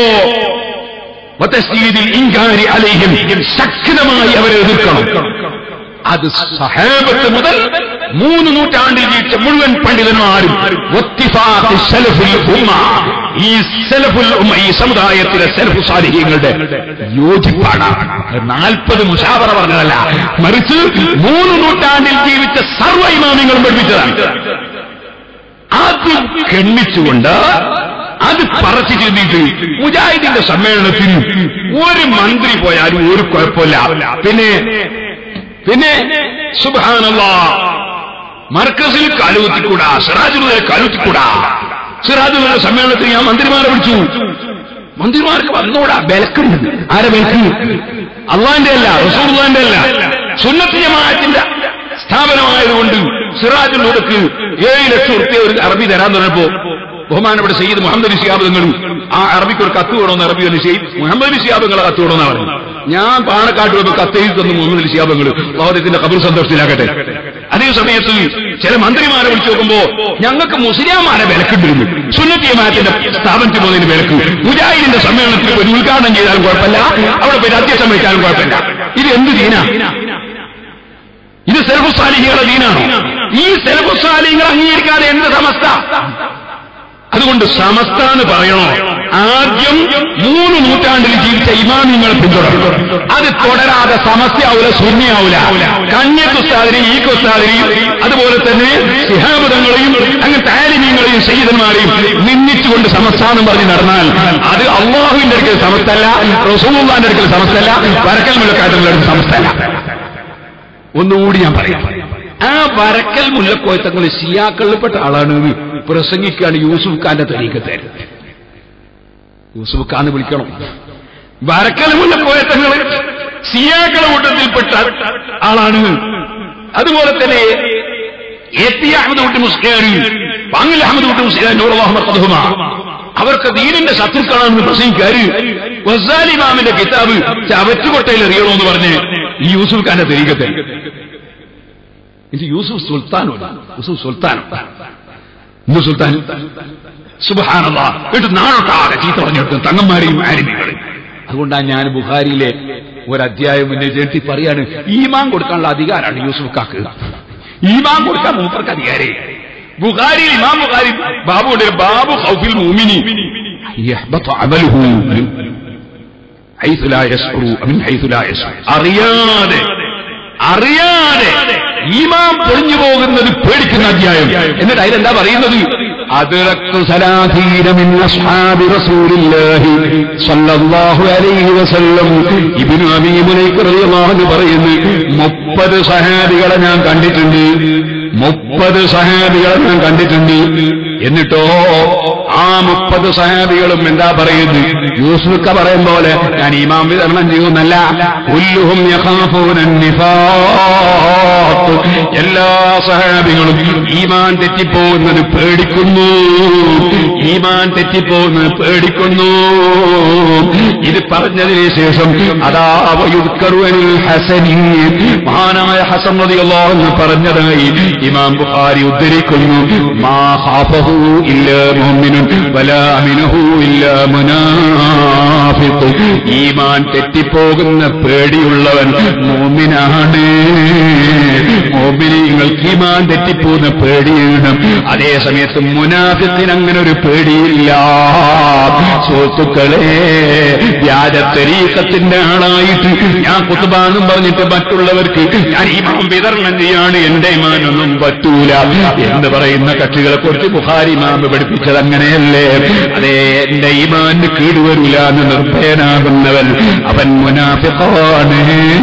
വതസ്ദീദിൽ ഇൻകാരി അലൈഹിം ശക്തമായി അവരെ എതിർക്കണം അത് സഹാബത്ത് മുതൽ മൂന്ന് നൂറ്റാണ്ടിൽ ജീവിച്ച മുഴുവൻ പണ്ഡിതന്മാരും വത്തിഫാഖ് സലഫുൽ ഉമ്മ ഈ സലഫുൽ ഉമ്മ ഈ സമുദായത്തിലെ സലഫു സാലിഹ്യങ്ങളുടെ യോജിപ്പാണ് നാൽപ്പത് മുഷാവറ പറഞ്ഞതല്ല മറിച്ച് മൂന്ന് നൂറ്റാണ്ടിൽ ജീവിച്ച സർവ്വ ഇമാമിങ്ങളും പഠിപ്പിച്ചതാണ് അത് ഗണ്ണിച്ചുകൊണ്ട് അത് പറച്ചു ചെന്നിട്ട് മുജാഹിദിന്റെ സമ്മേളനത്തിന് ഒരു മന്ത്രി പോയാലും ഒരു കുഴപ്പമില്ല പിന്നെ പിന്നെ സുബാനല്ല മർക്കസിൽ കാലുകുത്തിക്കൂടാ സിറാജുലെ കാലുത്തിക്കൂടാ സിറാജുലെ സമ്മേളനത്തിൽ ഞാൻ മന്ത്രിമാരെ വിളിച്ചു മന്ത്രിമാർക്ക് വന്നോടാ ബലക്കുണ്ട് ആരെ ബലക്ക് അള്ളാന്റെ അല്ല റസൂർന്റെ അല്ല സുന്നത്ത് ജമാഅത്തിന്റെ സ്ഥാപനമായതുകൊണ്ട് സിറാജുലോടക്ക് ഏഴ് ലക്ഷം റുപ്യ ഒരു അറബി തരാൻ പറഞ്ഞപ്പോ ബഹുമാനപ്പെട്ട സയ്യിദ് മുഹമ്മദ് അലി ശിഹാബ് നിങ്ങളും ആ അറബിക്ക് ഒരു കത്ത് വേണമെന്ന് അറബി അലി സയ്യിദ് മുഹമ്മദ് അലി ശിഹാബ് നിങ്ങളെ കത്ത് വേണമെന്നാണ് പറഞ്ഞു ഞാൻ പാണക്കാട്ട് വന്ന് കത്ത് എഴുതി തന്നു മുഹമ്മദ് അലി ശിഹാബ് നിങ്ങൾ ലോകത്തിന്റെ കബർ സന്തോഷത്തിലാക്കട്ടെ അതേ സമയത്ത് ചില മന്ത്രിമാരെ വിളിച്ചു നോക്കുമ്പോ ഞങ്ങൾക്ക് മുസ്ലിംമാരെ വിലക്കുണ്ടിരുന്നു സുന്നത്തിയമാത്തിന്റെ സ്ഥാപനത്തിൽ പോകുന്നതിന് വിലക്ക് മുജാഹിദിന്റെ സമ്മേളനത്തിൽ പോയി ഉദ്ഘാടനം ചെയ്താലും കുഴപ്പമില്ല അവിടെ പോയി അധ്യക്ഷം വഹിച്ചാലും കുഴപ്പമില്ല ഇത് എന്ത് ദീന ഇത് സെൽഫുസാലിഹികളുടെ ദീനാണോ ഈ സെൽഫുസാലിഹികൾ അംഗീകരിക്കാതെ എന്ത് സമസ്ത അതുകൊണ്ട് സമസ്ത എന്ന് പറയണോ ആദ്യം മൂന്ന് നൂറ്റാണ്ടിൽ ജീവിച്ച ഇമാമിങ്ങളെ പിന്തുടരണം അത് തുടരാതെ സമസ്യയാവൂല ശൂന്യാവൂല കന്യക്കുസ്താദിനെയും ഈ കുസ്താദിനെയും അതുപോലെ തന്നെ ശിഹാബുദങ്ങളെയും അങ്ങനെ താലിമീങ്ങളെയും സയ്യിദന്മാരെയും നിന്ദിച്ചുകൊണ്ട് സമസ്ത എന്ന് പറഞ്ഞ് നടന്നാൽ അത് അള്ളാഹുവിന്റെ അടുക്കൽ സമസ്തല്ല റസൂള്ളാന്റെ അടുക്കൽ സമസ്തല്ല വരക്കൽ മുല്ലക്കാട്ടുകളുടെ അടുക്കൽ സമസ്തല്ല ഒന്നുകൂടി ഞാൻ പറയാം ആ വരക്കൽ മുല്ലക്കോയത്തങ്ങൾ ഷിയാക്കളിൽപ്പെട്ട ആളാണ് എന്ന് പ്രസംഗിക്കുകയാണ് യൂസുഫ് ഖാന്റെ തരീക്കത്തെ യൂസുഫ് ഖാന്ന് വിളിക്കണം വരക്കൽ മുല്ലക്കോയത്തങ്ങൾ ഷിയാക്കളെ കൂട്ടത്തിൽപ്പെട്ട ആളാണ് അതുപോലെ തന്നെ എ പി അഹമ്മദ് കുട്ടി മുസ്ലിയാരി പാങ്ങിൽ അഹമ്മദ് കുട്ടി മുസ്ലിയാർ നൂറുഹമ്മദ് അവർക്ക് ദീനിന്റെ ശത്രുക്കളാണെന്ന് പ്രസംഗിക്കാര് വസാലി ഇമാമിന്റെ കിതാബ് ചവറ്റുകൊട്ടയിൽ എറിയണമെന്ന് പറഞ്ഞ് ഈ യൂസുഫ് ഖാന്റെ തരീക്കത്തെ ഇത് യൂസുഫ് സുൽത്താനല്ല യൂസുഫ് സുൽത്താൻ എന്ത് സുൽത്താൻ സുബഹാനല്ല എന്നിട്ട് നാളൊട്ടാകെ ചീത്ത പറഞ്ഞെടുത്ത് തങ്ങന്മാരെയും ആരിമികളെയും അതുകൊണ്ടാണ് ഞാൻ ബുഹാരിയിലെ ഒരു അധ്യായം എന്നെ ചേർത്തി പറയാണ് ഈമാൻ കൊടുക്കാനുള്ള അധികാരമാണ് യൂസുഫ് കാക്ക് ഈമാൻ കൊടുക്കാൻ മൂപ്പർക്ക് അധികാരേ ബുഖാരിയിൽ ഇമാം ബുഖാരി ബാബുണ്ട് ബാബു ഖൗഫിൽ മൂമിനി യഹ്ബതു അമലുഹു ഹൈസു ലാ യസ്ഉറു മിൻ ഹൈസു ലാ യസ്ഉ അറിയാതെ അറിയാതെ ഈമാൻ പൊളിഞ്ഞു പോകുന്നത് പേടിക്കുന്ന അധ്യായം എന്നിട്ട് അതിലെന്താ പറയുന്നത് أدركت ثلاثين من أصحاب رسول الله صلى الله عليه وسلم ഇബിനു അബീ മുലൈക്ക് റളിയല്ലാഹു അൻഹു പറയുന്നു മുപ്പത് സഹാബികളെ ഞാൻ കണ്ടിട്ടുണ്ട് മുപ്പത് സഹാബികളെ ഞാൻ കണ്ടിട്ടുണ്ട് എന്നിട്ടോ ആ മുപ്പത് സഹാബികളും എന്താ പറയുന്നത് യൂസുഫ പറയും പോലെ ഞാൻ ഈമാൻ വിതരണം ചെയ്യുന്നല്ല ഉല്ലുഹും യഖാഫൂന നിഫാഖ്. എല്ലാ സഹാബികളും ഈമാൻ തെറ്റിപ്പോകുന്നത് പേടിക്കുന്നു ഈമാൻ തെറ്റിപ്പോകുന്നത് പേടിക്കുന്നു ഇത് പറഞ്ഞതിന് ശേഷം അതാ വയുദ്കറുവനിൽ ഹസനി മഹാനായ ഹസൻ റളിയല്ലാഹു അൻഹു പറഞ്ഞതായി ഇമാം ബുഖാരി ഉദ്ധരിക്കുന്നു മാ ഖാഫഹു ഇല്ല മുഅ്മിനുൻ വലാ അമിനഹു ഇല്ല മുനാഫിഖ് ഈമാൻ തെറ്റിപ്പോകുന്ന പേടിയുള്ളവൻ മുഅ്മിനാണ് മുഅ്മിനീങ്ങൾക്ക് ഈമാൻ തെറ്റിപ്പോകുന്ന പേടിയാണ് അതേ സമയത്ത് മുനാഫിഖിന് അങ്ങനെ ഒരു പേടിയില്ല സുഹൃത്തുക്കളെ വ്യാജത്തരീക്കത്തിന്റെ ആളായിട്ട് ഞാൻ കുത്തുബാന്നും പറഞ്ഞിട്ട് മറ്റുള്ളവർക്ക് ഞാൻ ഈമാൻ വിതരണം ചെയ്യാണ് എന്റെ ഈമാനൊന്നും പറ്റൂല എന്ന് പറയുന്ന കക്ഷികളെ കുറിച്ച് ബുഹാരി മാമ പഠിപ്പിച്ചത് അങ്ങനെയല്ലേ അതെ എന്റെ ഈമാന് കേടുവരില്ല എന്ന് നിർഭയനാകുന്നവൻ അവൻ മുനാഫിഖാണ്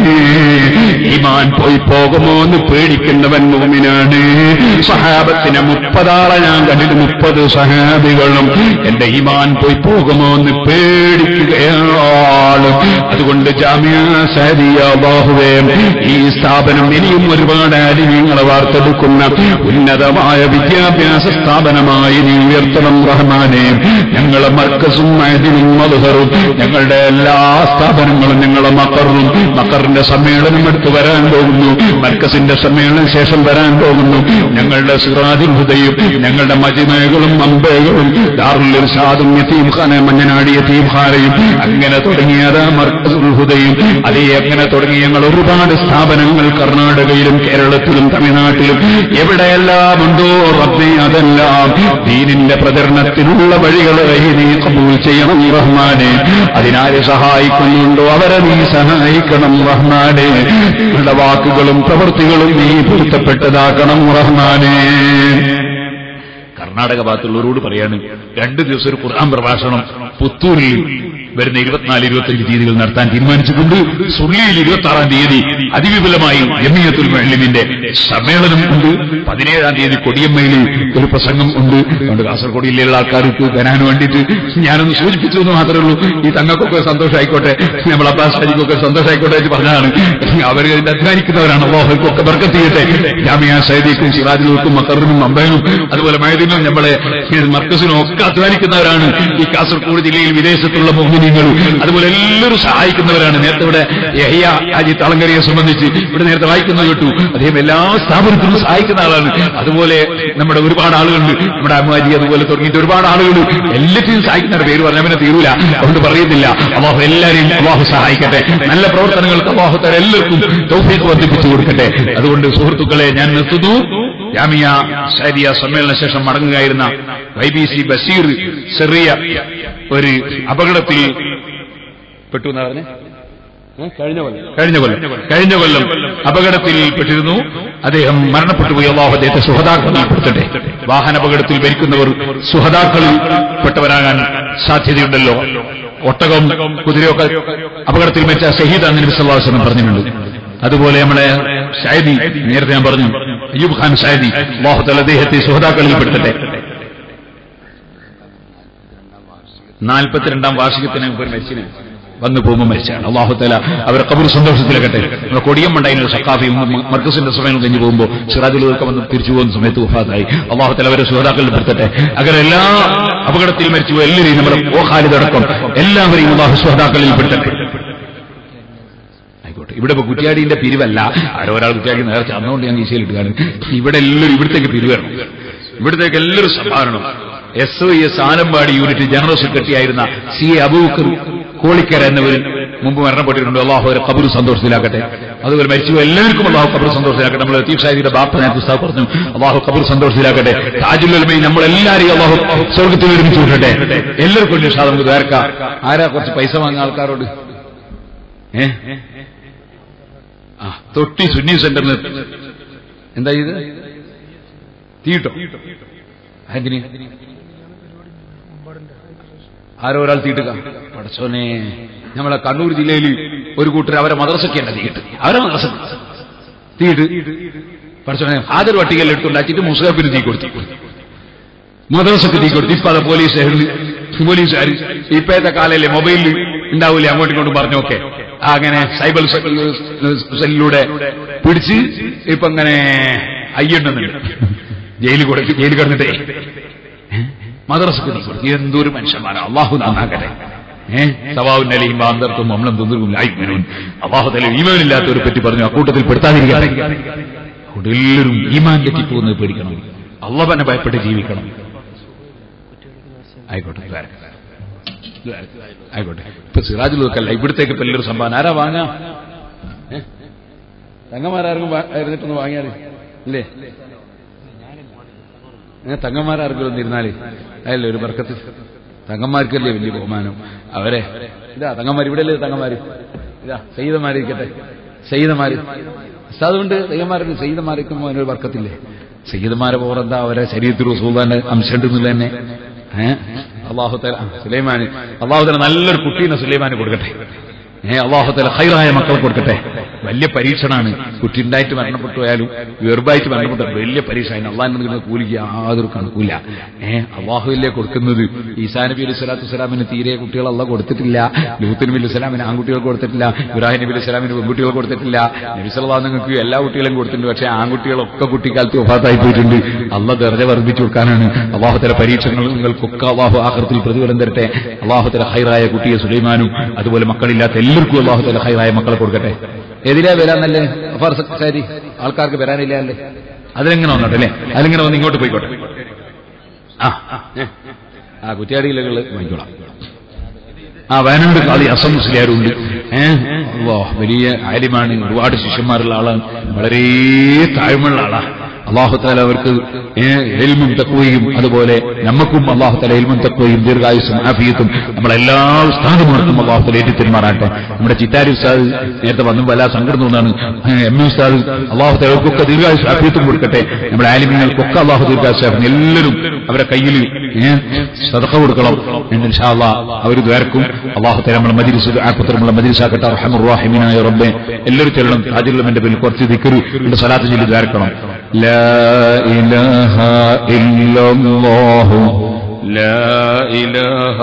ഈമാൻ പോയി പോകുമോ എന്ന് പേടിക്കുന്നവൻ മോമിനാണ് സഹാബത്തിന് മുപ്പതാളെ ഞാൻ കണ്ടിട്ട് മുപ്പത് സഹാബികളും എന്റെ ഈമാൻ പോയി പോകുമോ എന്ന് പേടിക്കുകയാണ് അതുകൊണ്ട് ജാമ്യ സരിയ ബാഹുവേ ഈ സ്ഥാപനം ഇനിയും ഒരുപാട് അരിമീങ്ങളെ വാർത്തെടുക്കുന്ന ഉന്നതമായ വിദ്യാഭ്യാസ സ്ഥാപനമായി നീ ഉയർത്തണം റഹ്മാനെ ഞങ്ങളെ മർക്കസും മഹദിനും മധുഹറും ഞങ്ങളുടെ എല്ലാ സ്ഥാപനങ്ങളും ഞങ്ങളെ മക്കറും മക്കറിന്റെ സമ്മേളനം എടുത്തു വരാൻ പോകുന്നു മർക്കസിന്റെ സമ്മേളനം ശേഷം വരാൻ പോകുന്നു ഞങ്ങളുടെ സിറാജുൽ ഹുദയും ഞങ്ങളുടെ മജിമകളും അമ്പകളും ദാറുൽ ഇർഷാദും യതീം ഖാന മഞ്ഞനാടി യതീം ഖാനയും അങ്ങനെ തുടങ്ങിയത് മർക്കസുൽ ഹുദയും അതേ അങ്ങനെ തുടങ്ങി ഞങ്ങൾ ഒരുപാട് സ്ഥാപനങ്ങൾ കർണാടകയിലും കേരളത്തിലും തമിഴ്നാട്ടിലും എവിടെയെല്ലാം ഉണ്ടോ റബ്ബെ അതെല്ലാം ദീനിന്റെ പ്രചരണത്തിനുള്ള വഴികളെ നീ കബൂൽ ചെയ്യണം റഹ്മാനെ അതിനാരെ സഹായിക്കുന്നുണ്ടോ അവരെ നീ സഹായിക്കണം റഹ്മാനെ നിങ്ങളുടെ വാക്കുകളും പ്രവൃത്തികളും നീ പൊരുത്തപ്പെട്ടതാക്കണം റഹ്മാനെ കർണാടക ഭാഗത്തുള്ളവരോട് പറയാണ് രണ്ട് ദിവസം ഒരു ഖുർആൻ പ്രഭാഷണം പുത്തൂരിൽ വരുന്ന ഇരുപത്തിനാല് ഇരുപത്തഞ്ച് തീയതികൾ നടത്താൻ തീരുമാനിച്ചിട്ടുണ്ട് സുള്ളിയിൽ ഇരുപത്തി ആറാം തീയതി അതിവിപുലമായി ജമിയത്തുൽ മഹലിമിന്റെ സമ്മേളനം ഉണ്ട് പതിനേഴാം തീയതി കൊടിയമ്മയിൽ ഒരു പ്രസംഗം ഉണ്ട് അതുകൊണ്ട് കാസർഗോഡ് ജില്ലയിലുള്ള ആൾക്കാർക്ക് വരാൻ വേണ്ടിയിട്ട് ഞാനൊന്ന് സൂചിപ്പിച്ചു എന്ന് മാത്രമേ ഉള്ളൂ ഈ തങ്ങൾക്കൊക്കെ സന്തോഷമായിക്കോട്ടെ നമ്മൾ അബ്ബാസ് ഹാജിക്കൊക്കെ സന്തോഷമായിക്കോട്ടെ എന്ന് പറഞ്ഞതാണ് അവർ ഇതിന്റെ അധ്വാനിക്കുന്നവരാണ് അള്ളാഹുക്കൊക്കെ ബർക്കത്ത് ചെയ്യട്ടെ ജാമിയ സൈദിക്കും സിറാജിലും മക്കറിനും അമ്പയനും അതുപോലെ മൈദീനും നമ്മളെ മർക്കസിനും ഒക്കെ അധ്വാനിക്കുന്നവരാണ് ഈ കാസർഗോഡ് ജില്ലയിൽ വിദേശത്തുള്ള മോഹിനികൾ അതുപോലെ എല്ലാവരും സഹായിക്കുന്നവരാണ് നേരത്തെ ഇവിടെ യഹിയ ഹാജി തളങ്കരയെ സംബന്ധിച്ച് ഇവിടെ നേരത്തെ വായിക്കുന്നത് കേട്ടു അദ്ദേഹം എല്ലാ സ്ഥാപനത്തിലും സഹായിക്കുന്ന ആളാണ് അതുപോലെ നമ്മുടെ ഒരുപാട് ആളുകളുണ്ട് നമ്മുടെ അമ്മാജി അതുപോലെ തുടങ്ങിയിട്ട് ഒരുപാട് ആളുകൾ എല്ലാറ്റിനും സഹായിക്കുന്നവരുടെ പേര് പറഞ്ഞാൽ പിന്നെ തീരൂല അതുകൊണ്ട് പറയുന്നില്ല അള്ളാഹു എല്ലാവരെയും അള്ളാഹു സഹായിക്കട്ടെ നല്ല പ്രവർത്തനങ്ങൾക്ക് അള്ളാഹു തല എല്ലാവർക്കും തൗഫീഖ് വർദ്ധിപ്പിച്ചു കൊടുക്കട്ടെ അതുകൊണ്ട് സുഹൃത്തുക്കളെ ഞാൻ നിർത്തുന്നു ജാമിയ സൈദിയ സമ്മേളന ശേഷം മടങ്ങുകയായിരുന്ന വൈ ബി സി ബഷീർ ചെറിയ ഒരു അപകടത്തിൽ പെട്ടു എന്നാ പറഞ്ഞേ? ഏ? കഴിഞ്ഞ കൊല്ലം കഴിഞ്ഞ കൊല്ലം കഴിഞ്ഞ കൊല്ലം അപകടത്തിൽ പെട്ടിരുന്നു അദ്ദേഹം മരണപ്പെട്ടു പോയി അള്ളാഹു അദ്ദേഹത്തെ സുഹതാക്കളിൽ പെടുത്തട്ടെ വാഹനാപകടത്തിൽ മരിക്കുന്നവർ സുഹതാക്കളിൽ പെട്ടവരാകാൻ സാധ്യതയുണ്ടല്ലോ ഒട്ടകം കുതിരയൊക്കെ അപകടത്തിൽ മരിച്ച ഷഹീദ് അങ്ങനെ വിശ്വാസം പറഞ്ഞിട്ടുണ്ട് അതുപോലെ നമ്മളെ ഷായദി നേരത്തെ ഞാൻ പറഞ്ഞു അയ്യൂബ് ഖാൻ ഷായദി അള്ളാഹുത്തൽ അദ്ദേഹത്തെ സുഹതാക്കളിൽ പെടുത്തട്ടെ നാൽപ്പത്തിരണ്ടാം വാർഷികത്തിന് മുമ്പ് മരിച്ചിന് വന്നു പോകുമ്പോൾ മരിച്ചാണ് അള്ളാഹുത്തല അവരെ കബർ സന്തോഷത്തിലാകട്ടെ നമ്മുടെ കൊടിയമ്മണ്ടായിരുന്ന സക്കാഫി മർക്കസിന്റെ സമയം കഴിഞ്ഞ് പോകുമ്പോൾ സിറാജുലൊക്കെ വന്ന് തിരിച്ചു പോകുന്ന സമയത്ത് ഉഫാദായി അള്ളാഹുത്തല അവരെ സുഹൃതാക്കളിൽ പെടുത്തട്ടെ അങ്ങനെ എല്ലാ അപകടത്തിൽ മരിച്ചു എല്ലാവരെയും നമ്മുടെ ഓഹാലിതടക്കം എല്ലാവരെയും അള്ളാഹു സുഹൃതാക്കളിൽ പെടുത്തട്ടെ ആയിക്കോട്ടെ ഇവിടെ ഇപ്പൊ കുറ്റിയാടിന്റെ പിരിവല്ല ആരോ ഒരാൾ കുറ്റിയാടി നേർച്ച അന്നുകൊണ്ട് ഞാൻ ഈശയിലിട്ടാണ് ഇവിടെ എല്ലാവരും ഇവിടത്തേക്ക് പിരിവരണം ഇവിടത്തേക്ക് എല്ലാവരും സംഭാവനം S O S Alampady unit general secretary ആയിരുന്ന സി എ അബൂക്കർ കോളിക്കര എന്നിവർ മുമ്പ് മരണപ്പെട്ടിട്ടുണ്ട് അള്ളാഹു അവരെ കബർ സന്തോഷത്തിലാക്കട്ടെ അതുപോലെ മരിച്ചു എല്ലാവർക്കും അള്ളാഹു കബർ സന്തോഷത്തിലാക്കട്ടെ നമ്മൾ ലത്തീഫ് സാഹിബിയുടെ ബാപ്പ നേരത്തെ ഉസ്താദ് പറഞ്ഞു അള്ളാഹു കബർ സന്തോഷത്തിലാക്കട്ടെ താജുല്ലമയും നമ്മളെല്ലാരെയും അള്ളാഹു സ്വർഗത്തിൽ ഒരുമിച്ച് വിട്ടട്ടെ എല്ലാവർക്കും ഒരു നിഷാദം നമുക്ക് വേർക്കാം ആരാ കുറച്ച് പൈസ വാങ്ങുന്ന ആൾക്കാരോട് ഏ ആ തൊട്ടി സുന്നി സെന്ററിന് എന്താ ഇത് തീട്ടോ അതിന് ആരോ ഒരാൾ തീട്ടുക പടച്ചോനെ നമ്മളെ കണ്ണൂർ ജില്ലയിൽ ഒരു കൂട്ടർ അവരെ മദ്രസയ്ക്ക് തന്നെ തീയിട്ട് അവരെ മദ്രസ തീയിട്ട് പടച്ചോനെ ഹാജർ പട്ടികയിൽ എടുത്തുണ്ടാക്കിയിട്ട് മുസ്ലിമിന് തീ കൊടുത്തു മദ്രസക്ക് തീ കൊടുത്തു ഇപ്പൊ അത് പോലീസ് സ്റ്റേഷനിൽ പോലീസുകാർ ഇപ്പോഴത്തെ കാലല്ലേ മൊബൈലിൽ ഉണ്ടാവില്ലേ അങ്ങോട്ടും ഇങ്ങോട്ടും പറഞ്ഞോക്കെ അങ്ങനെ സൈബർ സെല്ലിലൂടെ പിടിച്ച് ഇപ്പൊ അങ്ങനെ അയ്യണ്ടെന്നുണ്ട് ജയിലിൽ കൊടുത്ത് ജയിലിൽ കിടന്നിട്ടേ മദ്രസക്ക് തീ കൊടുത്തു എന്തൊരു മനുഷ്യന്മാരാ അള്ളാഹു നന്നാക്കട്ടെ ഏഹ് സവാവിന്റെ അലയും ബാന്തർത്തും അമ്ലം തൊന്നും അള്ളാഹു തല ഈമാനില്ലാത്തവരെ പറ്റി പറഞ്ഞു അക്കൂട്ടത്തിൽ പെടുത്താതിരിക്കട്ടെ അതുകൊണ്ട് എല്ലാവരും ഈമാൻ തെറ്റിപ്പോകുന്നത് പേടിക്കണം അള്ളവനെ ഭയപ്പെട്ട് ജീവിക്കണം ആയിക്കോട്ടെ ദ്വാര. ദ്വാര. ആയിക്കോട്ടെ ഇപ്പൊ സിറാജുൽ നോക്കല്ല ഇവിടത്തേക്ക് ഇപ്പൊ എല്ലാവരും സംഭാവന ആരാ വാങ്ങാം ഏ? തങ്ങന്മാരാർക്കും വാ- ഇരുന്നിട്ടൊന്ന് വാങ്ങിയാൽ ഇല്ലേ ഏ തങ്ങന്മാരാർക്കും ഒന്നിരുന്നാല് അതല്ലേ ഒരു ബർക്കത്ത് തങ്ങന്മാർക്കല്ലേ വലിയ ബഹുമാനം അവരെ ഇതാ തങ്ങന്മാർ ഇവിടെ അല്ലേ തങ്ങന്മാര് ഇതാ സയ്യിദന്മാരിക്കട്ടെ സയ്യിദന്മാര് അതുകൊണ്ട് തെയ്യന്മാർക്ക് സയ്യിദന്മാർക്കും അതിനൊരു ബർക്കത്തില്ലേ സയ്യിദന്മാരെ പോറെന്താ അവരെ ശരീരത്തിൽ റസൂദാന്റെ അംശം ഉണ്ടെന്നില്ല തന്നെ ഏഹ് അള്ളാഹുത്തല സുലൈമാന് അള്ളാഹുത്തല നല്ലൊരു കുട്ടീനെ സുലൈമാന് കൊടുക്കട്ടെ ഏ അള്ളാഹുത്തല ഹൈറായ മക്കളെ കൊടുക്കട്ടെ വലിയ പരീക്ഷണമാണ് കുട്ടി ഉണ്ടായിട്ട് മരണപ്പെട്ടു പോയാലും ഗർഭായിട്ട് മരണപ്പെട്ടു വലിയ പരീക്ഷ അതിന് അള്ളാഹിന് നൽകുന്ന കൂലിക്ക് യാതൊരു കണക്കൂല ഏ അള്ളാഹുവില്ലേ കൊടുക്കുന്നത് ഈസാ നബി അലൈഹി സ്വലാത്തു വസ്സലാമിന് തീരെ കുട്ടികൾ അള്ള കൊടുത്തിട്ടില്ല ലൂത്ത് നബി അലൈഹി സ്വലാമിന് ആൺകുട്ടികൾ കൊടുത്തിട്ടില്ല ഇബ്രാഹിം നബി അലൈഹി സ്വലാമിന് പെൺകുട്ടികൾ കൊടുത്തിട്ടില്ല നബി സല്ലല്ലാഹു നിങ്ങൾക്ക് എല്ലാ കുട്ടികളും കൊടുത്തിട്ടുണ്ട് പക്ഷേ ആൺകുട്ടികളൊക്കെ കുട്ടിക്കാലത്ത് വഫാത്തായി പോയിട്ടുണ്ട് അള്ള ദർജ വർദ്ധിച്ചു കൊടുക്കാനാണ് അള്ളാഹുത്തല പരീക്ഷണങ്ങൾ നിങ്ങൾക്കൊക്കെ അള്ളാഹു ആഹൃത്തിൽ പ്രതിഫലം തരട്ടെ അള്ളാഹുത്തല ഹൈറായ കുട്ടിയെ സുലൈമാനും അതുപോലെ മക്കളില്ലാത്ത എല്ലാവർക്കും അള്ളാഹുത്തല ഹൈറായ മക്കളെ കൊടുക്കട്ടെ എതിരാ വരാന്നല്ലേ അഫാർ സെക്രട്ടറി ആൾക്കാർക്ക് വരാനില്ല അല്ലേ അതിലെങ്ങനെ വന്നോട്ടെ അല്ലേ അതിലിങ്ങനെ വന്ന് ഇങ്ങോട്ട് പോയിക്കോട്ടെ ആ ഏ. ആ കുറ്റിയാടിയിലുകൾ വാങ്ങിക്കോളാം ആ വയനാട് കളി അസം മുസ്ലിയാരുണ്ട് ഏഹ് അല്ലോ വലിയ ആര്യമാണ് ഒരുപാട് ശിഷ്യന്മാരുള്ള ആളാണ് വളരെ താഴ്മയുള്ള ആളാണ് അള്ളാഹുത്താല അവർക്ക് എൽമും തക്വയും അതുപോലെ നമുക്കും അള്ളാഹുത്താല എൽമും തക്വയും ദീർഘായുസും ആഫിയത്തും നമ്മളെല്ലാ സ്ഥാനമാർക്കും അള്ളാഹുത്താല ഏറ്റിത്തരുമാറാട്ടെ നമ്മുടെ ചിത്താരി ഉസ്താദ് നേരത്തെ വന്നു വല്ല സങ്കടം തോന്നാണ് എം എ ഉസ്താദ് അള്ളാഹുത്താലവർക്കൊക്കെ ദീർഘായുസ് ആഫിയത്തും കൊടുക്കട്ടെ നമ്മുടെ ആലിമ്യങ്ങൾക്കൊക്കെ അള്ളാഹു ദീർഘായുസ് എല്ലാവരും അവരുടെ കയ്യിൽ സദഖ കൊടുക്കണം എന്ന് ഇൻഷാ അല്ലാ അവർ ദ്വാരക്കും അള്ളാഹു തല നമ്മളെ മജിലിസ് ആക്കുത്തരമുള്ള മജിലിസാക്കട്ടെ റഹമുറാഹിമിനായ റബ്ബെ എല്ലാവരും ചെല്ലണം താജുല്ലമിന്റെ പേരിൽ കുറച്ച് ദിക്കറി എന്റെ സ്വലാത്ത് ചൊല്ലി ദ്വാരക്കണം ലാ ഇലാഹ ഇല്ലല്ലാഹു ലാ ഇലാഹ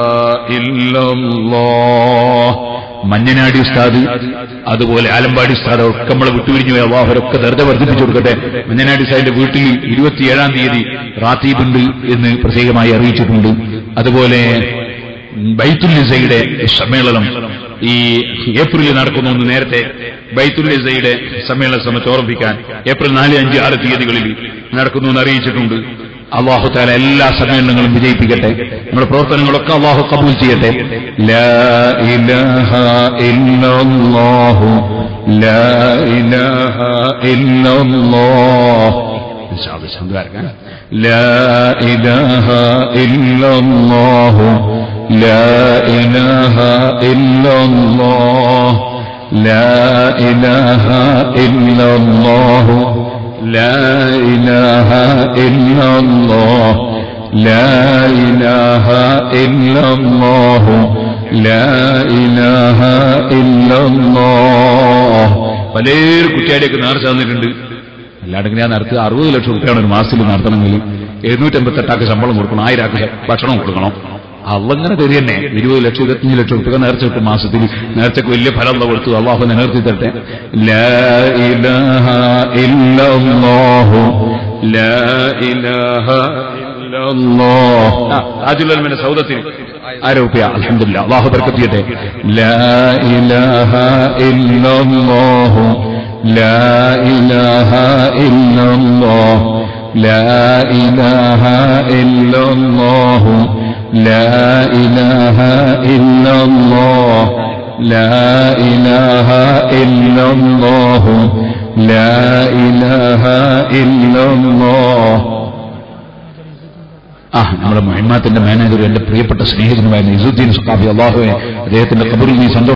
ഇല്ലല്ലാഹ് മഞ്ഞനാടി ഉസ്താദ് അതുപോലെ ആലമ്പാടി ഉസ്താദ് ഒക്കെ നമ്മളെ വിട്ടുപിരിഞ്ഞു പോയ അള്ളാഹുരൊക്കെ ദർജ വർദ്ധിപ്പിച്ചു കൊടുക്കട്ടെ മഞ്ഞനാടി ഉസ്താദിന്റെ വീട്ടിൽ ഇരുപത്തിയേഴാം തീയതി റാത്തീബുണ്ട് എന്ന് പ്രത്യേകമായി അറിയിച്ചിട്ടുണ്ട് അതുപോലെ ബൈത്തുൽ നിസയുടെ സമ്മേളനം ഈ ഏപ്രിലിൽ നടക്കുന്നുവെന്ന് നേരത്തെ ബൈത്തുൽ നിസയുടെ സമ്മേളനം സംബന്ധിച്ച് ഓർമ്മിക്കാൻ ഏപ്രിൽ നാല് അഞ്ച് ആറ് തീയതികളിൽ നടക്കുന്നുവെന്ന് അറിയിച്ചിട്ടുണ്ട് അള്ളാഹു താല എല്ലാ സമ്മേളനങ്ങളും വിജയിപ്പിക്കട്ടെ നമ്മുടെ പ്രവർത്തനങ്ങളൊക്കെ അള്ളാഹു കബൂൽ ചെയ്യട്ടെ ലാ ഇലാഹ ഇല്ലല്ലാഹു ലാ ഇലാഹ ഇല്ലല്ലാഹ് ഇൻഷാ അല്ലാഹ് സംസാരിക്കാം ലാ ഇലാഹ ഇല്ലല്ലാഹു ലാ ഇലാഹ ഇല്ലല്ലാഹ് ലാ ഇലാഹ ഇല്ലല്ലാഹു لا إله إلا الله لا إله إلا الله لا إله إلا الله പലരും കുറ്റിയാടിയൊക്കെ നേർച്ച തന്നിട്ടുണ്ട് എല്ലായിടത്തും ഞാൻ നടത്തുക അറുപത് ലക്ഷം റുപ്യാണ് ഒരു മാസത്തിൽ നടത്തണമെങ്കിൽ എഴുന്നൂറ്റമ്പത്തെട്ടാക്ക് ശമ്പളം കൊടുക്കണം ആയിരം ആക്ക് ഭക്ഷണം കൊടുക്കണം അള്ളങ്ങനെ തരി തന്നെ ഇരുപത് ലക്ഷം ഇരുപത്തിയഞ്ച് ലക്ഷം റുപ്യ നേർച്ച കിട്ടും മാസത്തിൽ നേർച്ചക്ക് വലിയ ഫലം ഉള്ള കൊടുത്തു അള്ളാഹു നിലനിർത്തി തരട്ടെ ലാ ഇലാഹ ഇല്ലല്ലാഹു ലാ ഇലാഹ ഇല്ലല്ലാഹ് ആ, താജുൽ അൽമിന്റെ സൗദത്തിൽ ആയിരം റുപ്യ അൽഹംദുലില്ല അള്ളാഹു ബർക്കത്ത് ചെയ്യട്ടെ ലാ ഇലാഹ ഇല്ലല്ലാഹു ലാ ഇലാഹ ഇല്ലല്ലാഹ് ലാ ഇലാഹ ഇല്ലല്ലാഹു لا إله إلا الله لا إله إلا الله لا إله إلا الله ആ നമ്മുടെ മുഹമ്മത്തിന്റെ മാനേജർ എന്റെ പ്രിയപ്പെട്ട സ്നേഹിതനുമായിരുന്നു ഇസുദ്ദീൻ സുഖാബി അള്ളാഹുവെ അദ്ദേഹത്തിന്റെ കബറിൽ നീ സന്തോഷം